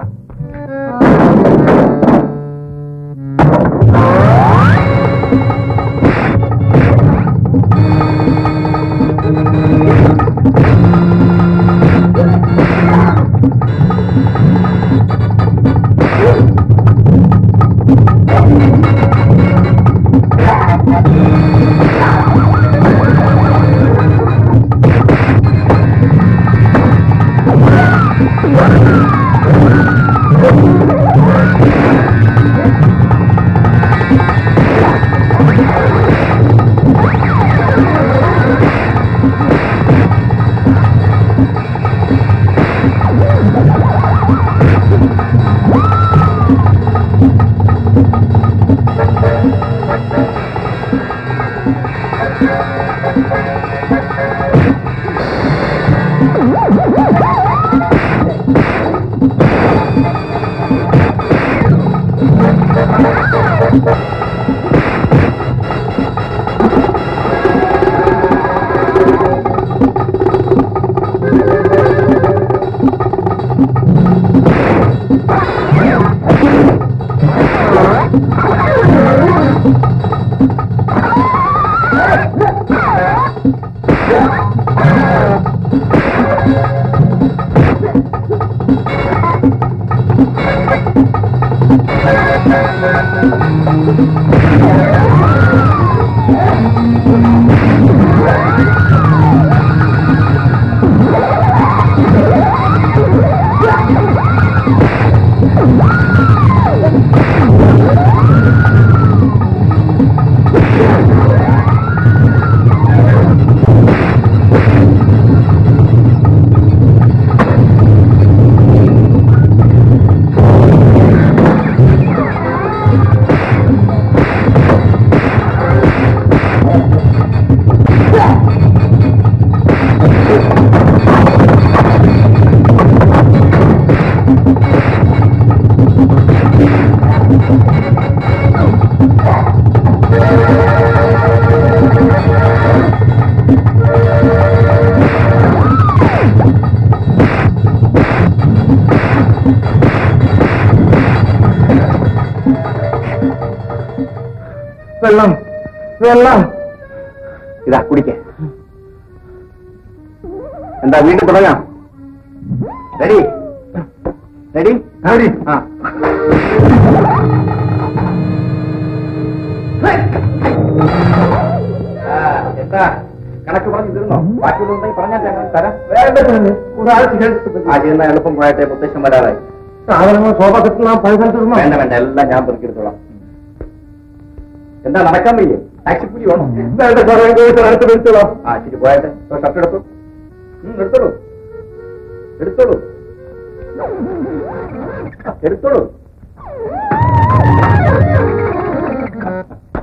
വെള്ളം വെള്ളം ഇതാ കുടിക്ക എന്താ വീണ്ടും തുടങ്ങാം റെഡി റെഡി റെഡി ആ ആ, എന്താ കണക്ക് പറഞ്ഞു തീർന്നോ ബാക്കിയുള്ളതുണ്ടെങ്കിൽ പറഞ്ഞാൽ ഞങ്ങൾ തരാം ആദ്യം എന്നാ എളുപ്പം പോയട്ടെ മുത്തശ്ശൻ വരാറായി സാധനങ്ങൾ സോഫ കിട്ടുന്ന പൈസ തീർന്നോ വേണ്ട വേണ്ട എല്ലാം ഞാൻ പെറുക്കിയെടുത്തോളാം എന്താ നടക്കാൻ വയ്യേ ടാക്സി കൂലി വേണോ വേണ്ട സാറേ ചോദിച്ചാൽ അടുത്ത് വിളിച്ചോളാം ആ ശരി പോയാട്ടെ ഇപ്പൊ ഷർട്ട് എടുത്തു ഉം, എടുത്തോളൂ എടുത്തോളൂ എടുത്തോളൂ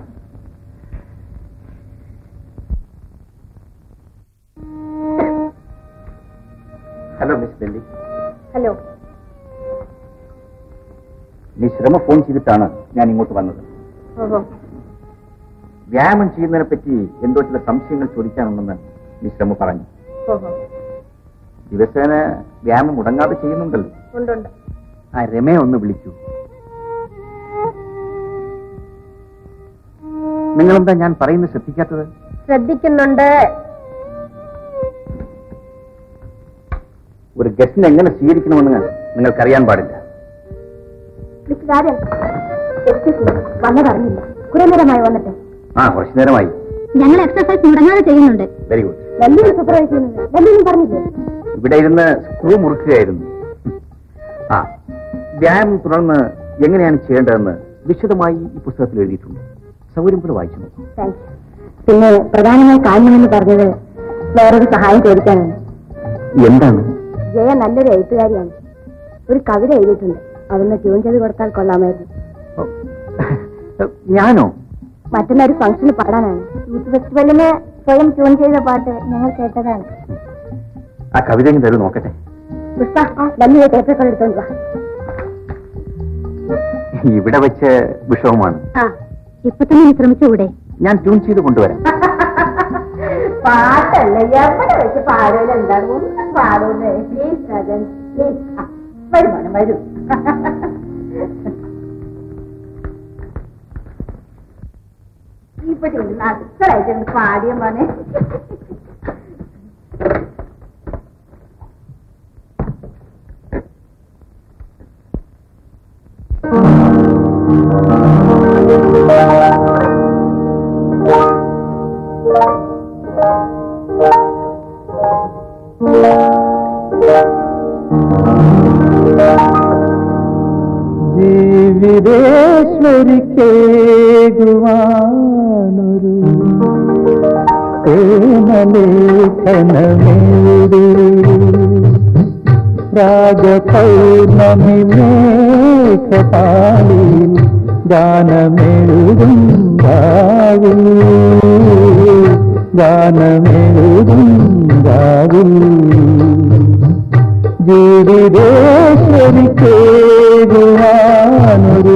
മിസ് രമ ഫോൺ ചെയ്തിട്ടാണ് ഞാൻ ഇങ്ങോട്ട് വന്നത് ഓഹോ വ്യായാമം ചെയ്യുന്നതിനെ പറ്റി എന്തോ ചില സംശയങ്ങൾ ചോദിക്കാനുണ്ടെന്ന് മിസ് രമ പറഞ്ഞു ഓഹോ ദിവസേന വ്യായാമം മുടങ്ങാതെ ചെയ്യുന്നുണ്ടല്ലോ ഉണ്ടുണ്ട് ആ രമയെ ഒന്ന് വിളിക്കൂ നിങ്ങളെന്താ ഞാൻ പറയുന്നത് ശ്രദ്ധിക്കാത്തത് ശ്രദ്ധിക്കുന്നുണ്ട് ഒരു ഗസ്റ്റിനെ എങ്ങനെ സ്വീകരിക്കണമെന്ന് നിങ്ങൾക്കറിയാൻ പാടില്ല മിസ്റ്റർ രാജൻ എക്സ്ക്യൂസ് മീ വന്നതറിഞ്ഞില്ല കുറെ നേരമായി വന്നിട്ട് ആ കുറച്ചു നേരമായി ഞങ്ങൾ എക്സസൈസ് മുടങ്ങാതെ ചെയ്യുന്നുണ്ട് വെരി ഗുഡ് വലിയൊരു സൂപ്പർവൈസ് ചെയ്യുന്നുണ്ട് വലിയൊന്നും പറഞ്ഞില്ലേ ഇവിടെ ഇരുന്ന് സ്ക്രൂ മുറുക്കുകയായിരുന്നു ആ വ്യായാമം തുടർന്ന് എങ്ങനെയാണ് ചെയ്യേണ്ടതെന്ന് വിശദമായി ഈ പുസ്തകത്തിൽ എഴുതിയിട്ടുണ്ട് സൗകര്യം പോലെ വായിച്ചു നോക്കൂ താങ്ക് യു പിന്നെ പ്രധാനമായി കാണണമെന്ന് പറഞ്ഞത് വേറൊരു സഹായം ചോദിക്കാനാണ് എന്താണ് ജയ നല്ലൊരു എഴുത്തുകാരിയാണ് ഒരു കവിത എഴുതിയിട്ടുണ്ട് അതൊന്ന് ട്യൂൺ ചെയ്ത് കൊടുത്താൽ കൊള്ളാമായിരുന്നു ഓ, ഞാനോ മറ്റന്നാൾ ഒരു ഫംഗ്ഷന് പാടാനാണ് യൂത്ത് ഫെസ്റ്റിവലിന് സ്വയം ട്യൂൺ ചെയ്ത പാട്ട് ഞങ്ങൾ കേട്ടതാണ് ആ കവിത എങ്ങനെ തരൂ നോക്കട്ടെ പുഷ്പ വലിയ പേപ്പർ എടുത്തോണ്ട് വാ ഇവിടെ വെച്ച് വിഷമമാണ് ആ ഇപ്പൊ തന്നെ നീ ശ്രമിച്ചുകൂടെ ഞാൻ ട്യൂൺ ചെയ്ത് കൊണ്ടുവരാം പാട്ടല്ല എവിടെ വെച്ച് പാടൂല എന്താണ് ഒന്നും പാടൂലേ പ്ലീസ് രാജൻ പ്ലീസ് വരും മോനെ വരൂ ഇവിടെ ഇരുന്ന് അസലായിട്ട് പാടിയ മോനെ ജീവിതേശ്വരിക്കേകുവാനൊരു പ്രേമലേഖനമേടി രാജപൗർണമി മേഘപാളി ഗാനമെഴുതും രാവിൽ ഗാനമെഴുതും രാവിൽ ജീവിതേശ്വരിക്കേകുവാനൊരു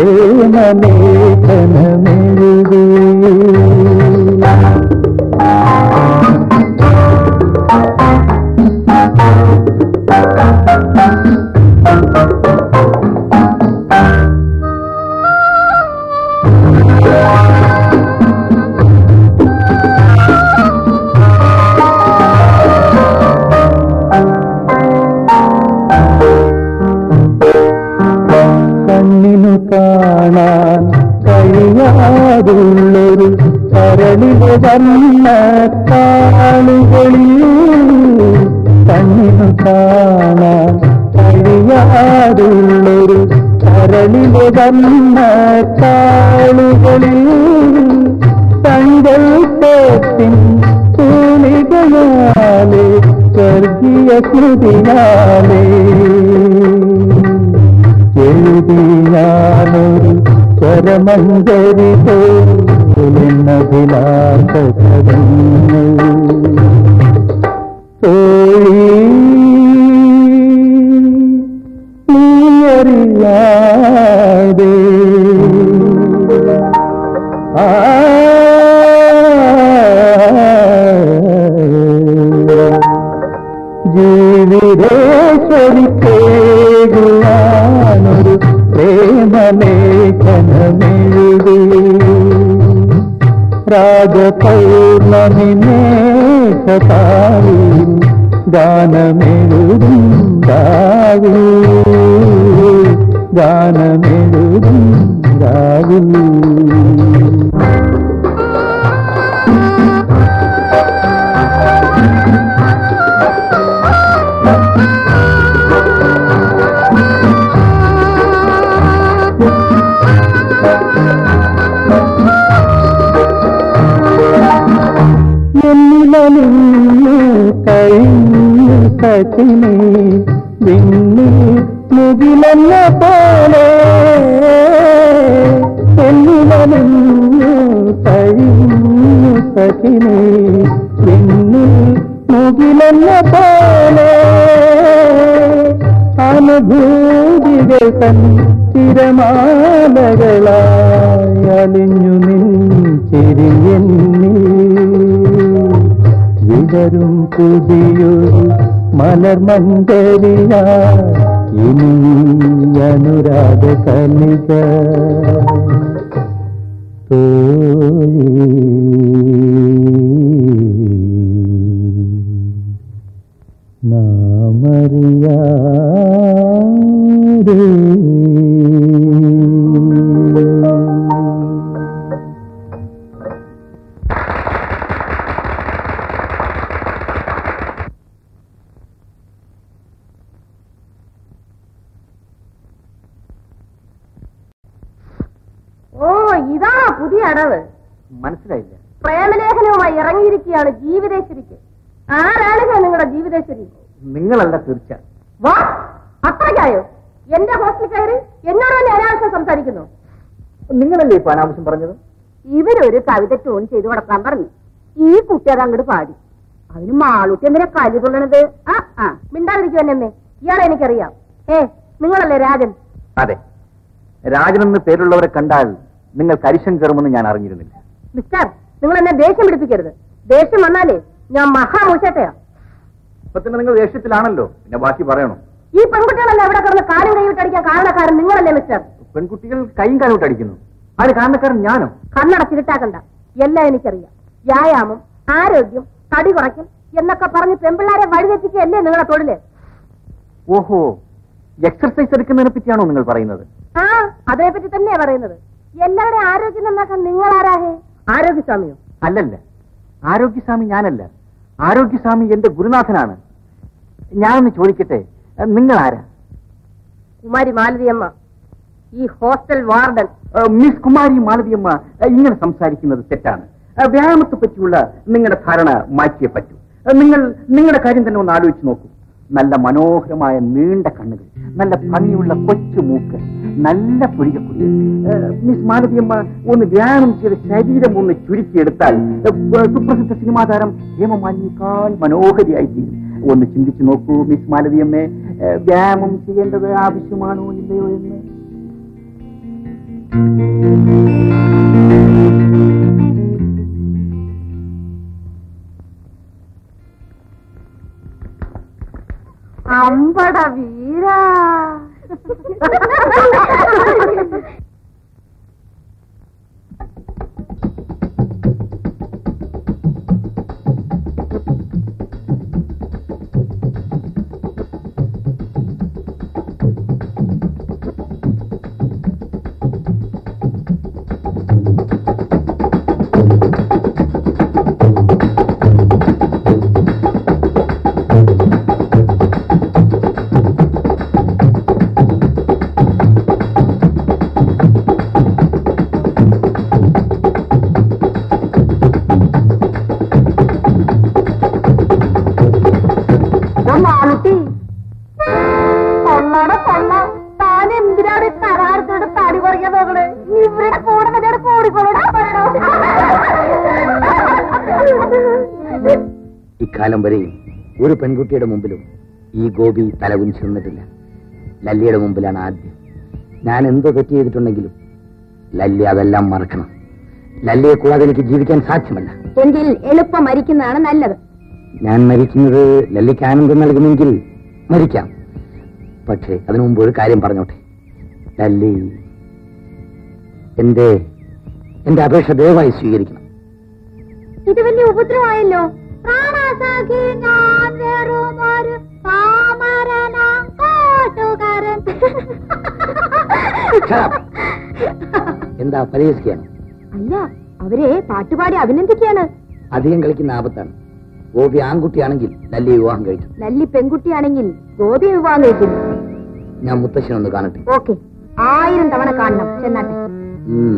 പ്രേമലേഖനമെഴുതി കണ്ണിനു കാണാൻ കഴിയാതുള്ളൊരു കരളിലെ വന്ന കാളുകളിൽ കണ്ണിനു കാണാൻ കഴിയാതുള്ളൊരു കരളിലെ വന്ന കാളുകളിൽ തങ്കൾ തേത്തിൻ തൂണികളാലെ സ്വർഗീയ സ്മൃതിയാലേ എഴുതി ഞാനൊരു സ്വരമഞ്ജരി പോലെന്നഭിലാഷ കടങ്ങൾ തോഴി നീയറിയാതെ ആ ജീവിതേശ്വരിക്കേകുവാനൊരു പ്രേമലേഖനമെഴുതി രാജപൗർണമി മേഘതായി ഗാനമെഴുതും രാവിൽ ഗാനമെഴുതും രാവിൽ എന്നിലലിഞ്ഞു കഴിഞ്ഞു സച്ചിനെ വിണ്ണി മുകിലെന്ന പോലെ എന്നിലലിഞ്ഞു കഴിഞ്ഞു സച്ചിനെ വിണ്ണി മുകിലെന്ന പോലെ അന അനുഭൂതികൾ തൻ തിരമാലകളായി അലിഞ്ഞു നിൻ ചിരിയെന്നിൽ വിടരും പുതിയൊരു മലർമഞ്ചരിയ ഇനി അനുരാഗ കലിക നാമറിയാ ഓ ഇതാ പുതിയ അടവ് മനസ്സിലായില്ല പ്രേമലേഖനവുമായി ഇറങ്ങിയിരിക്കുകയാണ് ജീവിതേശ്വരിക്ക് ആരാണ് ഞാൻ നിങ്ങളുടെ ജീവിതേശ്വരി നിങ്ങളല്ല തീർച്ച വാ അത്രയ്ക്കായോ എന്റെ ഹോസ്റ്റലിൽ കയറി എന്നോട് തന്നെ അനാവശ്യം സംസാരിക്കുന്നു നിങ്ങളല്ലേ ഇപ്പൊ അനാവശ്യം പറഞ്ഞത് ഇവരൊരു കവിത ട്യൂൺ ചെയ്തു കൊടുക്കാൻ പറഞ്ഞു ഈ കുട്ടി അത് അങ്ങോട്ട് പാടി അതിന് മാളൂട്ടി എന്തിനാ കലി കൊള്ളണത് ആ ആ മിണ്ടാതിരിക്കുവന്നെ ഇയാളെ എനിക്കറിയാം ഏ നിങ്ങളല്ലേ രാജൻ അതെ രാജനെന്ന് പേരുള്ളവരെ കണ്ടാൽ നിങ്ങൾ കരിശം കയറുമെന്ന് ഞാൻ അറിഞ്ഞിരുന്നില്ല മിസ്റ്റർ നിങ്ങൾ എന്നെ ദേഷ്യം പിടിപ്പിക്കരുത് ദേഷ്യം വന്നാലേ ഞാൻ മഹാമൂശത്തെയാ ഇപ്പൊ തന്നെ നിങ്ങൾ ദേഷ്യത്തിലാണല്ലോ പിന്നെ ബാക്കി പറയണോ ഈ പെൺകുട്ടികളല്ലേ അവിടെ കിടന്ന് കാലും കൈവിട്ടടിക്കാൻ കാരണക്കാരൻ നിങ്ങളല്ലേ മിസ്റ്റർ പെൺകുട്ടികൾ കൈയും കാലോട്ട് അടിക്കുന്നു അതിന് കാരണക്കാരൻ ഞാനോ കണ്ണടച്ചിട്ടാക്കണ്ട എല്ലാം എനിക്കറിയാം വ്യായാമം ആരോഗ്യം തടി കുറയ്ക്കും എന്നൊക്കെ പറഞ്ഞ് പെൺപിള്ളാരെ വഴിതെറ്റിക്കല്ലേ നിങ്ങളുടെ തൊഴില് ഓഹോ എക്സർസൈസ് എടുക്കുന്നതിനെ പറ്റിയാണോ നിങ്ങൾ പറയുന്നത് ആ അതേപറ്റി തന്നെയാ പറയുന്നത് എല്ലാവരുടെയും ആരോഗ്യം നന്നാക്കാൻ നിങ്ങൾ ആരാഹേ ആരോഗ്യസ്വാമിയോ അല്ലല്ല ആരോഗ്യസ്വാമി ഞാനല്ല ആരോഗ്യസ്വാമി എന്റെ ഗുരുനാഥനാണ് ഞാനൊന്ന് ചോദിക്കട്ടെ നിങ്ങൾ ആരാ കുമാരി മാലതിയമ്മ ഈ ഹോസ്റ്റൽ വാർഡൻ ഏഹ് മിസ് കുമാരി മാലതിയമ്മ ഏഹ് ഇങ്ങനെ സംസാരിക്കുന്നത് തെറ്റാണ് ഏഹ് വ്യായാമത്തെ പറ്റിയുള്ള നിങ്ങളുടെ ധാരണ മാറ്റിയേ പറ്റൂ ഏഹ് നിങ്ങൾ നിങ്ങളുടെ കാര്യം തന്നെ ഒന്ന് ആലോചിച്ച് നോക്കൂ നല്ല മനോഹരമായ നീണ്ട കണ്ണുകൾ നല്ല ഭംഗിയുള്ള കൊച്ചു മൂക്ക് നല്ല പുരികക്കുടി മിസ് മാലതിയമ്മ ഒന്ന് വ്യായാമം ചെയ്ത് ശരീരം ഒന്ന് ചുരുക്കിയെടുത്താൽ ഏഹ് സുപ്രസിദ്ധ സിനിമാ താരം ഹേമമാലിനേക്കാൾ മനോഹരിയായി തീരും ഒന്ന് ചിന്തിച്ചു നോക്കൂ മിസ് മാലതിയമ്മേ ഏഹ് വ്യായാമം ചെയ്യേണ്ടത് ആവശ്യമാണോ ഇല്ലയോ എന്ന് അമ്പട വീര മാളുട്ടി കൊള്ളാടെ കൊള്ള താൻ എന്തിനാണ് കരാറത്തോട് തടി കുറയ്ക്കാൻ നോക്കണേ ഇവരുടെ കൂടെ തന്നെ കൂടിക്കൊള്ളടാ പറയണോ ഇക്കാലം വരെയും ഒരു പെൺകുട്ടിയുടെ മുമ്പിലും ഈ ഗോപി തലകുനിച്ച് നിന്നിട്ടില്ല ലല്ലിയുടെ മുമ്പിലാണ് ആദ്യം ഞാൻ എന്തോ തെറ്റ് ചെയ്തിട്ടുണ്ടെങ്കിലും ലല്ലി അതെല്ലാം മറക്കണം ലല്ലിയെ കൂടാതെ എനിക്ക് ജീവിക്കാൻ സാധ്യമല്ല എങ്കിൽ എളുപ്പം മരിക്കുന്നതാണ് നല്ലത് ഞാൻ മരിക്കുന്നത് ലല്ലിക്ക് ആനന്ദം നൽകുമെങ്കിൽ മരിക്കാം പക്ഷേ അതിനു മുമ്പ് ഒരു കാര്യം പറഞ്ഞോട്ടെ ലല്ലി എന്റെ എന്റെ അപേക്ഷ ദയവായി സ്വീകരിക്കണം ഇത് വലിയ ഉപദ്രവമായല്ലോ പ്രാണസഖി ഞാൻ വെറുമൊരു പാമരനാം കൂട്ടുകാരൻ Shut up. എന്താ പരിഹസിക്കുകയാണ് അല്ല അവരെ പാട്ടുപാടി അഭിനന്ദിക്കുകയാണ് അധികം കളിക്കുന്ന ആപത്താണ് ഗോപി ആൺകുട്ടിയാണെങ്കിൽ ലല്ലിയെ വിവാഹം കഴിച്ചു നല്ലി പെൺകുട്ടിയാണെങ്കിൽ ഗോപി വിവാഹം കഴിക്കുന്നു ഞാൻ മുത്തശ്ശനൊന്ന് കാണട്ടെ ഓക്കെ ആയിരം തവണ കാണണം ചെന്നാട്ടെ ഉം.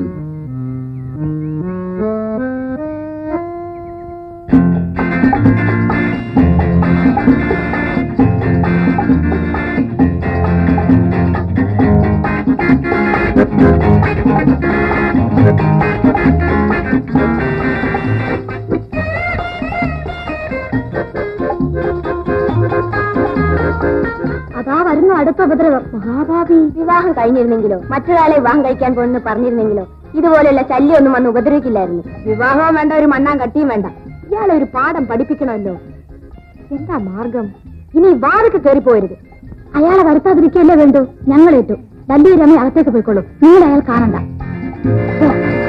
അതാ വരുന്നു അടുത്ത ഉപദ്രവൻ കൊലപാതകം മഹാഭാവി വിവാഹം കഴിഞ്ഞിരുന്നെങ്കിലോ മറ്റൊരാളെ വിവാഹം കഴിക്കാൻ പോകുന്നു പറഞ്ഞിരുന്നെങ്കിലോ ഇതുപോലെയുള്ള ശല്യം ഒന്നും വന്ന് ഉപദ്രവിക്കില്ലായിരുന്നു വിവാഹവും വേണ്ട ഒരു മണ്ണാൻ കട്ടിയും വേണ്ട ഇയാളെ ഒരു പാഠം പഠിപ്പിക്കണമല്ലോ എന്താ മാർഗം ഇനി വാതൊക്കെ കയറിപ്പോരുത് അയാളെ വരുത്താതിരിക്കല്ലേ വേണ്ടു ഞങ്ങൾ ഏറ്റു വലിയ രമ അകത്തേക്ക് പോയിക്കോളൂ നിങ്ങൾ അയാൾ കാണണ്ട പോ.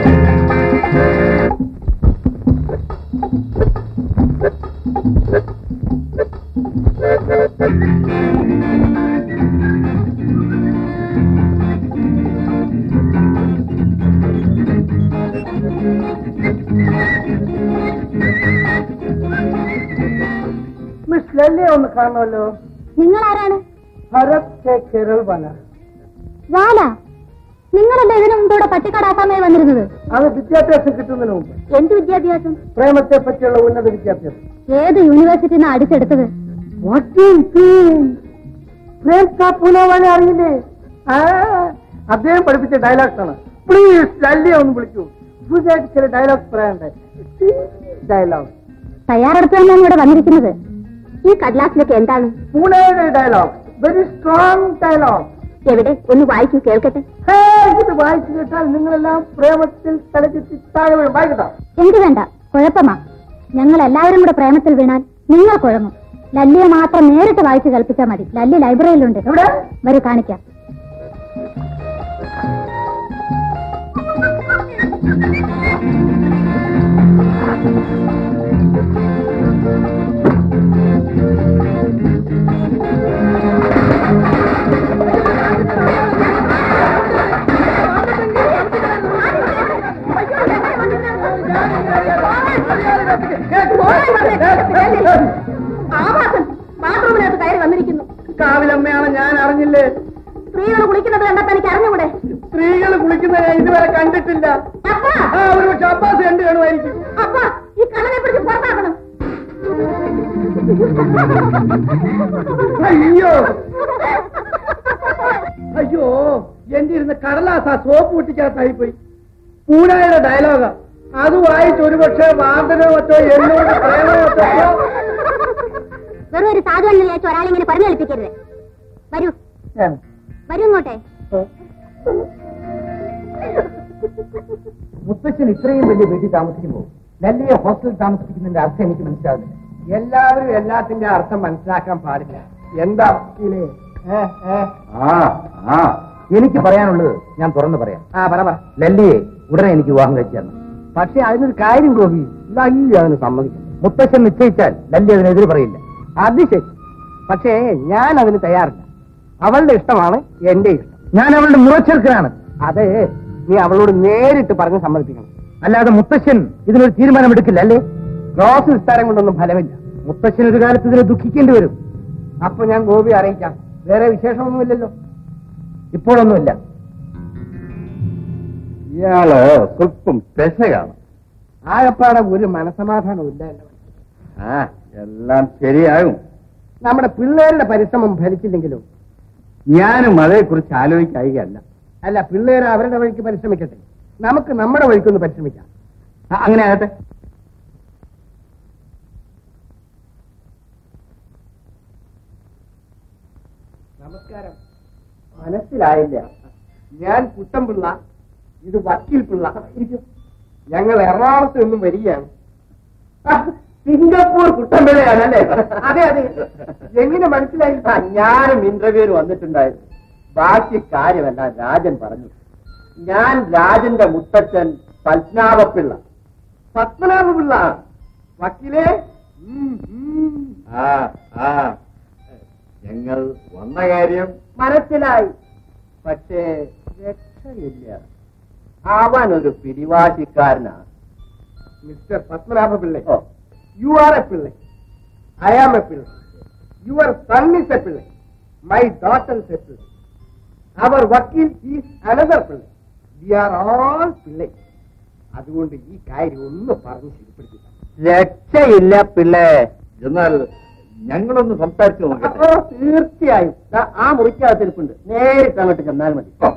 മിസ് ലല്ലിയെ ഒന്ന് കാണുമല്ലോ നിങ്ങൾ ആരാണ് ഭരത് കെ കേരൾ വന വാല നിങ്ങളല്ലേ ഇതിനു മുമ്പോടെ പട്ടിക്കാട് ആസാമായി വന്നിരുന്നത് അത് വിദ്യാഭ്യാസം കിട്ടുന്നതിന് മുമ്പ് എന്ത് വിദ്യാഭ്യാസം പ്രേമത്തെ പറ്റിയുള്ള ഉന്നത വിദ്യാഭ്യാസം ഏത് യൂണിവേഴ്സിറ്റിയിൽ നിന്ന് അടിച്ചെടുത്തത് പ്രേം കാ പൂനെവാനെ അറിയില്ലേ ആ, അദ്ദേഹം പഠിപ്പിച്ച ഡയലോഗ്സ് ആണ് പ്ലീസ് ലല്ലിയെ ഒന്ന് വിളിക്കൂ പുതിയതായിട്ട് ചില ഡയലോഗ്സ് പറയാനുണ്ട് ഡയലോഗ് തയ്യാറെടുപ്പ് തന്നെയാണ് ഇവിടെ വന്നിരിക്കുന്നത് ഈ കടലാസിലൊക്കെ എന്താണ് പൂനെയുടെ ഡയലോഗ് വെരി സ്ട്രോങ് ഡയലോഗ് എവിടെ ഒന്ന് വായിച്ചു കേൾക്കട്ടെ ഇത് വായിച്ചു കേട്ടാൽ നിങ്ങളെല്ലാം പ്രേമത്തിൽ തലചുറ്റി താഴെ വീഴും വായിക്കട്ടോ എന്ത് വേണ്ട കുഴപ്പമാ ഞങ്ങൾ എല്ലാവരും കൂടെ പ്രേമത്തിൽ വീണാൽ നിങ്ങൾ കുഴങ്ങും ലല്ലിയെ മാത്രം നേരിട്ട് വായിച്ച് കൽപ്പിച്ചാൽ മതി ലല്ലി ലൈബ്രറിയിലുണ്ട് എവിടെ വരൂ കാണിക്കാം ബാത്റൂമിനകത്ത് കയറി വന്നിരിക്കുന്നു കാവിലമ്മയാണ് ഞാൻ അറിഞ്ഞില്ലേ സ്ത്രീകൾ കുളിക്കുന്നത് കണ്ടാൽ തനിക്ക് അറിഞ്ഞുകൂടെ സ്ത്രീകൾ കുളിക്കുന്നത് ഞാൻ ഇതുവരെ കണ്ടിട്ടില്ല അപ്പാ ആ ഒരു പക്ഷെ അബ്ബാസ് കണ്ടു കാണുമായിരിക്കും അപ്പാ ഈ കള്ളനെ പിടിച്ച് പുറത്താക്കണം അയ്യോ അയ്യോ എന്റെ ഇരുന്ന് കടലാസ സോപ്പ് പൊട്ടിക്കകത്തായി പോയി പൂനായുടെ ഡയലോഗാ അത് വായിച്ച് ഒരുപക്ഷെ വാർദ്ധനോ മറ്റോ എന്നോട് പ്രേമോ മറ്റോ വെറും ഒരു സാധുവെന്ന് വിചാരിച്ച് ഒരാളെ ഇങ്ങനെ പറഞ്ഞു കളിപ്പിക്കരുത് വരൂ വരൂ ഇങ്ങോട്ടെ മുത്തച്ഛൻ ഇത്രയും വലിയ വീട്ടിൽ താമസിക്കുമ്പോൾ ലല്ലിയെ ഹോസ്റ്റലിൽ താമസിപ്പിക്കുന്നതിന്റെ അർത്ഥം എനിക്ക് മനസ്സിലാകുന്നില്ല എല്ലാവരും എല്ലാത്തിന്റെ അർത്ഥം മനസ്സിലാക്കാൻ പാടില്ല എന്താ വക്കീലേ? ഏ, ഏ. ആ ആ എനിക്ക് പറയാനുള്ളത് ഞാൻ തുറന്നു പറയാം ആ പറ പറ ലല്ലിയെ ഉടനെ എനിക്ക് വിവാഹം കഴിച്ചു തരണം പക്ഷെ അതിനൊരു കാര്യം ഗോപി ലല്ലി അതിന് സമ്മതിക്കും മുത്തച്ഛൻ നിശ്ചയിച്ചാൽ ലല്ലി അതിനെതിരെ പറയില്ല അത് ശരി പക്ഷേ ഞാൻ അതിന് തയ്യാറില്ല അവളുടെ ഇഷ്ടമാണ് എന്റെ ഇഷ്ടം ഞാൻ അവളുടെ മുറച്ചെറുക്കനാണ് അതെ നീ അവളോട് നേരിട്ട് പറഞ്ഞ് സമ്മതിപ്പിക്കണം അല്ലാതെ മുത്തച്ഛൻ ഇതിനൊരു തീരുമാനമെടുക്കില്ല അല്ലേ ക്രോസ് വിസ്താരം കൊണ്ടൊന്നും ഫലമില്ല മുത്തച്ഛൻ ഒരു കാലത്ത് ഇതിനെ ദുഃഖിക്കേണ്ടി വരും അപ്പൊ ഞാൻ ഗോപി അറിയിക്കാം വേറെ വിശേഷമൊന്നുമില്ലല്ലോ ഇപ്പോഴൊന്നുമില്ല ഇയാള് സ്വല്പം പെശകാണ് ആകപ്പാടെ ഒരു മനസമാധാനവും ഇല്ല എന്റെ മനസ്സിൽ. ആ എല്ലാം ശരിയാകും നമ്മുടെ പിള്ളേരുടെ പരിശ്രമം ഫലിച്ചില്ലെങ്കിലും ഞാനും അതേക്കുറിച്ച് ആലോചിക്കായികയല്ല അല്ല പിള്ളേർ അവരുടെ വഴിക്ക് പരിശ്രമിക്കട്ടെ നമുക്ക് നമ്മുടെ വഴിക്കൊന്ന് പരിശ്രമിക്കാം ആ, അങ്ങനെ ആകട്ടെ നമസ്കാരം മനസ്സിലായില്ല ഞാൻ കുട്ടൻപിള്ള ഇത് വക്കീൽ പിള്ള ഇരിക്കും ഞങ്ങൾ എറണാകുളത്ത് നിന്നും വരികയാണ് ആ, സിംഗപ്പൂർ കുട്ടൻപിള്ളയാണല്ലേ അതെ അതെ എങ്ങനെ മനസ്സിലായി ഞാനും ഇന്റർവ്യൂവിന് വന്നിട്ടുണ്ടായിരുന്നു ബാക്കി കാര്യമെല്ലാം രാജൻ പറഞ്ഞു ഞാൻ രാജന്റെ മുത്തച്ഛൻ പത്മനാഭപ്പിള്ള പത്മനാഭ പിള്ള വക്കീലേ ഉം, ഉം. ആ ആ ഞങ്ങൾ വന്ന കാര്യം മനസ്സിലായി പക്ഷേ രക്ഷയില്ല അവൻ ഒരു പിടിവാശിക്കാരനാണ് mister Padmanabha Pillai oh you are a Pillai I am a Pillai your son is a Pillai my daughter is a Pillai our വക്കീൽ is another Pillai we are all Pillai അതുകൊണ്ട് ഈ കാര്യം ഒന്ന് പറഞ്ഞ് ശരിപ്പെടുത്തില്ല രക്ഷയില്ല പിള്ളേ എന്നാൽ ഞങ്ങളൊന്ന് സംസാരിച്ചു നോക്കട്ടെ അപ്പോ തീർച്ചയായും ദാ ആ മുറിക്കകത്തിരിപ്പുണ്ട് നേരിട്ട് അങ്ങോട്ട് ചെന്നാൽ മതി ഓ.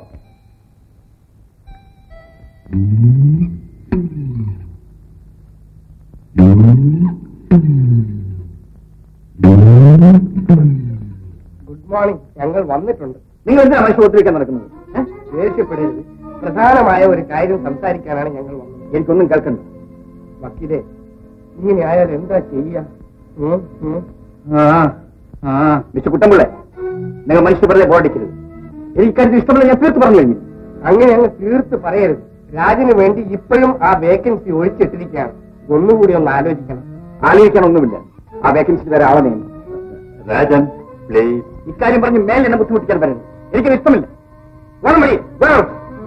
ഗുഡ് മോർണിംഗ് ഞങ്ങൾ വന്നിട്ടുണ്ട് നിങ്ങൾ എന്തിനാ മനുഷ്യ ഒത്തിരിക്കാൻ നടക്കുന്നത് ഏ? ദേഷ്യപ്പെടരുത് പ്രധാനമായ ഒരു കാര്യം സംസാരിക്കാനാണ് ഞങ്ങൾ വന്നത് എനിക്കൊന്നും കേൾക്കണ്ട വക്കീലെ ഇങ്ങനെ ആയാൽ എന്താ ചെയ്യാ ഉം, ഉം. ആ ആ മിസ്റ്റർ കുട്ടമ്പിള്ളെ നിങ്ങൾ മനുഷ്യ വെറുതെ ബോറടിക്കരുത് എനിക്ക് ഇക്കാര്യത്തിൽ ഇഷ്ടമുള്ള ഞാൻ തീർത്ത് പറഞ്ഞു കഴിഞ്ഞു അങ്ങനെ അങ്ങ് തീർത്ത് പറയരുത് രാജിന് വേണ്ടി ഇപ്പോഴും ആ വേക്കൻസി ഒഴിച്ചിട്ടിരിക്കുകയാണ് ഒന്നുകൂടി ഒന്ന് ആലോചിക്കണം ആലോചിക്കാനൊന്നുമില്ല ആ വേക്കൻസി വരെ ആളെ നിയമം രാജൻ പ്ലീസ് ഇക്കാര്യം പറഞ്ഞ് മേലെ എന്നെ ബുദ്ധിമുട്ടിക്കാൻ വരരുത് എനിക്കത് ഇഷ്ടമില്ല വേണം മതി വേണം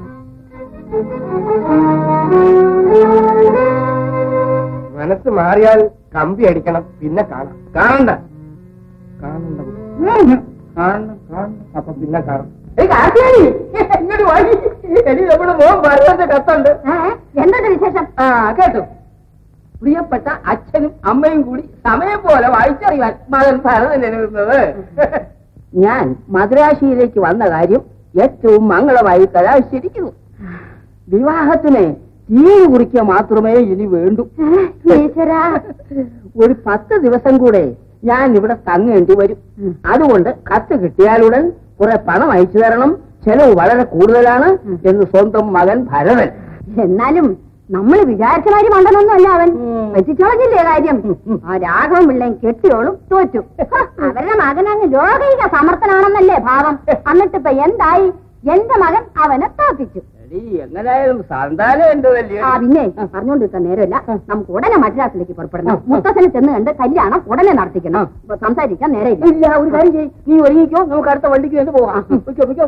മനസ്സ് മാറിയാൽ കമ്പി അടിക്കണം പിന്നെ കാണാം കാണണ്ട കാണണ്ട കാണണം കാണണം അപ്പൊ പിന്നെ കാണാം ഇങ്ങോട്ട് വാങ്ങി എടി നമ്മുടെ മോൻ ഭരതന്റെ കത്തുണ്ട് എന്താണ് വിശേഷം ആ കേട്ടോ പ്രിയപ്പെട്ട അച്ഛനും അമ്മയും കൂടി സമയം പോലെ വായിച്ചറിയാൻ മകൻ ഭരതൻ എഴുതുന്നത് ഞാൻ മദ്രാശിയിലേക്ക് വന്ന കാര്യം ഏറ്റവും മംഗളമായി കലാശിരിക്കുന്നു വിവാഹത്തിന് തീ കുറിക്കുക മാത്രമേ ഇനി വേണ്ടൂ ഈശ്വരാ ഒരു പത്ത് ദിവസം കൂടെ ഞാൻ ഇവിടെ തങ്ങേണ്ടി വരും അതുകൊണ്ട് കത്ത് കിട്ടിയാലുടൻ കുറെ പണം അയച്ചു തരണം ചെലവ് വളരെ കൂടുതലാണ് എന്ന് സ്വന്തം മകൻ ഭരതൻ എന്നാലും നമ്മൾ വിചാരിച്ച കാര്യം ഉണ്ടെന്നൊന്നുമല്ല അവൻ ഉം. വെച്ചിച്ചോളഞ്ഞില്ലേ കാര്യം ആ രാഘവൻ പിള്ളയും കെട്ടിയോളും തോറ്റു അവരുടെ മകൻ അങ്ങ് ലോകൈക സമർത്ഥനാണെന്നല്ലേ ഭാവം എന്നിട്ടിപ്പൊ എന്തായി എന്റെ മകൻ അവനെ തോപ്പിച്ചു എടീ, എങ്ങനെയായാലും സന്താനം എന്റേതല്ലേ ആ പിന്നെ പറഞ്ഞുകൊണ്ടിരിക്കാൻ നേരമില്ല നമുക്ക് ഉടനെ മദ്രാസിലേക്ക് പുറപ്പെടണം മുത്തച്ഛനെ ചെന്ന് കണ്ട് കല്യാണം ഉടനെ നടത്തിക്കണം ഇപ്പൊ സംസാരിക്കാൻ നേരമില്ല ഇല്ല ഒരു കാര്യം ചെയ്യ് നീ ഒരുങ്ങിക്കോ നമുക്ക് അടുത്ത വണ്ടിക്ക് വേണ്ടി പോവാം പൊയ്ക്കോ, പൊയ്ക്കോ.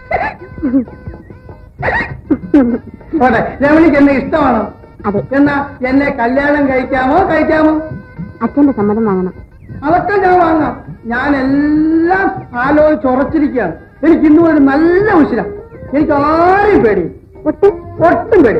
പോട്ടെ രമണിക്ക് എന്നെ ഇഷ്ടമാണോ അതെ എന്നാ എന്നെ കല്യാണം കഴിക്കാമോ കഴിക്കാമോ അച്ഛന്റെ സമ്മതം വാങ്ങണം അതൊക്കെ ഞാൻ വാങ്ങാം ഞാൻ എല്ലാം ആലോചിച്ച് ഉറച്ചിരിക്കുകയാണ് എനിക്ക് ഇന്നും ഒരു നല്ല ഉശിര എനിക്ക് ആരെയും പേടി ഒട്ട് ഒട്ടും പേടി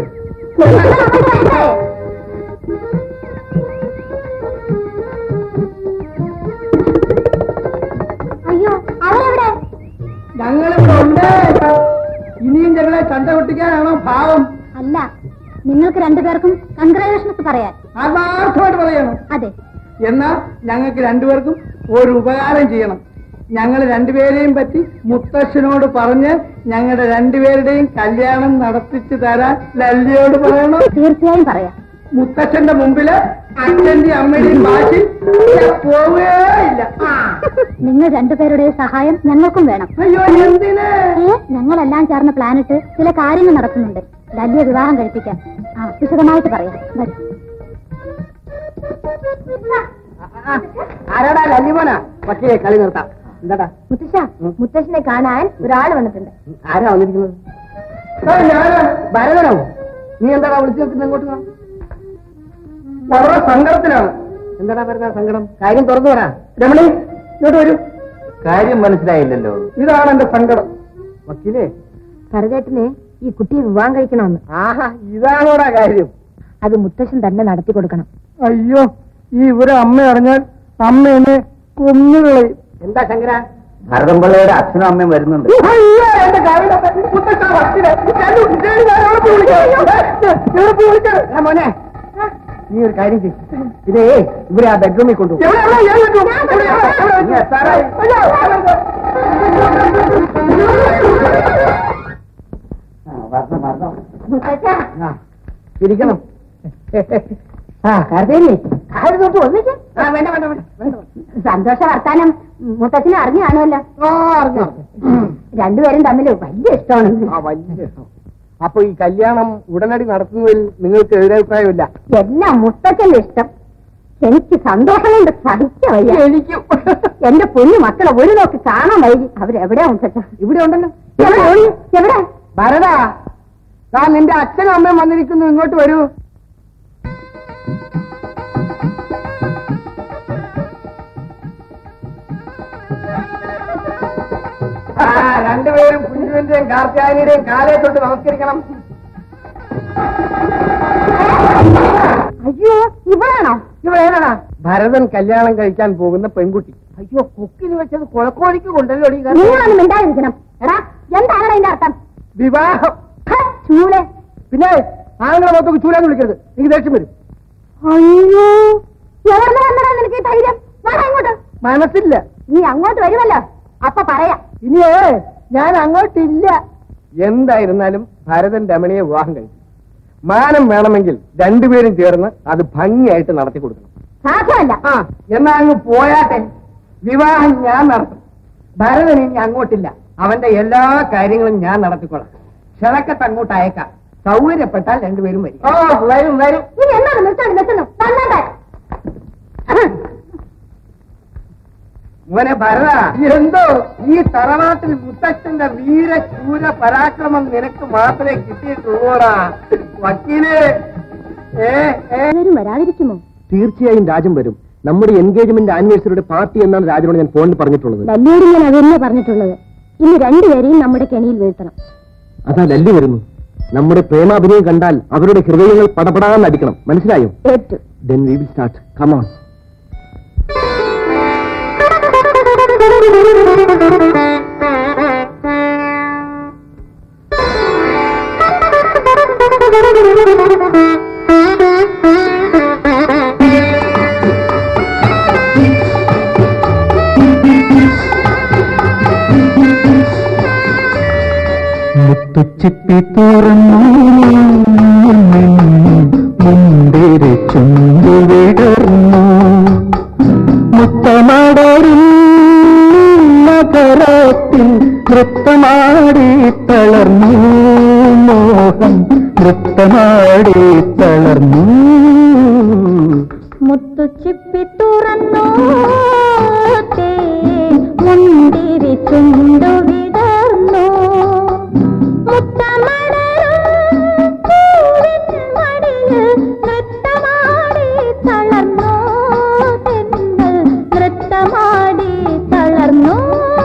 അയ്യോ അവരെവിടെ ഞങ്ങളിവിടെ ഉണ്ട് ഇനിയും ഞങ്ങളെ ചണ്ട പൊട്ടിക്കാനാണോ ഭാവം അല്ല നിങ്ങൾക്ക് രണ്ടുപേർക്കും കൺഗ്രാജുലേഷൻസ് പറയാൻ ആത്മാർത്ഥമായിട്ട് പറയണം അതെ എന്നാ ഞങ്ങൾക്ക് രണ്ടുപേർക്കും ഒരു ഉപകാരം ചെയ്യണം ഞങ്ങൾ രണ്ടുപേരെയും പറ്റി മുത്തശ്ശനോട് പറഞ്ഞ് ഞങ്ങളുടെ രണ്ടുപേരുടെയും കല്യാണം നടത്തിച്ചു തരാൻ ലല്ലിയോട് പറയണം തീർച്ചയായും പറയാം മുത്തച്ഛന്റെ മുമ്പില് അച്ഛന്റെയും അമ്മയുടെയും ഭാഷയിൽ പോവുകയില്ല നിങ്ങൾ രണ്ടുപേരുടെയും സഹായം ഞങ്ങൾക്കും വേണം അയ്യോ എന്തിന് ഏ, ഞങ്ങളെല്ലാം ചേർന്ന് പ്ലാനിട്ട് ചില കാര്യങ്ങൾ നടത്തുന്നുണ്ട് ലല്ലിയ വിവാഹം കഴിപ്പിക്കാൻ ആ വിശദമായിട്ട് പറയാം വരൂ. ആരാടാ ലല്ലിമോനാ പക്ഷേ കളി നിർത്താം എന്താടാ മുത്തശ്ശ മുത്തശ്ശനെ കാണാൻ ഒരാൾ വന്നിട്ടുണ്ട് ആരാ വന്നിരിക്കുന്നത് ആ, ഞാനാ ഭരതനോ നീ എന്താടാ വിളിച്ചു നിൽക്കുന്നത് അങ്ങോട്ട് വാ. വളരെ സങ്കടത്തിലാണ് എന്താടാ ഭരത സങ്കടം കാര്യം തുറന്നു പറ രമണി ഇങ്ങോട്ട് വരൂ കാര്യം മനസ്സിലായില്ലല്ലോ ഇതാണ് എന്റെ സങ്കടം വക്കീലേ കരുതേട്ടനെ ഈ കുട്ടിയെ വിവാഹം കഴിക്കണമെന്ന് ആഹാ ഇതാണോടാ കാര്യം അത് മുത്തശ്ശൻ തന്നെ നടത്തി കൊടുക്കണം അയ്യോ ഈ ഇവരെ അമ്മ അറിഞ്ഞാൽ അമ്മ എന്നെ കൊന്നുകളയും എന്താ ശങ്കര ഭരതം പിള്ളയുടെ അച്ഛനും അമ്മയും വരുന്നുണ്ട് അയ്യോ, എന്റെ കാര്യം മുത്തച്ഛ, വക്കീലെ, ഞാൻ ഉജ്ജയിനിൽ ഞാൻ എവിടെ പോയി വിളിക്കാം? എവിടെ പോയി വിളിക്കാം? ആ മോനെ നീ ഒരു കാര്യം ചെയ്യ് ഇതേ ഇവരെ ആ ബെഡ്റൂമിൽ കൊണ്ടുപോകും എവിടെ, എവിടെ, ഞാൻ വെക്കും. എവിടെ, എവിടെ, എവിടെ വെക്കും? നീ സാറായി. അയ്യോ, ഇരിക്കണം ആ കരുതല്ലേ കാര്യം തൊട്ട് ഒന്നിച്ച് ആ വേണ്ട വേണ്ട വേണ്ട വേണ്ട സന്തോഷ വർത്താനം മുത്തച്ഛനെ അറിഞ്ഞു കാണുമല്ലോ ആ അറിഞ്ഞു രണ്ടുപേരും തമ്മിൽ വലിയ ഇഷ്ടമാണ് ആ വലിയ രസം. അപ്പൊ ഈ കല്യാണം ഉടനടി നടത്തുന്നതിൽ നിങ്ങൾക്ക് എതിരഭിപ്രായമില്ല എല്ലാം മുത്തച്ഛന്റെ ഇഷ്ടം എനിക്ക് സന്തോഷം കൊണ്ട് സഹിച്ച വയ്യ എനിക്കും എന്റെ പൊന്നു മക്കളെ ഒരു നോക്ക് കാണാൻ വൈകി അവരെവിടെയാ മുത്തച്ഛ ഇവിടെ ഉണ്ടല്ലോ എവിടെ ഓടി? എവിടെ ഭരതാ താ നിന്റെ അച്ഛനും അമ്മയും വന്നിരിക്കുന്നു ഇങ്ങോട്ട് വരൂ ആ, രണ്ടുപേരും കുഞ്ഞുവിന്റെയും കാർത്തിയാനിയുടെയും കാലേ തൊട്ട് നമസ്കരിക്കണം അയ്യോ ഇവളാണോ ഇവളേതാ ഭരതൻ കല്യാണം കഴിക്കാൻ പോകുന്ന പെൺകുട്ടി അയ്യോ കൊക്കിന് വെച്ചത് കുളക്കോഴിക്ക് കൊണ്ടല്ലോ ഈ കാര്യം. നിങ്ങളൊന്ന് മിണ്ടാതിരിക്കണം എടാ എന്താണ് അതിന്റെ അർത്ഥം വിവാഹം ഹ, ചൂളെ പിന്നെ ആണുങ്ങളെ മൊത്തം ചൂടാന്ന് വിളിക്കരുത് എനിക്ക് ദേഷ്യം വരും അയ്യോ എവിടെ വന്നടാ നിനക്ക് ഈ ധൈര്യം വാടാ ഇങ്ങോട്ട് മനസ്സില്ല നീ അങ്ങോട്ട് വരുമല്ലോ അപ്പൊ പറയാം ഇനിയേ ഞാൻ അങ്ങോട്ടില്ല എന്തായിരുന്നാലും ഭരതൻ രമണിയെ വിവാഹം കഴിക്കും മാനം വേണമെങ്കിൽ രണ്ടുപേരും ചേർന്ന് അത് ഭംഗിയായിട്ട് നടത്തി കൊടുക്കണം സാധ്യമല്ല ആ എന്നാ അങ്ങ് പോയാട്ടെ വിവാഹം ഞാൻ നടത്തും ഭരതൻ ഇനി അങ്ങോട്ടില്ല അവന്റെ എല്ലാ കാര്യങ്ങളും ഞാൻ നടത്തിക്കൊള്ളാം ക്ഷണക്കത്ത് അങ്ങോട്ട് അയക്കാം സൗകര്യപ്പെട്ടാൽ രണ്ടുപേരും വരും ഓ വരും വരും ഇനി എന്നാണ് നിർത്തണം നിർത്തണം തന്നെ മോനെ ഭരത എന്തോ ഈ തറവാട്ടിൽ മുത്തച്ഛന്റെ വീരശൂര പരാക്രമം നിനക്ക് മാത്രമേ കിട്ടിയിട്ടുള്ളൂടാ വക്കീല് ഏ ഏ വരും വരാതിരിക്കുമോ തീർച്ചയായും രാജൻ വരും നമ്മുടെ എൻഗേജ്മെന്റ് ആനിവേഴ്സറിയുടെ പാർട്ടി എന്നാണ് രാജനോട് ഞാൻ ഫോണിൽ പറഞ്ഞിട്ടുള്ളത് ലല്ലിയോട് ഞാൻ അതന്നെ പറഞ്ഞിട്ടുള്ളത് ഇന്ന് രണ്ടുപേരെയും നമ്മുടെ കെണിയിൽ വീഴ്ത്തണം അതാ ലല്ലി വരുന്നു നമ്മുടെ പ്രേമാഭിനയം കണ്ടാൽ അവരുടെ ഹൃദയങ്ങൾ പടപടാന്ന് അടിക്കണം മനസ്സിലായോ ഏറ്റു then we will start come on മുത്തുച്ചിപ്പി തുറന്നു മുന്തിരി ചുണ്ടു വിടർന്നു മുത്തമടരും നഗരത്തിൽ നൃത്തമാടി തളർന്നു മോഹം നൃത്തമാടി തളർന്നു മുത്തു ചിപ്പി തുറന്നു മുന്തിരി ചുണ്ടു വിടർന്നു മുത്തമടരും പൂവിൻ മടിയിൽ നൃത്തമാടി തളർന്നു തെന്നൽ നൃത്തമാടി തളർന്നു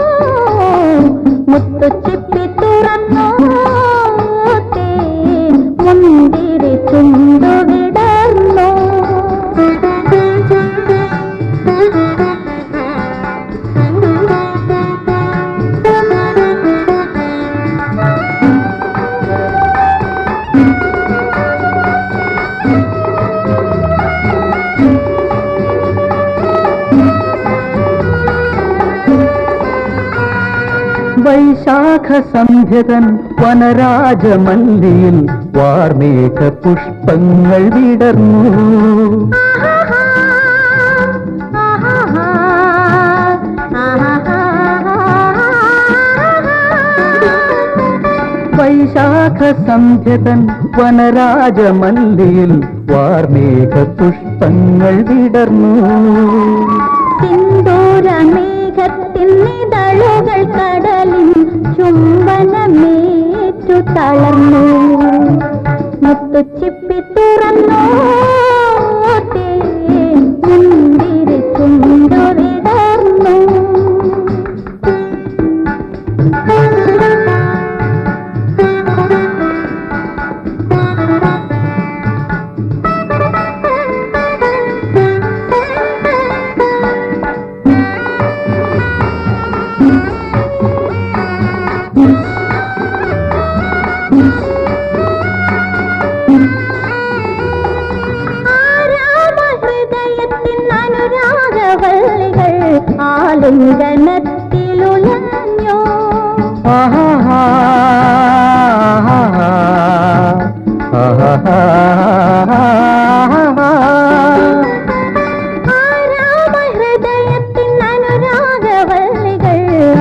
മുത്തു ചിപ്പി തുറന്നു മുന്തിരി ചുണ്ടു വിടർന്നു വൈശാഖ സന്ധ്യതൻ വനരാജമല്ലിയിൽ വാർമേഘ പുഷ്പങ്ങൾ വിടർന്നു വൈശാഖ സന്ധ്യതൻ വനരാജമല്ലിയിൽ വാർമേഘ പുഷ്പങ്ങൾ വിടർന്നു സിന്ദൂരമേഘത്തിൻ നിതളുകൾ കടലിൻ ചുംബനമേറ്റു തളർന്നു മുത്തുച്ചിപ്പി തുറന്നു മുന്തിരി ചുണ്ടു വിടർന്നു ആരാമഹൃദയത്തിൻ അനുരാഗവല്ലികൾ ആലിംഗനത്തിലുലഞ്ഞോ ആഹാഹാ, ആഹാഹാ. ആരാമഹൃദയത്തിൻ അനുരാഗവല്ലികൾ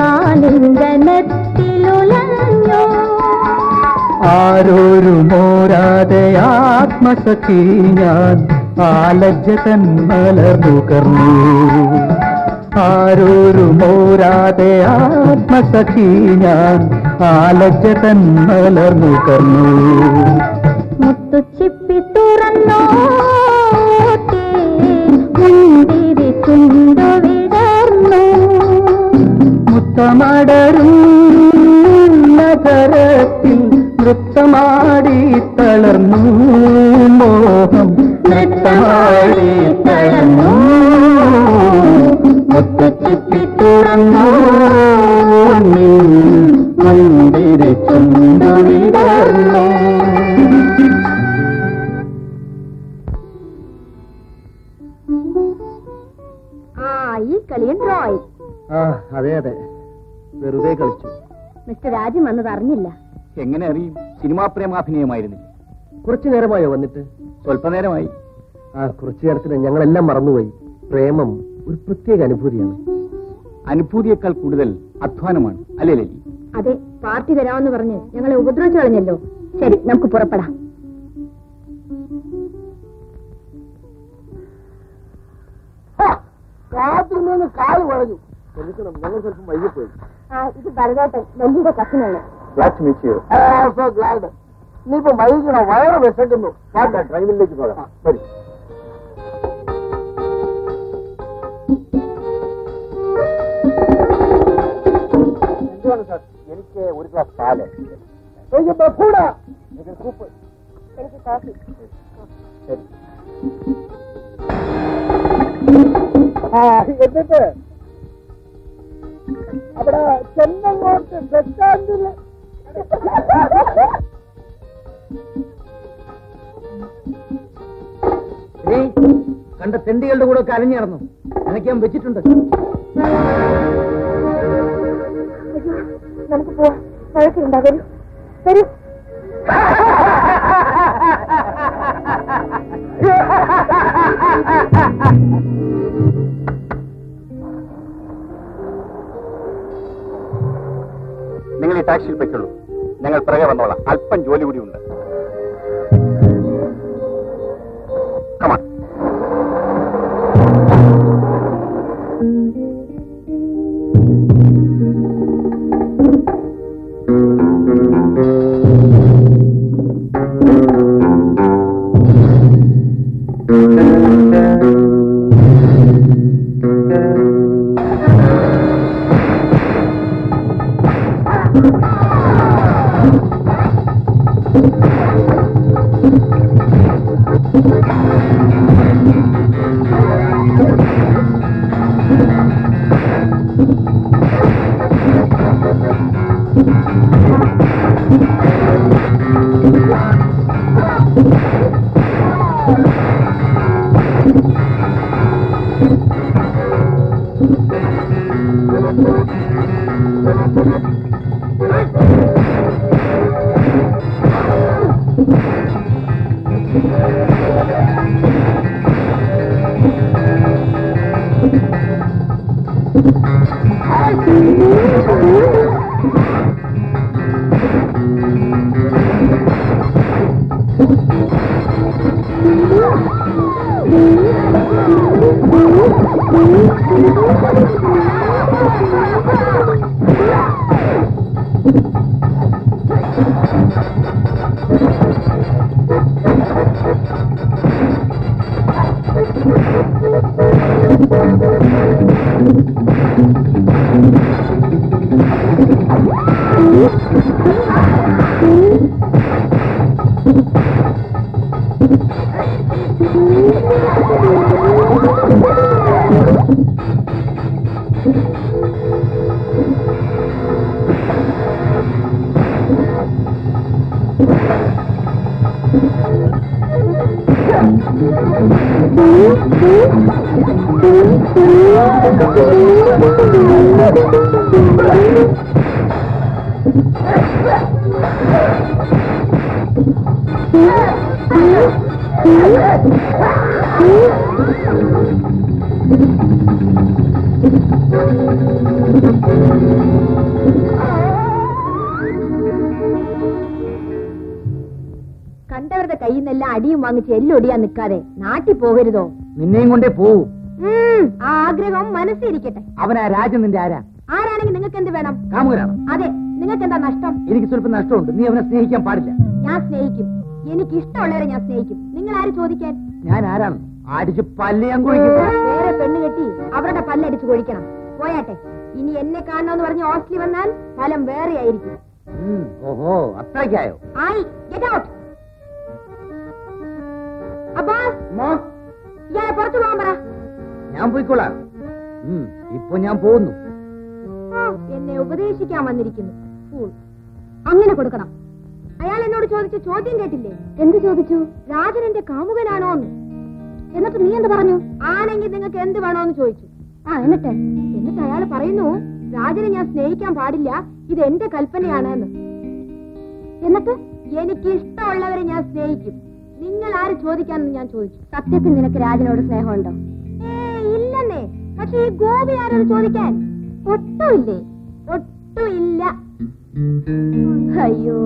ആലിംഗനത്തിലുലഞ്ഞോ ആരോരും മോരാതെ ആത്മസഖി ഞാൻ ആലജ്ജ തന്മലർന്നുകർന്നു ആരോരും മോരാതെ ആത്മസഖി ഞാൻ ആലജ്ജ തന്മലർന്നുകർന്നു മുത്തുച്ചിപ്പി തുറന്നോ മുന്തിരി ചുണ്ടു വിടർന്നു മുത്തമടരും നഗരത്തിൽ നൃത്തമാടി തളർന്നു മോഹം നൃത്തമാടി തളർന്നു മുത്തച്ചിപ്പി തുറന്നു മന്ദിര ചുണ്ടു വിടർന്നു ആ ഈ കളിയൻ റോയ് ആ അതെ അതെ വെറുതെ കളിച്ചു മിസ്റ്റർ രാജൻ വന്നത് അറിഞ്ഞില്ല എങ്ങനെ അറിയും സിനിമാ പ്രേമാഭിനയമായിരുന്നില്ല കുറച്ചു നേരമായോ വന്നിട്ട് സ്വല്പനേരമായി ആ കുറച്ചു നേരത്തിന് ഞങ്ങളെല്ലാം മറന്നുപോയി പ്രേമം ഒരു പ്രത്യേക അനുഭൂതിയാണ് അനുഭൂതിയേക്കാൾ കൂടുതൽ അധ്വാനമാണ് അല്ലേ ലലി അതെ പാർട്ടി തരാമെന്ന് പറഞ്ഞ് ഞങ്ങളെ ഉപദ്രവിച്ചു കളഞ്ഞല്ലോ ശരി നമുക്ക് പുറപ്പെടാം കാത്തിരുന്ന് കാല് വളഞ്ഞു ക്ഷമിക്കണം ഞങ്ങൾ സ്വല്പം വൈകിപ്പോയി ഇത് ഭരതേട്ടൻ നെല്ലിയുടെ കസിനാണ് സോ ഗ്ലാഡ് ഇനിയിപ്പോ വൈകിക്കണം വയറ് വിശക്കുന്നു ഡ്രൈവിലേക്ക് പോകാം ശരി എന്തുവാണ് സാർ എനിക്ക് ഒരു ഗ്ലാസ് പാല് എനിക്ക് ബഫൂഡ എനിക്ക് കൂപ്പ് എനിക്ക് കോഫി ശരി ആ എന്നിട്ട് അവിടെ ചെന്നങ്ങോട്ട് ബസ് സ്റ്റാൻഡിൽ കണ്ട തെണ്ടികളുടെ കൂടെ ഒക്കെ അലഞ്ഞു നടന്നു നിനക്ക് ഞാൻ വെച്ചിട്ടുണ്ട് നമുക്ക് പോവാം വഴക്കുണ്ടാ വരൂ വരൂ നിങ്ങൾ ഈ ടാക്സിയിൽ പൊയ്ക്കുള്ളൂ ഞങ്ങൾ പിറകെ വന്നോളാം അല്പം ജോലി കൂടി ഉണ്ട് കമാ കണ്ടവരുടെ കയ്യിൽ നിന്നെല്ലാം അടിയും വാങ്ങിച്ച് എല്ലൊടിയാൻ നിൽക്കാതെ നാട്ടിൽ പോകരുതോ നിന്നെയും കൊണ്ടേ പോവൂ ഉം, ആ ആഗ്രഹം മനസ്സിരിക്കട്ടെ അവനാ രാജൻ നിന്റെ ആരാ ആരാണെങ്കിൽ നിങ്ങൾക്ക് എന്ത് വേണം കാമുകനാണ് അതെ നിങ്ങൾക്ക് എന്താ നഷ്ടം എനിക്ക് സ്വല്പം നഷ്ടമുണ്ട് നീ അവനെ സ്നേഹിക്കാൻ പാടില്ല ഞാൻ സ്നേഹിക്കും എനിക്ക് ഇഷ്ടമുള്ളവരെ ഞാൻ സ്നേഹിക്കും നിങ്ങൾ ആര് ചോദിക്കാൻ ഞാൻ ആരാണ് അടിച്ച് പല്ല് ഞാൻ കുഴിക്കും വേറെ പെണ്ണ് കെട്ടി അവരുടെ പല്ലടിച്ച് കൊഴിക്കണം പോയാട്ടെ ഇനി എന്നെ കാണണമെന്ന് പറഞ്ഞ് ഹോസ്റ്റലിൽ വന്നാൽ ഫലം വേറെ ആയിരിക്കും ഉം, ഓഹോ അത്രയ്ക്കായോ ആയി ഗെറ്റ് ഔട്ട് അബ്ബാസ് ഇയാളെ പുറത്തു പോകാൻ പറ ഞാൻ പോയിക്കോളാം ഉം, ഇപ്പൊ ഞാൻ പോകുന്നു ആ, എന്നെ ഉപദേശിക്കാൻ വന്നിരിക്കുന്നു ഫൂൾ. അങ്ങനെ കൊടുക്കണം അയാൾ എന്നോട് ചോദിച്ച ചോദ്യം കേട്ടില്ലേ എന്ത് ചോദിച്ചു രാജൻ എന്റെ കാമുകനാണോ എന്ന് എന്നിട്ട് നീ എന്ത് പറഞ്ഞു ആണെങ്കിൽ നിങ്ങൾക്ക് എന്ത് വേണോന്ന് ചോദിച്ചു ആ എന്നിട്ട് എന്നിട്ട് അയാൾ പറയുന്നു രാജനെ ഞാൻ സ്നേഹിക്കാൻ പാടില്ല ഇത് എന്റെ കൽപ്പനയാണ് എന്ന് എന്നിട്ട് എനിക്ക് ഇഷ്ടമുള്ളവരെ ഞാൻ സ്നേഹിക്കും നിങ്ങൾ ആര് ചോദിക്കാനെന്ന് ഞാൻ ചോദിച്ചു സത്യത്തിൽ നിനക്ക് രാജനോട് സ്നേഹമുണ്ടോ ഇല്ലെന്നേ പക്ഷെ ഈ ഗോപി ആരോട് ചോദിക്കാൻ ഒട്ടുമില്ലേ ഒട്ടുമില്ല അയ്യോ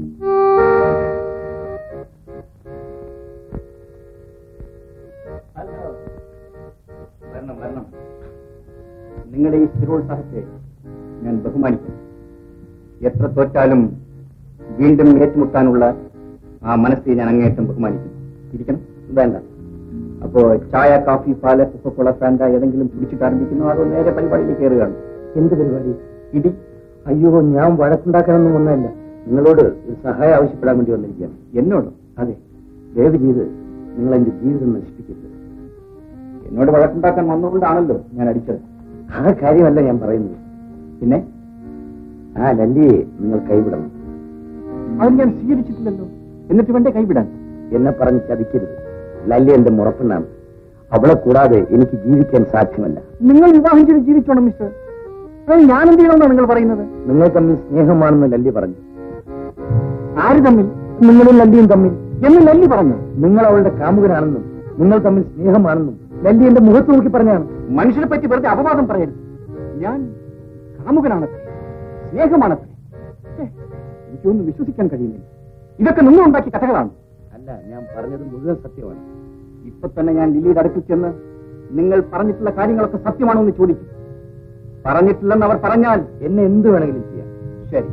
വരണം വരണം നിങ്ങളുടെ ഈ സ്ഥിരോത്സാഹത്തെ ഞാൻ ബഹുമാനിക്കും എത്ര തോറ്റാലും വീണ്ടും ഏറ്റുമുട്ടാനുള്ള ആ മനസ്സിനെ ഞാൻ അങ്ങേയറ്റം ബഹുമാനിക്കും ഇരിക്കണം വേണ്ട അപ്പോ ചായ കാഫി പാല് കൊക്കോള ഫാൻഡ ഏതെങ്കിലും കുടിച്ചിട്ട് ആരംഭിക്കുന്നു അതോ നേരെ പരിപാടിയിൽ കയറുകയാണ് എന്ത് പരിപാടി ഇടി അയ്യോ ഞാൻ വഴക്കുണ്ടാക്കാനൊന്നും ഒന്നല്ല നിങ്ങളോട് ഒരു സഹായം ആവശ്യപ്പെടാൻ വേണ്ടി വന്നിരിക്കുകയാണ് എന്നോട് അതെ ദയവ് ചെയ്ത് നിങ്ങൾ എന്റെ ജീവിതം നശിപ്പിക്കരുത് എന്നോട് വഴക്കുണ്ടാക്കാൻ വന്നുകൊണ്ടാണല്ലോ ഞാൻ അടിച്ചത് ആ കാര്യമല്ല ഞാൻ പറയുന്നത് പിന്നെ ആ ലല്ലിയെ നിങ്ങൾ കൈവിടണം അത് ഞാൻ സ്വീകരിച്ചിട്ടില്ലല്ലോ എന്നിട്ട് വേണ്ടേ കൈവിടാൻ എന്നെ പറഞ്ഞ് ചതിക്കരുത് ലല്ലി എന്റെ മുറപ്പെണ്ണാണ് അവളെ കൂടാതെ എനിക്ക് ജീവിക്കാൻ സാധ്യമല്ല നിങ്ങൾ വിവാഹം ചെയ്ത് ജീവിച്ചോണം മിസ്റ്റർ അത് ഞാൻ എന്ത് ചെയ്യണമെന്നാണ് നിങ്ങൾ പറയുന്നത് നിങ്ങൾ തമ്മിൽ സ്നേഹമാണെന്ന് ലല്ലി പറഞ്ഞു ആര് തമ്മിൽ നിങ്ങളും ലല്ലിയും തമ്മിൽ എന്ന് ലല്ലി പറഞ്ഞു നിങ്ങൾ അവളുടെ കാമുകനാണെന്നും നിങ്ങൾ തമ്മിൽ സ്നേഹമാണെന്നും ലല്ലി എന്റെ മുഖത്ത് നോക്കി പറഞ്ഞാണ് മനുഷ്യനെ പറ്റി വെറുതെ അപവാദം പറയരുത് ഞാൻ കാമുകനാണത്രേ സ്നേഹമാണത്രേ ഛേ, എനിക്കൊന്നും വിശ്വസിക്കാൻ കഴിയുന്നില്ല ഇതൊക്കെ നിങ്ങൾ ഉണ്ടാക്കിയ കഥകളാണ് അല്ല ഞാൻ പറഞ്ഞത് മുഴുവൻ സത്യമാണ് ഇപ്പൊ തന്നെ ഞാൻ ലില്ലിയുടെ അടുപ്പിൽ ചെന്ന് നിങ്ങൾ പറഞ്ഞിട്ടുള്ള കാര്യങ്ങളൊക്കെ സത്യമാണോ എന്ന് ചോദിക്കും പറഞ്ഞിട്ടില്ലെന്ന് അവർ പറഞ്ഞാൽ എന്നെ എന്ത് വേണമെങ്കിലും ചെയ്യാം ശരി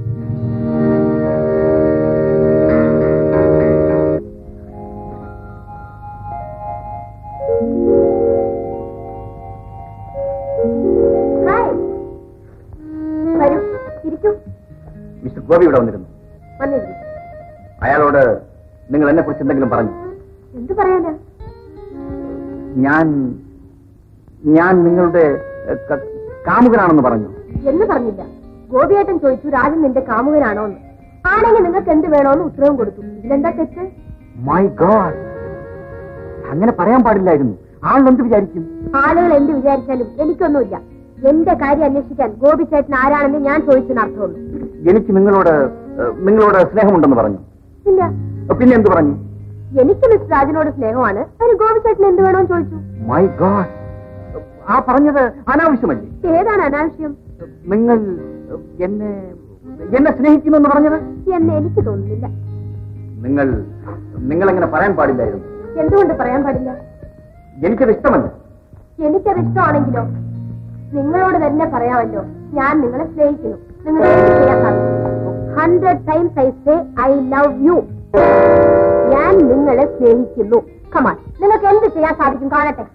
ഹായ് വരൂ ഇരിക്കൂ മിസ്റ്റർ ഗോപി ഇവിടെ വന്നിരുന്നു വന്നിരുന്നു അയാളോട് നിങ്ങൾ എന്നെ കുറിച്ച് എന്തെങ്കിലും പറഞ്ഞു എന്ത് പറയാനാ ഞാൻ ഞാൻ നിങ്ങളുടെ എഹ്, ക- കാമുകനാണെന്ന് പറഞ്ഞു എന്ന് പറഞ്ഞില്ല ഗോപിയേട്ടൻ ചോദിച്ചു രാജൻ നിന്റെ കാമുകനാണോ എന്ന് ആണെങ്കിൽ നിങ്ങൾക്ക് എന്ത് വേണോന്ന് ഉത്തരവും കൊടുത്തു ഇതിലെന്താ തെറ്റ് മൈ ഗോഡ് അങ്ങനെ പറയാൻ പാടില്ലായിരുന്നു ആൾ എന്ത് വിചാരിക്കും ആളുകൾ എന്ത് വിചാരിച്ചാലും എനിക്കൊന്നുമില്ല എന്റെ കാര്യം അന്വേഷിക്കാൻ ഗോപി ചേട്ടൻ ആരാണെന്ന് ഞാൻ ചോദിച്ചെന്ന് അർത്ഥമുള്ളൂ എനിക്ക് നിങ്ങളോട് എഹ്, നിങ്ങളോട് സ്നേഹമുണ്ടെന്ന് പറഞ്ഞു ഇല്ല പിന്നെ എന്ത് പറഞ്ഞു എനിക്ക് മിസ്റ്റർ രാജനോട് സ്നേഹമാണ് അതിന് ഗോപി ചേട്ടൻ എന്ത് വേണോന്ന് ചോദിച്ചു മൈ ഗോഡ് ആ പറഞ്ഞത് അനാവശ്യമല്ലേ ഏതാണ് അനാവശ്യം നിങ്ങൾ എഹ്, എന്നെ എന്നെ സ്നേഹിക്കുന്നു എന്ന് പറഞ്ഞത് എന്ന് എനിക്ക് തോന്നുന്നില്ല നിങ്ങൾ നിങ്ങൾ അങ്ങനെ പറയാൻ പാടില്ലായിരുന്നു എന്തുകൊണ്ട് പറയാൻ പാടില്ല എനിക്കത് ഇഷ്ടമല്ല എനിക്കത് ഇഷ്ടമാണെങ്കിലോ നിങ്ങളോട് തന്നെ പറയാമല്ലോ ഞാൻ നിങ്ങളെ സ്നേഹിക്കുന്നു നിങ്ങൾ എന്ത് ചെയ്യാൻ സാധിക്കും hundred times I say I love you ഞാൻ നിങ്ങളെ സ്നേഹിക്കുന്നു കമാൻ നിങ്ങൾക്ക് എന്ത് ചെയ്യാൻ സാധിക്കും കാണട്ടെ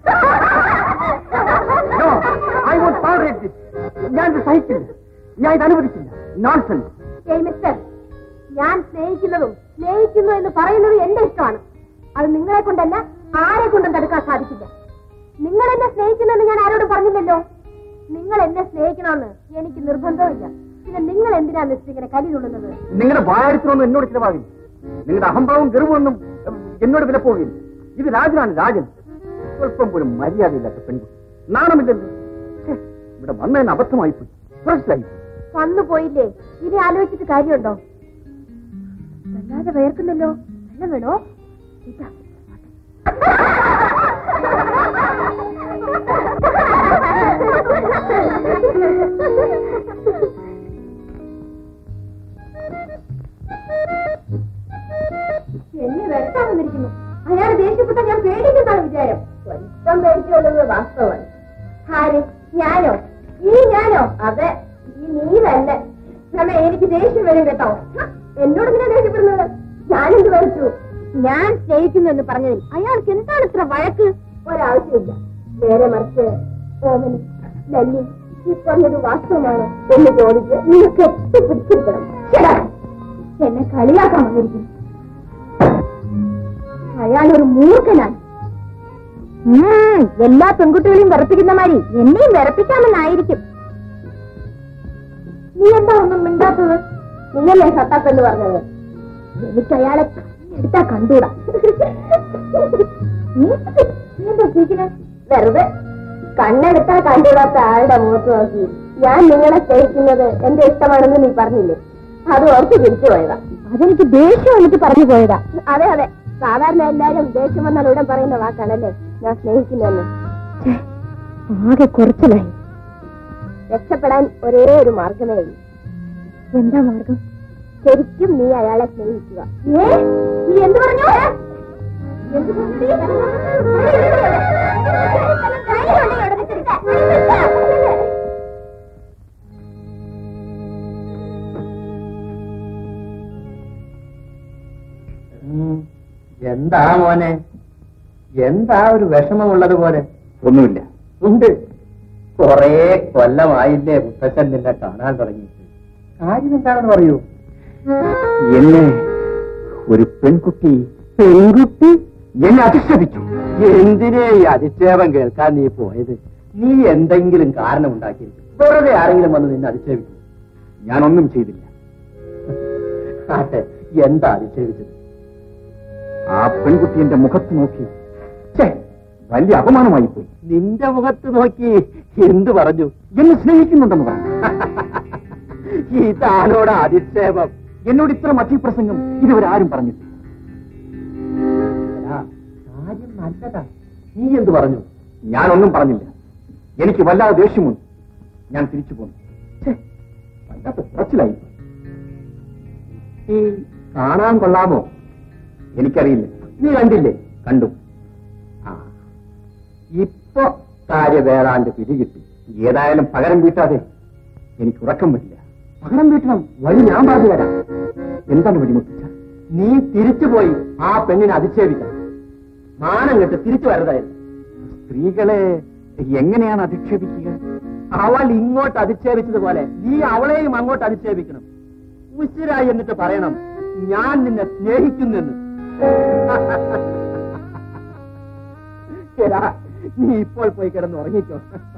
No, I won't tolerate this. ഞാൻ ഇത് സഹിക്കില്ല ഞാൻ ഇത് അനുവദിക്കില്ല നോൺസെൻസ് ഏയ് മിസ്റ്റർ ഞാൻ സ്നേഹിക്കുന്നതും സ്നേഹിക്കുന്നു എന്ന് പറയുന്നത് എന്റെ ഇഷ്ടമാണ് അത് നിങ്ങളെ കൊണ്ടല്ല ആരെ കൊണ്ടും തടുക്കാൻ സാധിക്കില്ല നിങ്ങൾ എന്നെ സ്നേഹിക്കുന്നെന്ന് ഞാൻ ആരോടും പറഞ്ഞില്ലല്ലോ നിങ്ങൾ എന്നെ സ്നേഹിക്കണമെന്ന് എനിക്ക് നിർബന്ധമില്ല പിന്നെ നിങ്ങൾ എന്തിനാ മിസ്റ്റർ ഇങ്ങനെ കലി തുള്ളുന്നത് നിങ്ങളുടെ വായടിച്ചൊന്നും എന്നോട് ചിലവാകില്ല നിങ്ങളുടെ അഹംഭാവം ഗർവമൊന്നും ഉം, എന്നോട് വില പോകില്ല ഇത് രാജനാണ് രാജൻ സ്വല്പം പോലും മര്യാദയില്ലാത്ത പെൺകുട്ടി നാണമില്ലല്ലോ ഛെ, ഇവിടെ വന്നതിന് അബദ്ധമായി പോയി മനസ്സിലായി വന്നു പോയില്ലേ ഇനി ആലോചിച്ചിട്ട് കാര്യമുണ്ടോ വല്ലാതെ വേർക്കുന്നല്ലോ വെള്ളം വേണോ ഇതാ. എന്നെ വെട്ടാൻ വന്നിരിക്കുന്നു അയാൾ ദേഷ്യപ്പെട്ട ഞാൻ പേടിക്കുന്നതാണ് വിചാരം സ്വന്തം പേടിച്ചുകൊള്ളുന്നത് വാസ്തവമാണ് ആര് ഞാനോ ഈ ഞാനോ അതെ ഈ നീ തന്നെ നമ്മ എനിക്ക് ദേഷ്യം വരും കേട്ടോ ഹ, എന്നോട് പിന്നെ ദേഷ്യപ്പെടുന്നത് ഞാനെന്ത് വരച്ചു ഞാൻ സ്നേഹിക്കുന്നു എന്ന് പറഞ്ഞതിൽ അയാൾക്ക് എന്താണ് ഇത്ര വഴക്ക് ഒരാവശ്യമില്ല നേരെ മറിച്ച് ഓമനി ലല്ലി ഈ പറഞ്ഞത് വാസ്തവമാണോ എന്ന് ചോദിച്ച് നിങ്ങൾക്ക് എത്തിപ്പിടിച്ചിരിക്കണം ചേട്ടാ, എന്നെ കളിയാക്കാൻ വന്നിരിക്കുന്നു അയാൾ ഒരു മൂർഖനാണ് ഉം, എല്ലാ പെൺകുട്ടികളെയും വിറപ്പിക്കുന്ന മാതിരി എന്നെയും വിറപ്പിക്കാമെന്നായിരിക്കും നീ എന്താ ഒന്നും മിണ്ടാത്തത് നീയല്ലേ സത്താപ്പെന്ന് പറഞ്ഞത് എനിക്ക് അയാളെ എടുത്താ കണ്ടൂടാ നീ നീ എന്താ ചിരിക്കണേ വെറുതെ കണ്ണെടുത്താ കണ്ടുകൂടാത്ത ആളുടെ മുഖത്ത് നോക്കി ഞാൻ നിങ്ങളെ സ്നേഹിക്കുന്നത് എന്റെ ഇഷ്ടമാണെന്ന് നീ പറഞ്ഞില്ലേ അത് ഓർത്ത് തിരിച്ചു പോയതാ അതെനിക്ക് ദേഷ്യം വന്നിട്ട് പറഞ്ഞു പോയതാ അതെ അതെ സാധാരണ എല്ലാരും ദേഷ്യം വന്നാൽ ഉടൻ പറയുന്ന വാക്കാണല്ലേ ഞാൻ സ്നേഹിക്കുന്നെന്ന് ആകെ കുറച്ചിലായി രക്ഷപ്പെടാൻ ഒരേ ഒരു മാർഗമേ ഉള്ളൂ എന്താ മാർഗം ശരിക്കും നീ അയാളെ സ്നേഹിക്കുക നീ എന്ത് പറഞ്ഞു എന്ത് പറഞ്ഞു എന്താ മോനെ എന്താ ഒരു വിഷമമുള്ളത് പോലെ ഒന്നുമില്ല ഉണ്ട് കൊറേ കൊല്ലമായില്ലേ മുത്തച്ഛൻ നിന്നെ കാണാൻ തുടങ്ങിയിട്ട് കാര്യം എന്താണെന്ന് പറയൂ എന്നെ ഒരു പെൺകുട്ടി പെൺകുട്ടി എന്നെ അധിക്ഷേപിച്ചു എന്തിനേ ഈ അധിക്ഷേപം കേൾക്കാൻ നീ പോയത് നീ എന്തെങ്കിലും കാരണം ഉണ്ടാക്കിയിരിക്കും വെറുതെ ആരെങ്കിലും വന്ന് നിന്നെ അധിക്ഷേപിക്കും ഞാനൊന്നും ചെയ്തില്ല ആട്ടെ എന്താ അധിക്ഷേപിച്ചത് ആ പെൺകുട്ടി എന്റെ മുഖത്ത് നോക്കി ഛേ, വലിയ അപമാനമായി പോയി നിന്റെ മുഖത്ത് നോക്കി എന്തു പറഞ്ഞു എന്നെ സ്നേഹിക്കുന്നുണ്ടെന്ന് പറഞ്ഞു ഇതാണോട് അധിക്ഷേപം എന്നോട് ഇത്ര മധ്യപ്രസംഗം ഇതുവരെ ആരും പറഞ്ഞിട്ടില്ല എടാ, കാര്യം നല്ലതാ നീ എന്ത് പറഞ്ഞു ഞാനൊന്നും പറഞ്ഞില്ല എനിക്ക് വല്ലാതെ ദേഷ്യമുണ്ട് ഞാൻ തിരിച്ചു പോന്നു ഛേ, വല്ലാത്ത കുറച്ചിലായി പോയി. ഈ കാണാൻ കൊള്ളാമോ എനിക്കറിയില്ല നീ കണ്ടില്ലേ കണ്ടു ആ ഇപ്പൊ കാര്യം വേറാണ്ട് പിടികിട്ടി ഏതായാലും പകരം വീട്ടാതെ എനിക്ക് ഉറക്കം വരില്ല പകരം വീട്ടണം വഴി ഞാൻ പറഞ്ഞു തരാം എന്താണ് വഴിമുട്ടിച്ച നീ തിരിച്ചു പോയി ആ പെണ്ണിനെ അധിക്ഷേപിക്കണം മാനം കെട്ട് തിരിച്ചു വരതായിരുന്നു സ്ത്രീകളെ എങ്ങനെയാണ് അധിക്ഷേപിക്കുക അവൾ ഇങ്ങോട്ട് അധിക്ഷേപിച്ചതുപോലെ നീ അവളെയും അങ്ങോട്ട് അധിക്ഷേപിക്കണം ഉശിരായി എന്നിട്ട് പറയണം ഞാൻ നിന്നെ സ്നേഹിക്കുന്നെന്ന് എടാ, നീ ഇപ്പോൾ പോയി കിടന്ന് ഉറങ്ങിക്കോ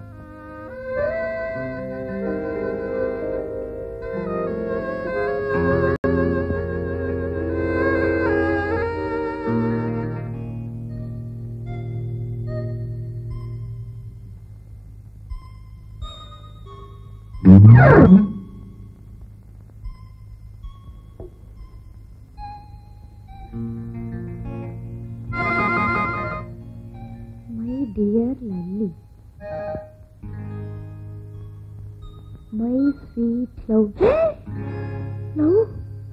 my dear Lalli my sweet love love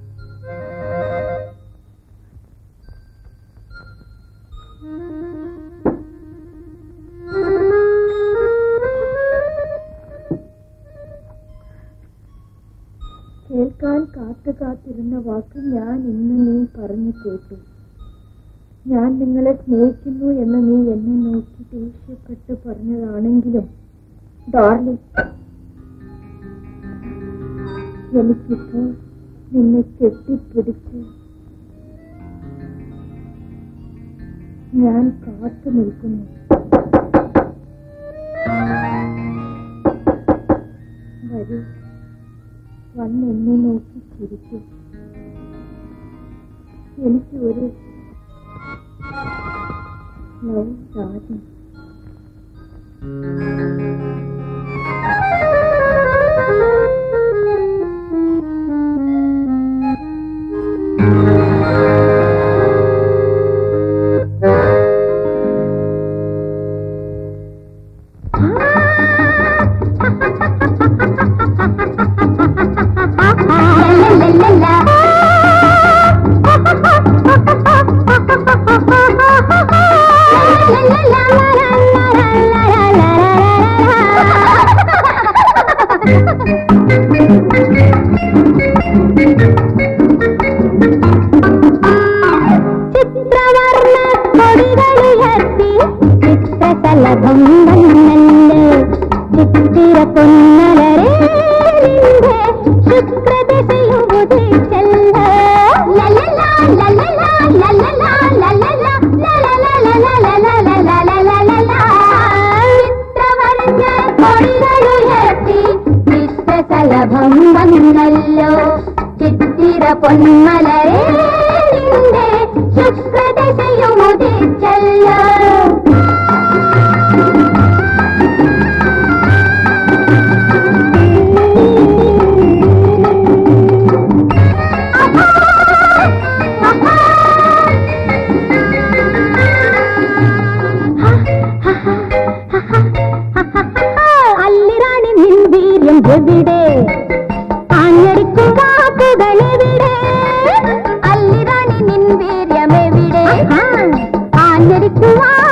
കേൾക്കാൻ കാത്തു കാത്തിരുന്ന വാക്ക് ഞാൻ ഇന്ന് നീ പറഞ്ഞു കേട്ടു ഞാൻ നിങ്ങളെ സ്നേഹിക്കുന്നു എന്ന് നീ എന്നെ നോക്കി ദേഷ്യപ്പെട്ട് പറഞ്ഞതാണെങ്കിലും ഡാർലിംഗ് എനിക്കിപ്പോൾ നിന്നെ കെട്ടിപ്പിടിച്ച് ഞാൻ കാത്തു നിൽക്കുന്നു വരൂ വന്ന് എന്നെ നോക്കി ചിരിക്കൂ എനിക്ക് ഒരു ലവ് രാജൻ ചിത്രവർണ്ണ കൊടികളുയർത്തി ചിത്രശലഭം വന്നല്ലോ ചിത്തിര പൊന്നലരേ ശുക്രദശയും ഉദിച്ചല്ലോ ലലലാ, ലലലാ, ലലലാ, ലലലാ, ലലലാ, ചിത്രവർണ്ണ കൊടികളുയർത്തി ചിത്രശലഭം വന്നല്ലോ ചിത്തിര പൊന്മലരേ ശുക്രദശയും ഉദിച്ചല്ലോ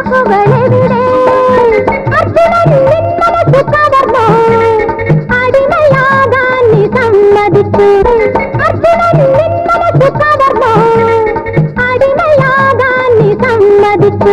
വാക്കുകളെവിടെ അർജുനൻ നിൻ മനസ്സ് കവർന്നു അടിമയാകാൻ നീ സമ്മതിച്ചു അർജുനൻ നിൻ മനസ്സ് കവർന്നു അടിമയാകാൻ നീ സമ്മതിച്ചു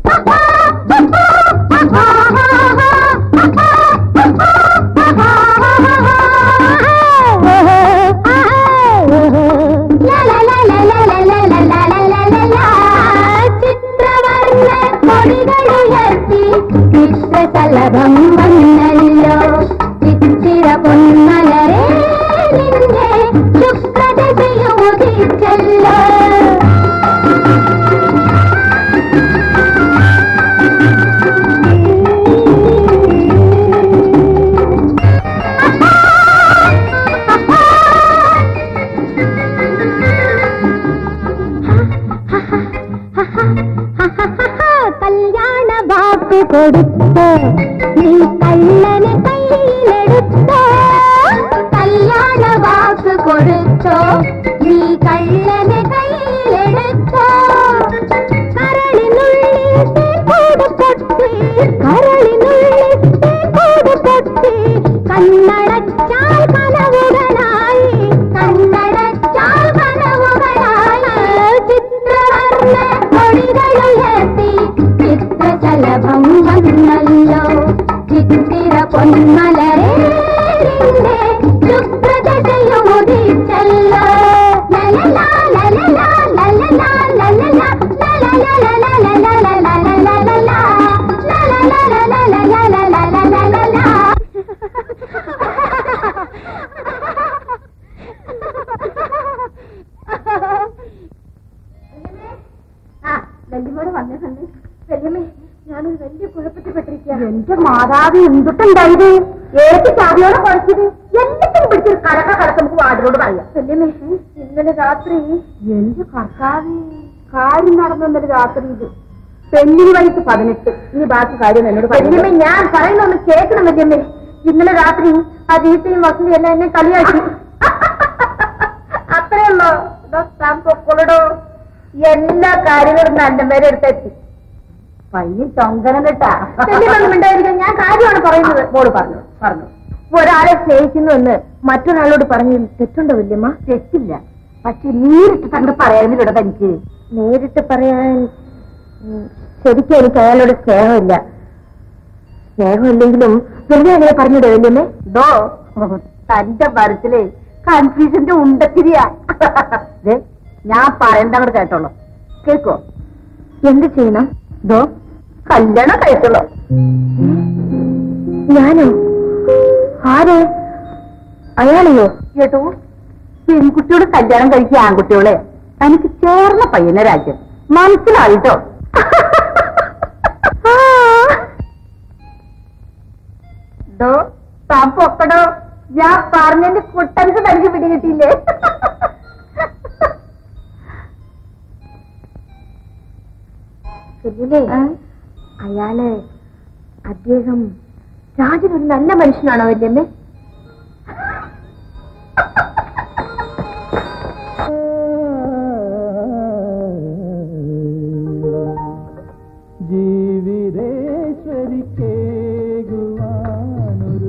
ചിത്രവർണ്ണ കൊടികളുയർത്തി ചിത്രശലഭം വന്നല്ലോ ചിത്തിര പൊന്മലരെ നിന്നെ ശുക്രദശയുദിച്ചല്ലോ കല്യാണ വാക്ക് കൊടുത്തോ നീ കള്ളനെ കയ്യിലെടുത്തോ കല്യാണ വാക്ക് കൊടുത്തോ നീ കള്ളനെ കയ്യിലെടുത്തോ കരളിനുള്ളിൽ തേൻകൂട് പൊട്ടി കരളിനുള്ളിൽ തേൻകൂട് പൊട്ടി കണ്ണടച്ചാൽ കനവുകളായി കണ്ണടച്ചാൽ കനവുകളായി ചിത്രവർണ്ണ കൊടികളുയർത്തി ചിത്രശലഭം വന്നല്ലോ ചിത്തിര പൊന്മലരെ നിന്റെ ശുക്രദശയുദിച്ചല്ലോ ലലലാ ലലലാ ലലലാ ലലലാ വല്യമ്മോട് വന്നിട്ടുണ്ട് വല്യമ്മേ ഞാനൊരു വലിയ കുഴപ്പത്തിൽപ്പെട്ടിരിക്കുക എന്റെ മാതാവ് എന്തുട്ടുണ്ടായത് ഏത് ചാവിയോടെ കുഴച്ചത് എല്ലാത്തിനും പിടിച്ചൊരു കലക്ക കലക്ക നമുക്ക് വാർഡിനോട് പറയാം വല്യമ്മേ ഇന്നലെ രാത്രി എന്റെ കർത്താവ് കാര്യം നടന്നു ഇന്നലെ രാത്രി ഇത് പെണ്ണിന് വയസ്സ് പതിനെട്ട് ഇനി ബാക്കി കാര്യം എന്നോട് വല്യമ്മേ ഞാൻ പറയുന്ന ഒന്ന് കേൾക്കണം വല്യമ്മേ ഇന്നലെ രാത്രി ആ വീട്ടിയും വസന്തി എല്ലാം എന്നെ കളിയാക്കി അത്രയുള്ളോ താൻ പൊക്കോളടോ എല്ലാ കാര്യങ്ങളും രണ്ടും പേരെ എടുത്തെത്തി പയ്യൻ ചൊങ്കനം കേട്ടാ ഉണ്ടായിരിക്കും ഞാൻ കാര്യമാണ് പറയുന്നത് മോള് പറഞ്ഞു പറഞ്ഞു ഒരാളെ സ്നേഹിക്കുന്നു എന്ന് മറ്റൊരാളോട് പറഞ്ഞതിൽ തെറ്റുണ്ടോ വല്യമ്മ തെറ്റില്ല പക്ഷെ നേരിട്ട് കണ്ട് പറയാനില്ലട തനിക്ക് നേരിട്ട് പറയാൻ ഉം, ശരിക്കും എനിക്ക് അയാളോട് സ്നേഹമില്ല സ്നേഹമില്ലെങ്കിലും വെറുതെ അങ്ങനെ പറഞ്ഞിടോ വല്യമ്മേ ദോ തന്റെ മനസ്സിലെ കൺഫ്യൂഷന്റെ ഉണ്ടത്തിരിയാ ദേ, ഞാൻ പറയുന്നത് അങ്ങോട്ട് കേട്ടോളൂ കേക്കോ എന്ത് ചെയ്യണം ദോ കല്യാണം കഴിച്ചോളൂ ഞാനോ ആര് അയാളെയോ കേട്ടോ പെൺകുട്ടിയോട് കല്യാണം കഴിക്കുക ആൺകുട്ടിയോളെ തനിക്ക് ചേർന്ന പയ്യനെ രാജ്യം മനസ്സിലായിട്ടോ ദോ താൻ പൊക്കടോ ഞാൻ പറഞ്ഞതിന്റെ കുട്ടൻസ് തനിക്ക് പിടികിട്ടിയില്ലേ ശരിയല്ലേ അയാള് അദ്ദേഹം രാജൻ ഒരു നല്ല മനുഷ്യനാണോ വല്യമ്മേ ജീവിതേശ്വരിക്കേകുവാനൊരു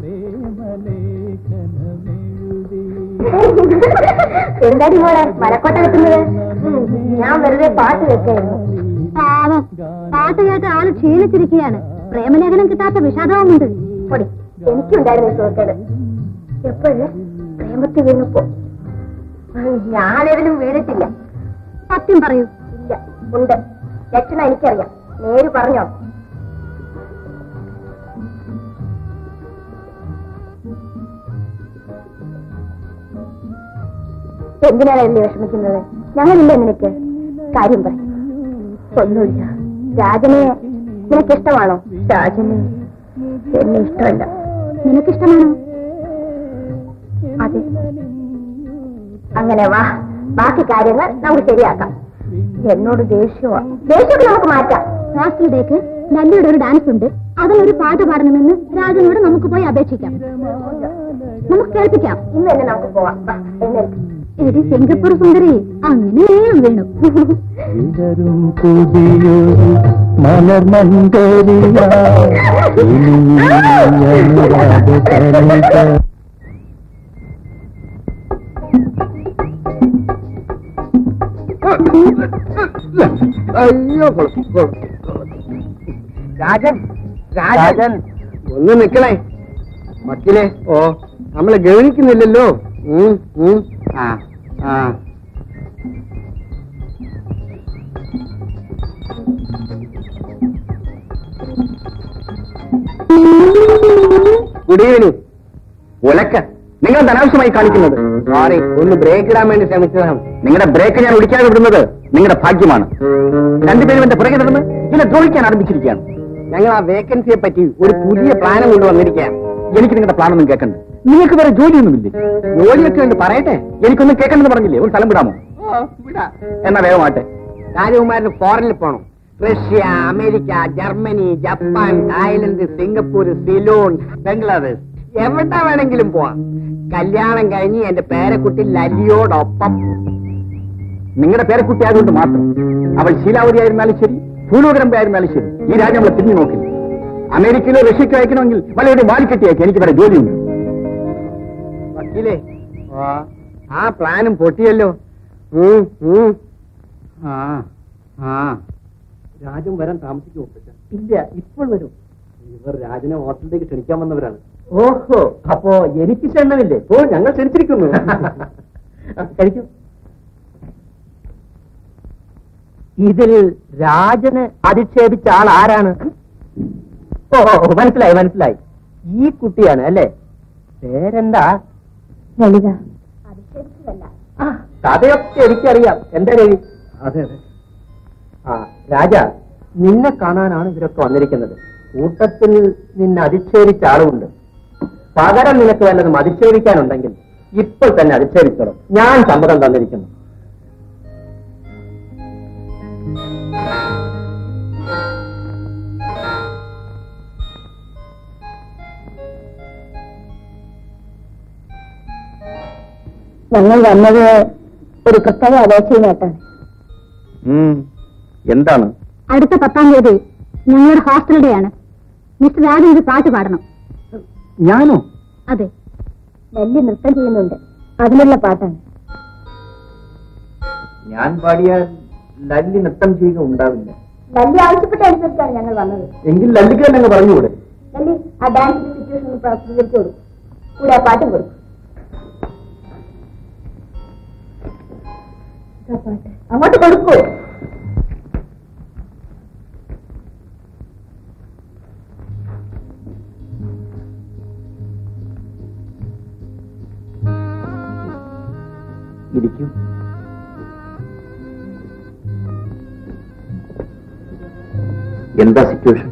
പ്രേമലേഖനമെഴുതി എന്താടി മോളെ മലക്കോട്ട വെക്കുന്നത് ഞാൻ വെറുതെ പാട്ട് വെക്കായിരുന്നു പാവം പാട്ട് കേട്ട് ആള് ക്ഷീണിച്ചിരിക്കുകയാണ് പ്രേമലേഖനം കിട്ടാത്ത വിഷാദവുമുണ്ട് പൊടി എനിക്കുണ്ടായിരുന്നു ഈ സുഹൃത്തേട് എപ്പോഴും പ്രേമത്തിൽ വീണപ്പോ ഞാനേതിലും വീണിട്ടില്ല സത്യം പറയൂ ഇല്ല ഉണ്ട് ലക്ഷണം എനിക്കറിയാം നേര് പറഞ്ഞോ എന്തിനാണ് എന്നെ വിഷമിക്കുന്നത് ഞങ്ങളില്ല നിനക്ക് കാര്യം പറയും ഒന്നുമില്ല രാജനെ നിനക്ക് ഇഷ്ടമാണോ രാജന് എന്നെ ഇഷ്ടമല്ല നിനക്കിഷ്ടമാണോ അതെ അങ്ങനെ വാ ബാക്കി കാര്യങ്ങൾ നമുക്ക് ശരിയാക്കാം എന്നോട് ദേഷ്യമാ ദേഷ്യമൊക്കെ നമുക്ക് മാറ്റാം ലാസ്റ്റ് ഡേക്ക് നല്ലയുടെ ഒരു ഡാൻസ് ഉണ്ട് അതിലൊരു പാട്ട് പാടണമെന്ന് രാജനോട് നമുക്ക് പോയി അപേക്ഷിക്കാം നമുക്ക് കേൾപ്പിക്കാം ഇന്ന് തന്നെ നമുക്ക് പോവാം വാ, എഴുന്നേൽക്ക്. എടി സിംഗപ്പൂർ സുന്ദരി അങ്ങനെ വേണം വിടരും പുതിയൊരു മലർമന്ദരിയ അയ്യോ കൊള്ളു, കൊള്ളു. രാജൻ രാജൻ ഒന്ന് നിക്കണേ വക്കീലെ ഓ നമ്മളെ ഗവനിക്കുന്നില്ലല്ലോ ഉം, ഉം. ആ ആ ഗുഡ് ഈവനിങ് ഒലക്ക നിങ്ങൾ എന്ത് അനാവശ്യമായി കാണിക്കുന്നത് സോറി ഒന്ന് ബ്രേക്ക് ഇടാൻ വേണ്ടി ശ്രമിച്ചതാണ് നിങ്ങളുടെ ബ്രേക്ക് ഞാൻ ഒടിക്കാതെ വിടുന്നത് നിങ്ങളുടെ ഭാഗ്യമാണ് രണ്ടുപേരും എന്റെ പുറകെ നടന്ന് എന്നെ ദ്രോഹിക്കാൻ ആരംഭിച്ചിരിക്കുകയാണ് ഞങ്ങൾ ആ വേക്കൻസിയെ പറ്റി ഒരു പുതിയ പ്ലാനും കൊണ്ടുവന്നിരിക്കുകയാണ് എനിക്ക് നിങ്ങളുടെ പ്ലാനൊന്നും കേൾക്കണ്ട നിങ്ങൾക്ക് വേറെ ജോലിയൊന്നുമില്ലേ ജോലിയൊക്കെ ഉണ്ട് പറയട്ടെ എനിക്കൊന്നും കേൾക്കണമെന്ന് പറഞ്ഞില്ലേ ഒരു സ്ഥലം വിടാമോ എന്നാ വേഗമാട്ടെ രാജകുമാരന് ഫോറിനിൽ പോണം Russia America Germany Japan Thailand Singapore Ceylon Bangladesh എവിടെ വേണമെങ്കിലും പോവാം കല്യാണം കഴിഞ്ഞ് എന്റെ പേരക്കുട്ടി ലല്ലിയോടൊപ്പം നിങ്ങളുടെ പേരക്കുട്ടി ആയതുകൊണ്ട് മാത്രം അവൾ ശീലാവതി ആയിരുന്നാലും ശരി ഭൂലോകരമ്പ ആയിരുന്നാലും ശരി ഈ രാജ്യം നമ്മളെ തിരിഞ്ഞു നോക്കില്ല അമേരിക്കയിലോ റഷ്യക്കോ അയക്കണമെങ്കിൽ വലയുടെ വാലിക്കെട്ടി അയക്കാം എനിക്ക് വേറെ ജോലിയുണ്ട് വക്കീലേ ആ പ്ലാനും പൊട്ടിയല്ലോ ഉം, ഉം. ആ ആ രാജൻ വരാൻ താമസിക്കുമോ ഇല്ല ഇപ്പോൾ വരും ഇവർ രാജനെ ഹോസ്റ്റലിലേക്ക് ക്ഷണിക്കാൻ വന്നവരാണ് ഓഹോ അപ്പോ എനിക്ക് ക്ഷണമില്ലേ ഓ ഞങ്ങൾ ക്ഷണിച്ചിരിക്കുന്നു കഴിക്കും ഇതിൽ രാജന് അധിക്ഷേപിച്ച ആൾ ആരാണ് ഓ ഓ, മനസ്സിലായി മനസ്സിലായി ഈ കുട്ടിയാണ് അല്ലേ പേരെന്താ ലളിത ആ, കഥയൊക്കെ എനിക്കറിയാം എന്റെ രവി അതെ അതെ ആ രാജ നിന്നെ കാണാനാണ് ഇവരൊക്കെ വന്നിരിക്കുന്നത് കൂട്ടത്തിൽ നിന്നെ അധിക്ഷേപിച്ച ആളുമുണ്ട് പകരം നിനക്ക് വല്ലതും അധിക്ഷേപിക്കാനുണ്ടെങ്കിൽ ഇപ്പോൾ തന്നെ അധിക്ഷേപിച്ചോളും ഞാൻ സമ്മതം തന്നിരിക്കുന്നു ഞങ്ങൾ വന്നത് ഒരു പ്രത്യേക അപേക്ഷയുമായിട്ടാണ് എന്താണ് അടുത്ത പത്താം തീയതി ഞങ്ങളുടെ ഹോസ്റ്റൽ ഡേ ആണ് മിസ്റ്റർ രാജൻ ഒരു പാട്ട് പാടണം ഞാനോ അതെ വലിയ നൃത്തം ചെയ്യുന്നുണ്ട് അതിനുള്ള പാട്ടാണ് ഞാൻ പാടിയാൽ ലല്ലി നൃത്തം ചെയ്യുക ഉണ്ടാവില്ല വലിയ ആവശ്യപ്പെട്ട അനുസരിച്ചാണ് ഞങ്ങൾ വന്നത് എങ്കിൽ ലല്ലിക്ക് തന്നെ അങ്ങ് പറഞ്ഞുകൂടെ വലിയ ആ ഡാൻസിന്റെ സിറ്റുവേഷൻ പ്രതികരിച്ചു കൊടുക്കും കൂടെ ആ പാട്ടും കൊടുക്കും ഇതാ പാട്ട്. അങ്ങോട്ട് കൊടുക്കൂ ഇരിക്കൂ എന്താ സിറ്റുവേഷൻ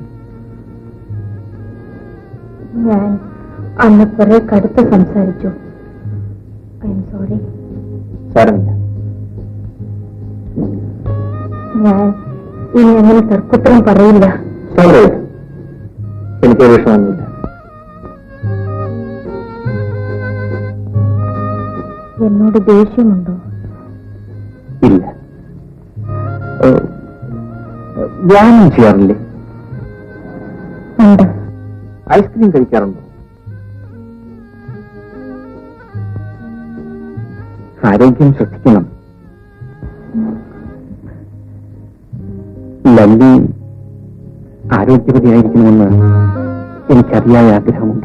ഞാൻ അന്ന് കുറെ കടുത്ത് സംസാരിച്ചു ഐ എം സോറി സാരമില്ല ഞാൻ ഇനി അങ്ങനെ തർക്കുത്തരം പറയില്ല സാരമില്ല എനിക്ക് വിഷമമൊന്നുമില്ല എന്നോട് ദേഷ്യമുണ്ടോ ഇല്ല ഏഹ്, വ്യായാമം ചെയ്യാറില്ലേ ഉണ്ട് ഐസ്ക്രീം കഴിക്കാറുണ്ടോ ആരോഗ്യം ശ്രദ്ധിക്കണം ലല്ലി ആരോഗ്യവതിയായിരിക്കണമെന്ന് എനിക്കറിയായ ആഗ്രഹമുണ്ട്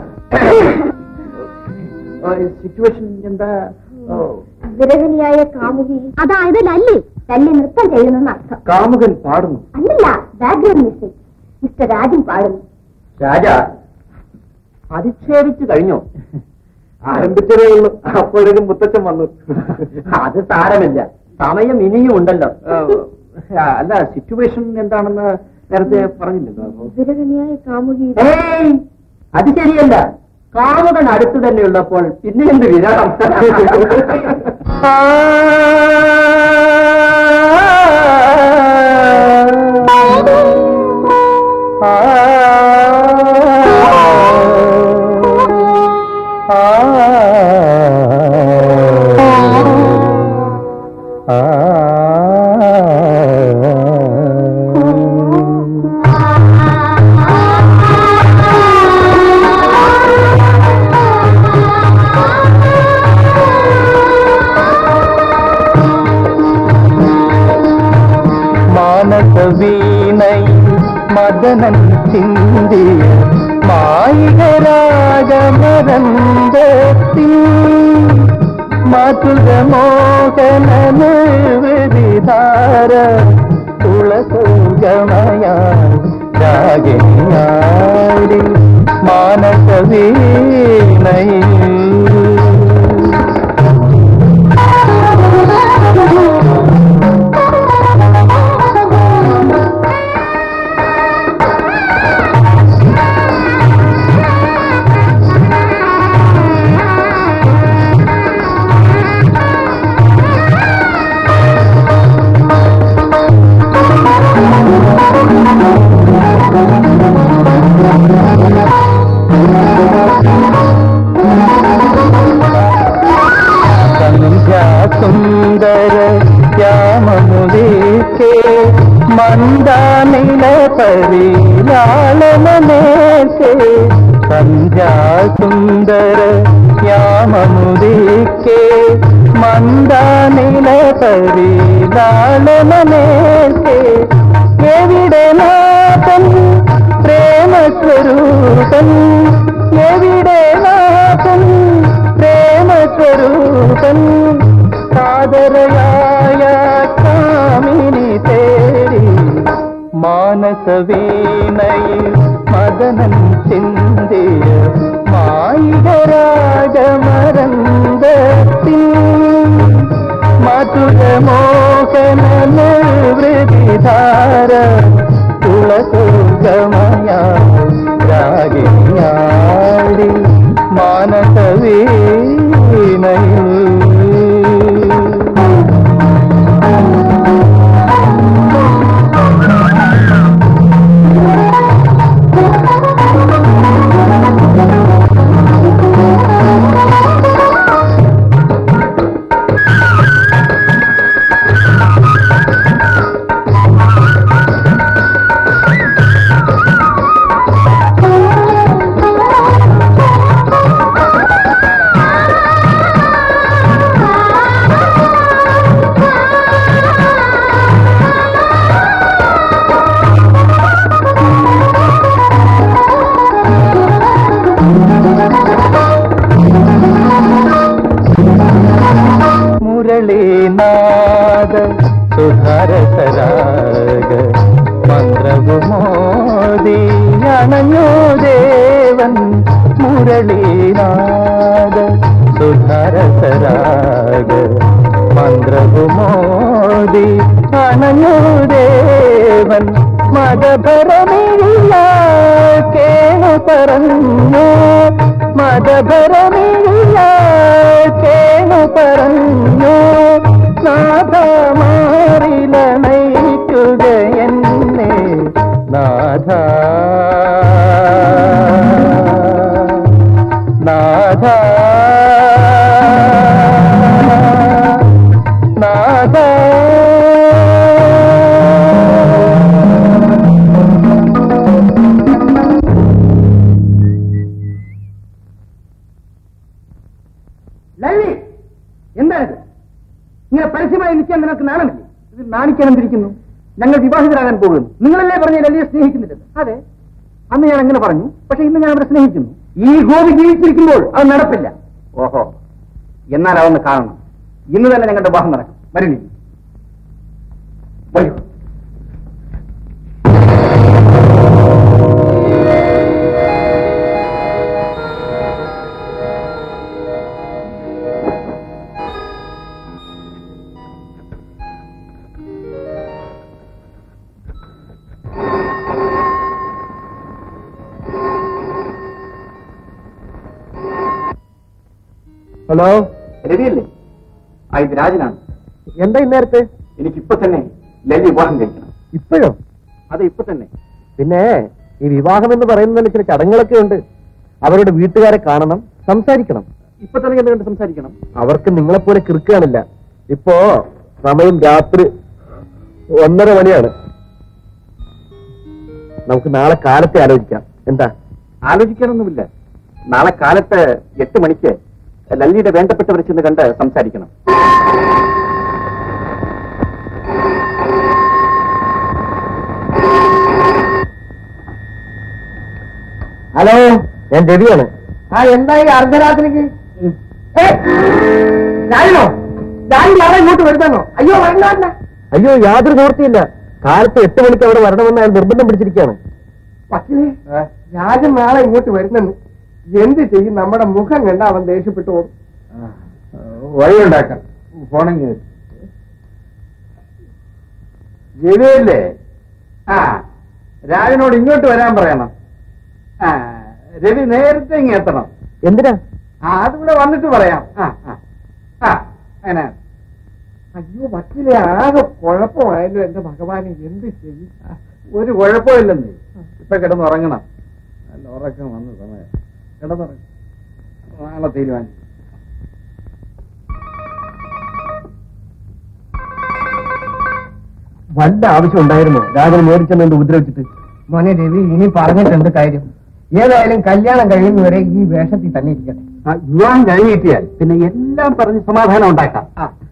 സിറ്റുവേഷൻ എന്താ വിരഹിണിയായ കാമുകി അതായത് ലല്ലി ലല്ലി നൃത്തം ചെയ്യുന്നെന്ന് അർത്ഥം കാമുകൻ പാടുന്നു അല്ലല്ല ബാക്ക്ഗ്രൗണ്ട് മ്യൂസിക് മിസ്റ്റർ രാജൻ പാടുന്നു രാജ അധിക്ഷേപിച്ചു കഴിഞ്ഞോ ആരംഭിച്ചതേ ഉള്ളൂ അപ്പോഴേക്കും മുത്തച്ഛൻ വന്നു അത് സാരമില്ല സമയം ഇനിയും ഉണ്ടല്ലോ അല്ല സിറ്റുവേഷൻ എന്താണെന്ന് നേരത്തെ പറഞ്ഞില്ലല്ലോ വിരഹിണിയായ കാമുകി ഏയ് അത് ശരിയല്ല കാമുകൻ അടുത്ത് തന്നെ ഉള്ളപ്പോൾ പിന്നെ എന്ത് വിരാളം മദനൻ ചിന്തിയ മായികരാഗമരന്തത്തിൽ മധുര മോഹന നിർവിധാര തുളസൂജമയ രാഗിയാടി മാനസ വീണയിൽ സുന്ദര ശ്യാമമുദീക്കേ മന്ദാനില പരിലാളനേശേ സന്ധ്യാസുന്ദര ശ്യാമമുദീക്കേ മന്ദാനില പരിലാളനേശേ എവിടെ നാഥൻ പ്രേമസ്വരൂപൻ എവിടെ നാഥൻ പ്രേമസ്വരൂപൻ സാദരയായ കാമിനി തേരി മാനസവീണയിൽ മദനൻ ചിന്തിയ മായികരാഗമരന്തത്തിൽ മധുരമോഹന നിർവൃതിധാര തുളസുഗമയ രാഗിയാടി മാനസവീണയിൽ മുരളീനാദ സുധാരസരാഗ മന്ത്രവുമോദി അണഞ്ഞു ദേവൻ മുരളീനാദ സുധാരസരാഗ മന്ത്രവുമോദി അണഞ്ഞു ദേവൻ മതഭരമില്ല കേണു പറഞ്ഞു മതഭരമില്ല കേണു പറഞ്ഞു നാഥമാറില നയിക്കുക എന്നെ നാഥ നാഥ നാഥ ലല്ലി എന്താണിത് ഇങ്ങനെ പരസ്യമായി നിൽക്കാൻ നിനക്ക് നാണമില്ലേ ഇത് നാണിക്കാൻ എന്തിരിക്കുന്നു ഞങ്ങൾ വിവാഹിതരാകാൻ പോകുന്നു നിങ്ങളല്ലേ പറഞ്ഞ ലല്ലിയെ സ്നേഹിക്കുന്നില്ലെന്ന് അതെ അന്ന് ഞാൻ അങ്ങനെ പറഞ്ഞു പക്ഷെ ഇന്ന് ഞാൻ അവരെ സ്നേഹിക്കുന്നു ഈ ഗോപി ജീവിച്ചിരിക്കുമ്പോൾ അത് നടപ്പില്ല ഓഹോ എന്നാൽ അതൊന്ന് കാണണം ഇന്ന് തന്നെ ഞങ്ങളുടെ വിവാഹം നടക്കും വരണി വരൂ ഹലോ രവിയല്ലേ ആ ഇത് രാജനാണ് എന്താ ഇന്നേരത്തെ എനിക്കിപ്പോ തന്നെ ലല്ലി വിവാഹം കഴിക്കണം ഇപ്പോഴോ അതെ ഇപ്പൊ തന്നെ പിന്നെ ഈ വിവാഹം എന്ന് പറയുന്നതിന് ചില ചടങ്ങുകളൊക്കെ ഉണ്ട് അവരുടെ വീട്ടുകാരെ കാണണം സംസാരിക്കണം ഇപ്പൊ തന്നെ എന്നെ കണ്ട് സംസാരിക്കണം അവർക്ക് നിങ്ങളെപ്പോലെ കിറുക്കാണില്ല ഇപ്പോ സമയം രാത്രി ഒന്നര മണിയാണ് നമുക്ക് നാളെ കാലത്തെ ആലോചിക്കാം എന്താ ആലോചിക്കാനൊന്നുമില്ല നാളെ കാലത്ത് എട്ട് മണിക്ക് ലല്ലിയുടെ വേണ്ടപ്പെട്ടവരെ ചെന്ന് കണ്ട് സംസാരിക്കണം ഹലോ ഞാൻ രവിയാണ് ആ എന്തായി അർദ്ധരാത്രിക്ക് ഞാനോ ഞാൻ നാളെ ഇങ്ങോട്ട് വരുന്നോ അയ്യോ വേണ്ട അയ്യോ യാതൊരു നിവൃത്തിയില്ല കാലത്ത് എട്ട് മണിക്ക് അവിടെ വരണമെന്ന് അയാൾ നിർബന്ധം പിടിച്ചിരിക്കുകയാണ് പക്ഷേ രാജൻ നാളെ ഇങ്ങോട്ട് വരുന്നെന്ന് എന്ത് ചെയ്യും നമ്മുടെ മുഖം കണ്ട അവൻ ദേഷ്യപ്പെട്ടു പോകും വഴിയുണ്ടാക്കാം പോണെങ്കിൽ രവിയല്ലേ ആ രാജനോട് ഇങ്ങോട്ട് വരാൻ പറയണം ആ രവി നേരത്തെ ഇങ്ങ് എത്തണം എന്തിനാ ആ അതിവിടെ വന്നിട്ട് പറയാം ആ ആ ആ അങ്ങനെ അയ്യോ വക്കീലെ ആകെ കുഴപ്പമായല്ലോ എന്റെ ഭഗവാനെ എന്ത് ചെയ്യും ഒരു കുഴപ്പമില്ലെന്ന് ഇപ്പൊ കിടന്നുറങ്ങണം നല്ല ഉറക്കം വന്ന സമയം കിടന്നുറങ്ങണം നാളെ തീരുമാനിക്കും വല്ല ആവശ്യം ഉണ്ടായിരുന്നു രാജന് മേടിച്ചെന്ന് ഉപദ്രവിച്ചിട്ട് മോനെ രവി ഇനി പറഞ്ഞിട്ടുണ്ട് കാര്യം ഏതായാലും കല്യാണം കഴിയുന്നവരെ ഈ വേഷത്തിൽ തന്നെ ഇരിക്കട്ടെ ആ, വിവാഹം കഴിഞ്ഞ് കിട്ടിയാൽ പിന്നെ എല്ലാം പറഞ്ഞ് സമാധാനം ഉണ്ടാക്കാം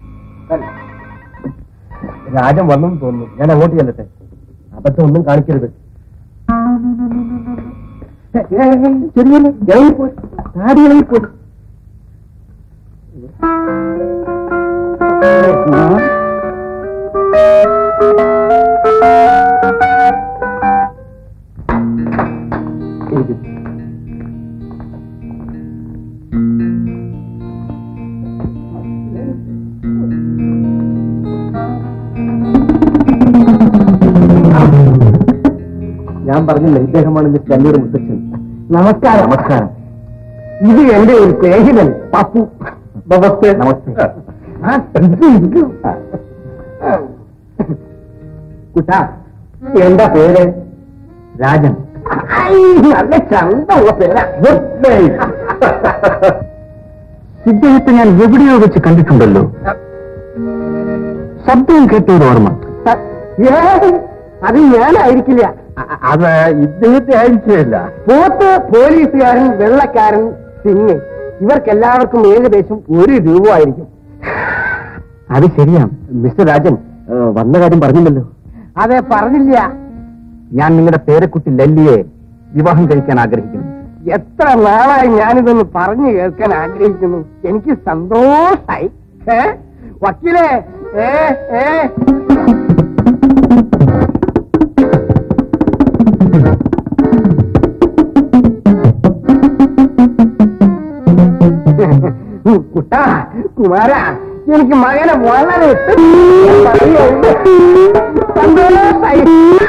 രാജൻ വന്നെന്ന് തോന്നുന്നു ഞാൻ അങ്ങോട്ട് ചെല്ലട്ടെ അബദ്ധം ഒന്നും കാണിക്കരുത് ചെറിയ ഇറങ്ങിപ്പോയി താടി ഇറങ്ങിപ്പോയി ഇരിക്ക്. ഞാൻ പറഞ്ഞില്ല ഇദ്ദേഹമാണ് മിസ് കല്ലൂർ മുത്തച്ഛൻ നമസ്കാരം നമസ്കാരം ഇത് എന്റെ ഒരു സ്നേഹിതൻ പപ്പു നമസ്തേ നമസ്തേ ആ, ഇരിക്കൂ, ഇരിക്കൂ. കുട്ടാ എന്താ പേര് രാജൻ ഐ, നല്ല ചന്തമുള്ള പേരാ ഇദ്ദേഹത്തെ ഞാൻ എവിടെയോ വെച്ച് കണ്ടിട്ടുണ്ടല്ലോ ശബ്ദം കേട്ട ഒരു ഓർമ്മ ഏയ്, അത് ഞാനായിരിക്കില്ല അത് ഇദ്ദേഹത്തെ ആയിരിക്കില്ല പോത്ത് പോലീസുകാരൻ വെള്ളക്കാരൻ സിംഗ് ഇവർക്കെല്ലാവർക്കും ഏകദേശം ഒരു രൂപ ആയിരിക്കും അത് ശരിയാണ് മിസ്റ്റർ രാജൻ ഏ, വന്ന കാര്യം പറഞ്ഞില്ലല്ലോ അതെ പറഞ്ഞില്ല ഞാൻ നിങ്ങളുടെ പേരക്കുട്ടി ലല്ലിയെ വിവാഹം കഴിക്കാൻ ആഗ്രഹിക്കുന്നു എത്ര നാളായി ഞാനിതൊന്ന് പറഞ്ഞു കേൾക്കാൻ ആഗ്രഹിക്കുന്നു എനിക്ക് സന്തോഷായി ഏ വക്കീലേ ഏ ഏ കുട്ടാ കുമാര എനിക്ക് മകനെ വളരെ ഇഷ്ടം. ഞാൻ പറയുകയുണ്ട്. സന്തോഷായി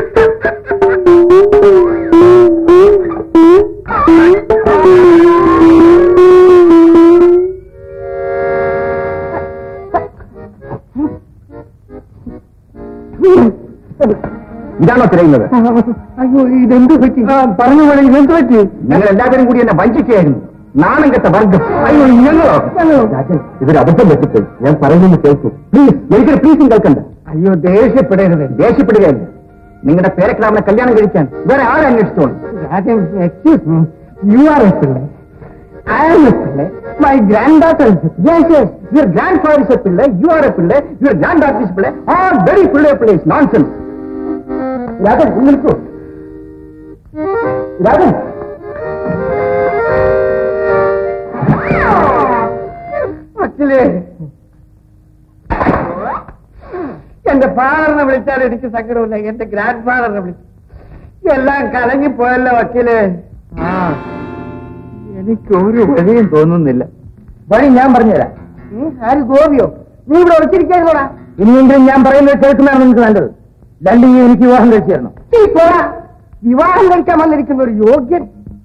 ഇതാണോ തിരയുന്നത് അയ്യോ ഇതെന്ത് പറ്റി പറഞ്ഞു പോലെ ഇതെന്ത് പറ്റി ഞങ്ങൾ എല്ലാവരും കൂടി എന്നെ വഞ്ചിക്കുകയായിരുന്നു നാണം കെട്ട വർഗം അയ്യോ ഞങ്ങളോ രാജൻ ഇതൊരു അബദ്ധം പറ്റിപ്പോയി ഞാൻ പറയുന്നത് കേൾക്കൂ പ്ലീസ് എനിക്കൊരു പ്ലീസും കേൾക്കണ്ട അയ്യോ ദേഷ്യപ്പെടരുത് ദേഷ്യപ്പെടുകയല്ല നിങ്ങളുടെ പേരക്കിടാവിനെ കല്യാണം കഴിക്കാൻ വേറെ ആരെ അന്വേഷിച്ചോളൂ Rajan excuse me you are a Pillai I am a Pillai my granddaughter Yes, yes. Your grandfather is a pillai, you are a pillai, your granddaughter is a pillai, all very pillai pillai. Nonsense. Rajan ഒന്ന് നിൽക്കൂ രാജൻ മക്കളെ എന്റെ ഫാദറിനെ വിളിച്ചാൽ എനിക്ക് സങ്കടമില്ല എന്റെ grand ഫാദറിനെ വിളിച്ചു എല്ലാം കലങ്ങിപ്പോയല്ലോ വക്കീലെ ആ എനിക്ക് ഒരു വഴിയും തോന്നുന്നില്ല വഴി ഞാൻ പറഞ്ഞുതരാം നീ ആര് ഗോപിയോ നീ ഇവിടെ ഒളിച്ചിരിക്കായിരുന്നോടാ ഇനിയെങ്കിലും ഞാൻ പറയുന്നത് കേൾക്കുന്നതാണ് നിങ്ങൾക്ക് നല്ലത് ലല്ലിയെ എനിക്ക് വിവാഹം കഴിച്ചു തരണം നീ പോടാ വിവാഹം കഴിക്കാൻ വന്നിരിക്കുന്ന ഒരു യോഗ്യൻ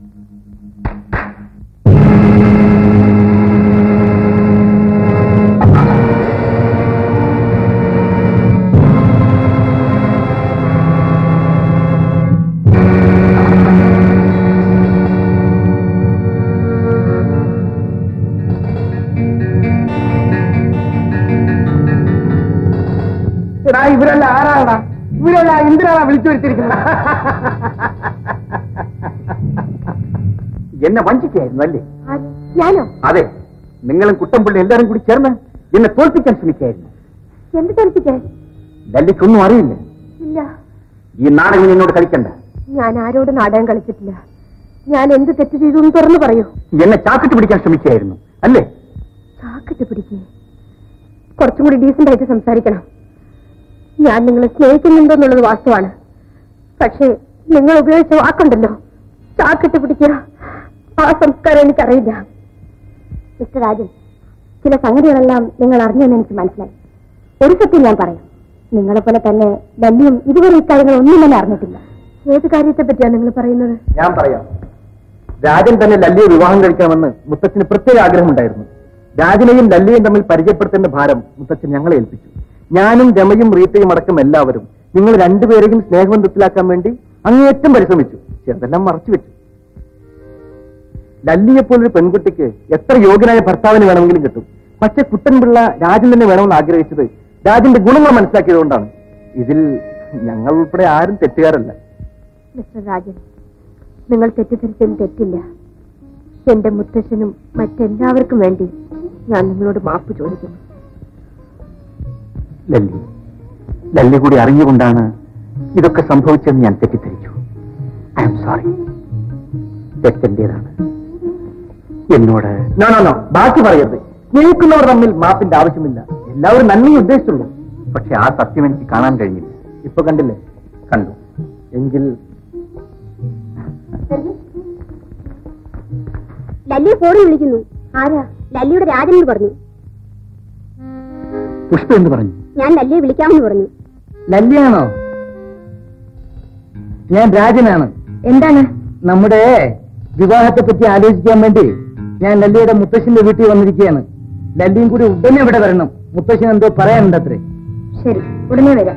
എടാ ഇവരെല്ലാം ആരാടാ ഇവരെല്ലാം എന്തിനാണ് വിളിച്ചു വരുത്തിയിരിക്കുന്നത് എന്നെ വഞ്ചിക്കായിരുന്നു അല്ലേ ഞാനോ അതെ നിങ്ങളും കുട്ടംപുള്ളി എല്ലാവരും കൂടി ചേർന്ന് എന്നെ തോൽപ്പിക്കാൻ ശ്രമിക്കായിരുന്നു എന്ത് തെളിപ്പിക്കാൻ ലല്ലിക്കൊന്നും അറിയില്ല ഇല്ല ഈ നാടകം എന്നോട് കളിക്കണ്ട ഞാൻ ആരോടും നാടകം കളിച്ചിട്ടില്ല ഞാൻ എന്ത് തെറ്റ് ചെയ്തു എന്ന് തുറന്നു പറയൂ എന്നെ ചാക്കിട്ട് പിടിക്കാൻ ശ്രമിക്കുകയായിരുന്നു അല്ലേ ചാക്കിട്ട് പിടിക്കേ കുറച്ചും കൂടി ഡീസന്റ് ആയിട്ട് സംസാരിക്കണം ഞാൻ നിങ്ങളെ സ്നേഹിക്കുന്നുണ്ടോ എന്നുള്ളത് വാസ്തവാണ് പക്ഷേ നിങ്ങൾ ഉപയോഗിച്ച വാക്കുണ്ടല്ലോ ചാക്കിട്ട് പിടിക്കുക ആ സംസ്കാരം എനിക്കറിയില്ല മിസ്റ്റർ രാജൻ ചില സംഗതികളെല്ലാം നിങ്ങൾ അറിഞ്ഞെന്ന് എനിക്ക് മനസ്സിലായി ഒരു സത്യം ഞാൻ പറയാം നിങ്ങളെ പോലെ തന്നെ ഡൽഹിയും ഇതുവരെ ഇക്കാര്യങ്ങൾ ഒന്നും തന്നെ അറിഞ്ഞിട്ടില്ല ഏത് കാര്യത്തെ പറ്റിയാണ് നിങ്ങൾ പറയുന്നത് ഞാൻ പറയാം രാജൻ തന്നെ ലല്ലിയെ വിവാഹം കഴിക്കണമെന്ന് മുത്തച്ഛന് പ്രത്യേക ആഗ്രഹമുണ്ടായിരുന്നു രാജനെയും ലല്ലിയും തമ്മിൽ പരിചയപ്പെടുത്തേണ്ട ഭാരം മുത്തച്ഛൻ ഞങ്ങളെ ഏൽപ്പിച്ചു ഞാനും രമയും റീത്തയും അടക്കം എല്ലാവരും നിങ്ങൾ രണ്ടുപേരെയും സ്നേഹബന്ധത്തിലാക്കാൻ വേണ്ടി അങ്ങേയറ്റം പരിശ്രമിച്ചു ചെറുതെല്ലാം മറച്ചു വെച്ചു ലല്ലിയെ പോലൊരു പെൺകുട്ടിക്ക് എത്ര യോഗ്യനായ ഭർത്താവിന് വേണമെങ്കിലും കിട്ടും പക്ഷെ കുട്ടൻപിള്ള രാജൻ തന്നെ വേണമെന്ന് ആഗ്രഹിച്ചത് രാജന്റെ ഗുണങ്ങൾ മനസ്സിലാക്കിയതുകൊണ്ടാണ് ഇതിൽ ഞങ്ങൾ ഉൾപ്പെടെ ആരും തെറ്റുകാരല്ല മിസ്റ്റർ രാജൻ നിങ്ങൾ തെറ്റിദ്ധരിച്ചതിൽ തെറ്റില്ല എന്റെ മുത്തശ്ശനും മറ്റെല്ലാവർക്കും വേണ്ടി ഞാൻ നിങ്ങളോട് മാപ്പ് ചോദിക്കുന്നു ലല്ലി ലല്ലി കൂടി അറിഞ്ഞുകൊണ്ടാണ് ഇതൊക്കെ സംഭവിച്ചതെന്ന് ഞാൻ തെറ്റിദ്ധരിച്ചു ഐ എം സോറി തെറ്റെന്റേതാണ് എന്നോട് നോ നോ നോ ബാക്കി പറയരുത് സ്നേഹിക്കുന്നവർ തമ്മിൽ മാപ്പിന്റെ ആവശ്യമില്ല എല്ലാവരും നന്മയെ ഉദ്ദേശിച്ചുള്ളൂ പക്ഷെ ആ സത്യം എനിക്ക് കാണാൻ കഴിഞ്ഞില്ല ഇപ്പൊ കണ്ടില്ലേ കണ്ടു എങ്കിൽ ലല്ലിയെ ഫോണിൽ വിളിക്കുന്നു ആരാ ലല്ലിയുടെ രാജൻ പറഞ്ഞു പുഷ്പ എന്ന് പറഞ്ഞു ഞാൻ ലല്ലിയെ വിളിക്കാമെന്ന് പറഞ്ഞു ലല്ലിയാണോ ഞാൻ രാജനാണ് എന്താണ് നമ്മുടെ വിവാഹത്തെ പറ്റി ആലോചിക്കാൻ വേണ്ടി ഞാൻ ലല്ലിയുടെ മുത്തശ്ശന്റെ വീട്ടിൽ വന്നിരിക്കുകയാണ് ലല്ലിയും കൂടി ഉടനെ ഇവിടെ വരണം മുത്തശ്ശൻ എന്തോ പറയാനുണ്ട് അത്രേ ശരി ഉടനെ വരാം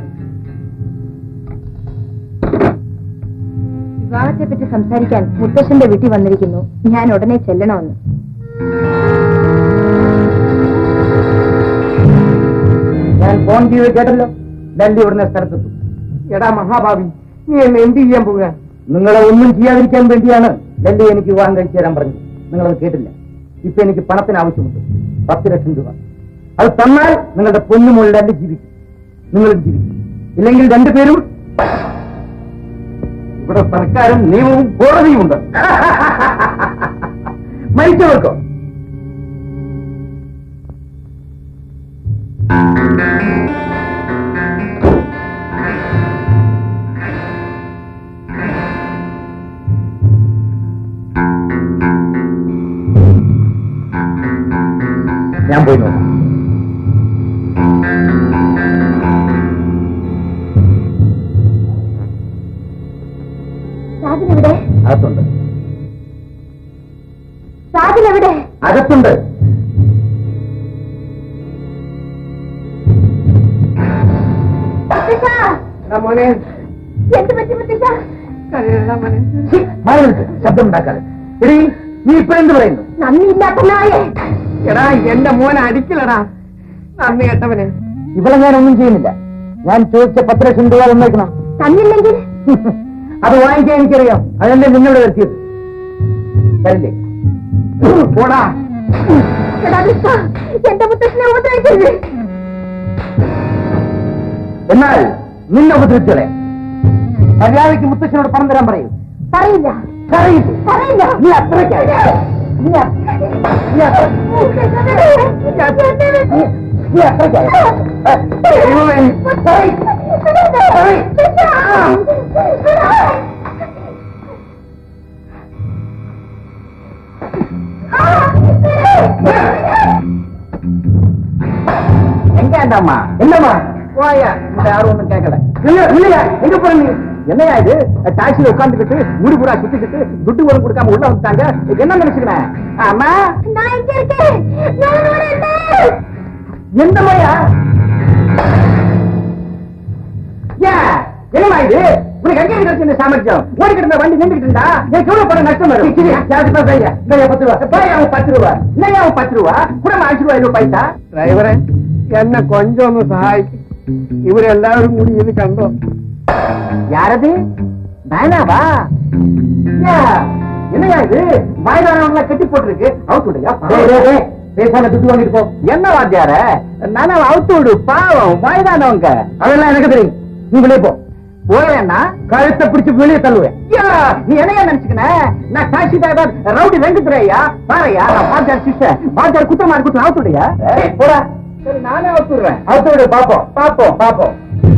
വിവാഹത്തെ പറ്റി സംസാരിക്കാൻ മുത്തശ്ശന്റെ വീട്ടിൽ വന്നിരിക്കുന്നു ഞാൻ ഉടനെ ചെല്ലണമെന്ന് ഞാൻ ഫോൺ ചെയ്ത് കേട്ടല്ലോ ലല്ലി ഉടനെ സ്ഥലത്തെത്തും എടാ മഹാഭാവി നീ എന്നെ എന്ത് ചെയ്യാൻ പോവുക നിങ്ങളെ ഒന്നും ചെയ്യാതിരിക്കാൻ വേണ്ടിയാണ് ലല്ലി എനിക്ക് വിവാഹം കഴിച്ചു തരാൻ പറഞ്ഞത് നിങ്ങളത് കേട്ടില്ല ഇപ്പൊ എനിക്ക് പണത്തിന് ആവശ്യമുണ്ട് പത്ത് ലക്ഷം രൂപ അത് തന്നാൽ നിങ്ങളുടെ പൊന്നുമുള്ള ലല്ലി ജീവിക്കും നിങ്ങളും ജീവിക്കും ഇല്ലെങ്കിൽ രണ്ടുപേരും ഇവിടെ സർക്കാരും നിയമവും കോടതിയുമുണ്ട് മരിച്ചവർക്കോ ഞാൻ പോയി നോക്കാം രാജൻ എവിടെ അകത്തുണ്ട് രാജൻ എവിടെ അകത്തുണ്ട് മുത്തശ്ശാ, എടാ മോനെ എന്ത് പറ്റി മുത്തശ്ശ കരയടാ മോനെ ഛി, മാറി നിൽക്ക്. ശബ്ദം ഉണ്ടാക്കാതെ എടീ നീ ഇപ്പോഴെന്ത് പറയുന്നു നന്ദിയില്ലാത്ത നായേ എടാ എന്റെ മോനെ അടിക്കില്ലടാ നന്ദി കേട്ടവനെ ഇവിടെ ഞാൻ ഒന്നും ചെയ്യുന്നില്ല ഞാൻ ചോദിച്ച പത്ത് ലക്ഷം രൂപ തന്നേക്കണം തന്നില്ലെങ്കിൽ അത് വാങ്ങിക്കാൻ എനിക്കറിയാം അതല്ലേ നിന്നോട് വരുത്തിയത് തരില്ലേ പോടാ എടാ ദുഷ്ട, എന്റെ മുത്തശ്ശനെ ഉപദ്രവിക്കരുത് എന്നാൽ നിന്നെ ഉപദ്രവിച്ചോളെ മര്യാദയ്ക്ക് മുത്തച്ഛനോട് പണം തരാൻ പറയൂ പറയില്ല പറയില്ലേ പറയില്ല നീ അത്രയ്ക്കായി നീ അ- നീ അത്ര- നീ- നീ അത്രയ്ക്കായി ദൈവമേ, പറയ്. പറയ്. எங்க அம்மா என்னம்மா போயா இந்த யாரும் ஒண்ணும் கேட்கல இல்ல இல்லையா எங்க போற நீ என்னையா இது டாக்ஸில உட்காந்துக்கிட்டு ஊரு பூரா சுத்திக்கிட்டு துட்டு வரும் கொடுக்காம உள்ள வந்துட்டாங்க என்ன நினைச்சுக்கிறேன் ஆமா நான் இங்க இருக்கேன் நான் உன்னோட இருக்கேன். எந்த மாதிரியா ஏன் என்னமா இது உனக்கு எங்க கிடைச்சு இந்த சாமர்த்தியம் ஓடிக்கிட்டு இருந்த வண்டி நின்றுட்டு இருந்தா எனக்கு எவ்வளவு பணம் நஷ்டம் வரும் யாருக்கு தான் செய்ய இல்லையா பத்து ரூபா போய் அவன் பத்து ரூபா இல்லையா அவன் பத்து ரூபா கூட அஞ்சு ரூபா இருபது பைசா ഡ്രൈവറെ എന്നെ കൊഞ്ചം ഒന്ന് സഹായിക്കും ഇവരെല്ലാവരും കൂടി ഇത് കണ്ടോ யாரது நானாவா ஐயா, என்னையா இது வயதானவங்கள கட்டி போட்டிருக்கு அவுத்து விடுயா பேசாம துட்டு வாங்கிட்டு போ என்ன வாத்தியார நானா அவுத்து விடு பாவம் வயதானவங்க அதெல்லாம் எனக்கு தெரியும் நீ வெளியே போ போயேன்னா கழுத்தை பிடிச்சு வெளியே தள்ளுவேன் ஐயா, நீ என்னையா நினைச்சுக்கின நான் காசி தாபாத் ரவுடி வெங்கத்துறையா பாறையா நான் பாஜார் சிஷ்ய பாஜார் குத்தமா இருக்கட்டும் ஆத்துடையா போடா சரி நானே அவுத்துடுறேன் அடுத்த விட பாப்போம் பாப்போம் பாப்போம்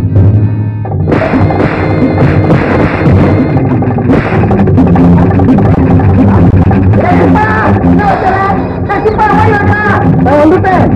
நான் வந்துட்டேன்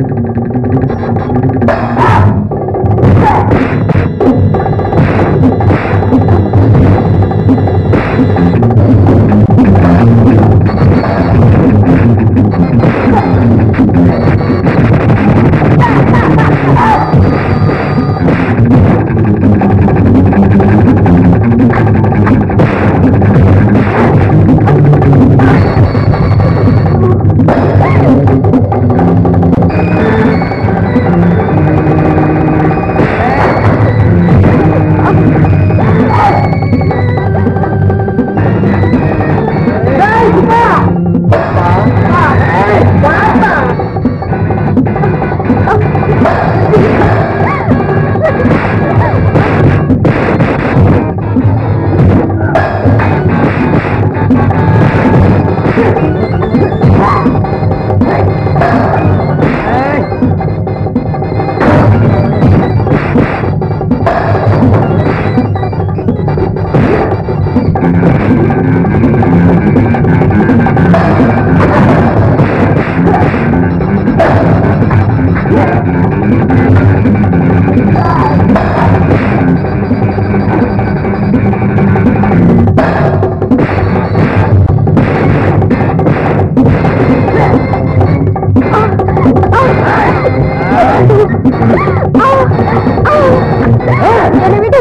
என்னை விடு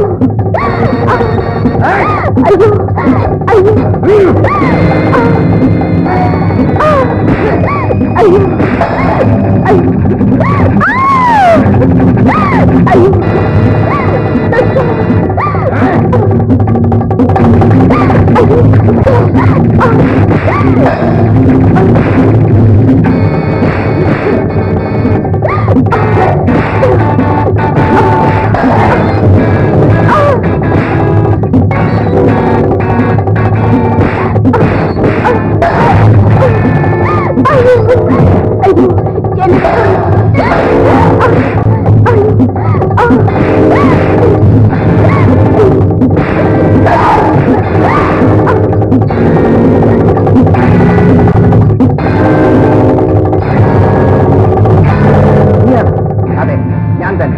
ஐயோ ஐயோ ஐயோ ஐயோ ஐயோ അതെ ഞാൻ തന്നെ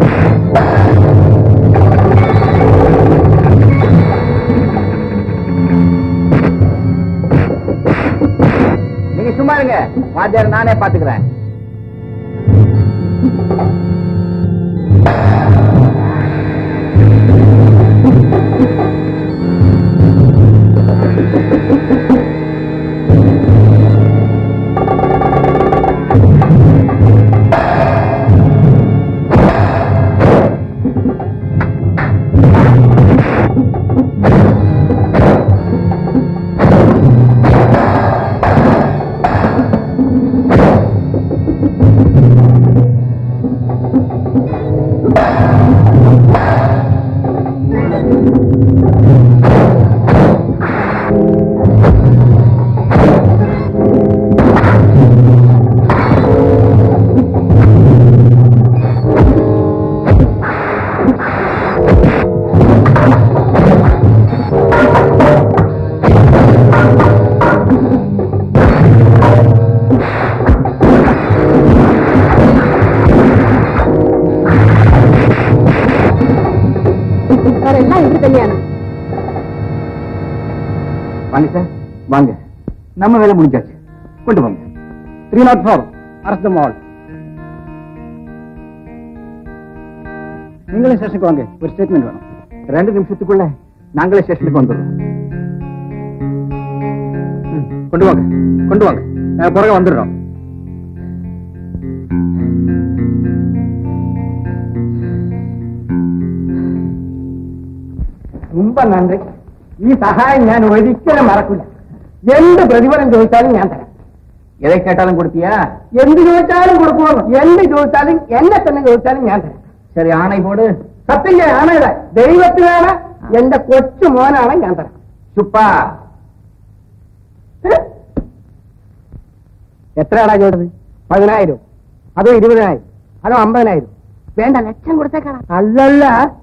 நீங்க சும்மா இருங்க வாத்தியார் நானே பாத்துக்கிறேன் எல்லாம் இவரு கல்யாணம் வாங்க சார் வாங்க நம்ம வேலை முடிஞ்சாச்சு கொண்டு வாங்க த்ரீ நாட் ஃபோர் அரசு மால் நீங்களே ஸ்டேஷனுக்கு வாங்க ஒரு ஸ்டேட்மெண்ட் வேணும் ரெண்டு நிமிஷத்துக்குள்ள நாங்களே ஸ்டேஷனுக்கு வந்துடுறோம் ம், கொண்டு வாங்க கொண்டு வாங்க நாங்க பிறகு வந்துடுறோம் ரொம்ப നന്ദി ഈ സഹായം ഞാൻ ഒരിക്കലും മറക്കില്ല എന്ത് പ്രതിഫലം ചോദിച്ചാലും ഞാൻ തരാം எதை கேட்டாலும் கொடுத்தியா എന്ത് ചോദിച്ചാലും കൊടുക്കുമോ എന്ത് ചോദിച്ചാലും എന്നെ തന്നെ ചോദിച്ചാലും ഞാൻ തരാം சரி ஆணை போடு സത്യം ചെയ്യാണ് ഇത് ദൈവത്തിനാണ് എന്റെ കൊച്ചു മോനാണ് ഞാൻ തരാം ചുപ്പാ എത്രയാടാ ചോട്ടത് പതിനായിരം അതോ ഇരുപതിനായിരം അതോ അമ്പതിനായിരം വേണ്ട ലക്ഷം കൊടുത്തേക്കാണ് അല്ലല്ല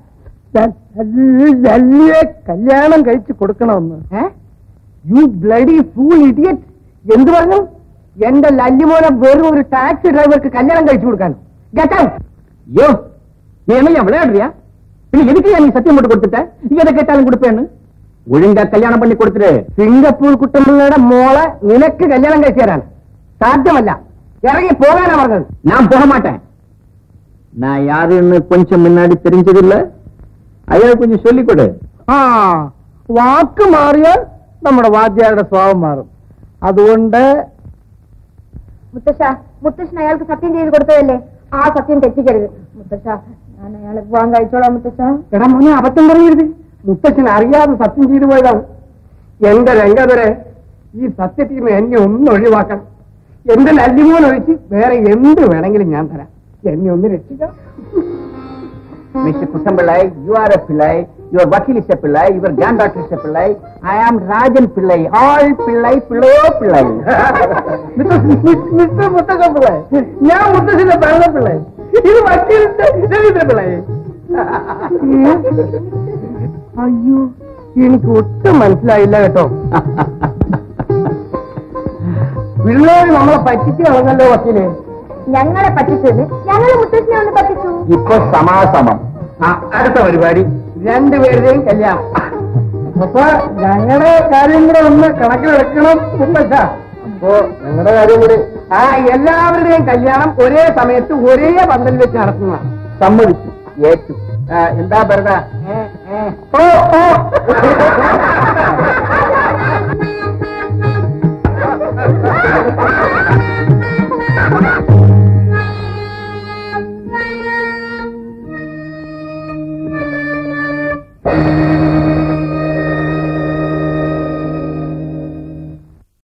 ലല്ലിയെ കല്യാണം കഴിച്ച് കൊടുക്കണമെന്ന് യു ബ്ലഡി ഫൂൾ ഇഡിയറ്റ് എന്ത് പറഞ്ഞു എന്റെ ലല്ലിമോനെ വെറും ഒരു ടാക്സി ഡ്രൈവർക്ക് കല്യാണം കഴിച്ചു കൊടുക്കാനോ ഗെറ്റ് ഔട്ട് யோ நீ என்ன விளையாடுறியா நீ எதுக்கு நீ சத்தியம் போட்டு கொடுத்துட்ட நீ எதை கேட்டாலும் கொடுப்பேன்னு ஒழுங்கா கல்யாணம் பண்ணி கொடுத்துரு സിംഗപ്പൂർ കുട്ടമ്പിള്ളയുടെ മോളെ നിനക്ക് കല്യാണം കഴിച്ചു തരാൻ സാധ്യമല്ല ഇറങ്ങി പോകാനാ പറഞ്ഞത് நான் போக மாட்டேன் நான் யாருன்னு கொஞ்சம் முன்னாடி தெரிஞ்சதில்ல ஐயா கொஞ்சம் சொல்லிக் கொடு ആ വാക്ക് മാറിയാൽ നമ്മുടെ വാദ്യാരുടെ സ്വഭാവം മാറും അതുകൊണ്ട് മുത്തശ്ശ മുത്തശ്ശൻ അയാൾക്ക് സത്യം ചെയ്ത് കൊടുത്തതല്ലേ ആ സത്യം തെറ്റിക്കരുത് മുത്തശ്ശ ഞാൻ അയാളെ പോകാൻ കഴിച്ചോളാം മുത്തശ്ശ എടാ മോനെ അബദ്ധം പറയരുത് മുത്തച്ഛൻ അറിയാതെ സത്യം ചെയ്തു പോയതാണ് എന്റെ രംഗതരെ ഈ സത്യത്തിൽ നിന്ന് എന്നെ ഒന്ന് ഒഴിവാക്കണം എന്റെ ലല്ലിമോൻ ഒഴിച്ച് വേറെ എന്ത് വേണമെങ്കിലും ഞാൻ തരാം എന്നെ ഒന്ന് രക്ഷിക്കാം Mr. Kuttambillai, you are a Pillai, your Vakil is a Pillai, your granddaughter is a Pillai, I am Rajan Pillai, all Pillai, Pillo Pillai. Mister മുത്തച്ഛൻ പിള്ളേ ഞാൻ മുത്തച്ഛന്റെ പറഞ്ഞ പിള്ളേ ഇത് വക്കീലിന്റെ രവീന്ദ്ര പിള്ളേ അയ്യോ എനിക്ക് ഒട്ടും മനസ്സിലായില്ല കേട്ടോ പിള്ളേര് നമ്മളെ പറ്റിച്ച് കളഞ്ഞല്ലോ വക്കീല് ഞങ്ങളെ പറ്റിച്ചത് ഞങ്ങളെ മുത്തശ്ശനെ ഒന്ന് പറ്റിച്ചു ഇപ്പൊ സമാസമം ആ, അടുത്ത പരിപാടി രണ്ടുപേരുടെയും കല്യാണം അപ്പൊ ഞങ്ങളുടെ കാര്യം കൂടെ ഒന്ന് കണക്കിലെടുക്കണം മുത്തച്ഛ അപ്പോ ഞങ്ങളുടെ കാര്യം കൂടി ആ എല്ലാവരുടെയും കല്യാണം ഒരേ സമയത്ത് ഒരേ പന്തലിൽ വെച്ച് നടത്തുന്നതാണ് സമ്മതിച്ചു ഏറ്റു ആ, എന്താ വെറുതെ ഓ ഓ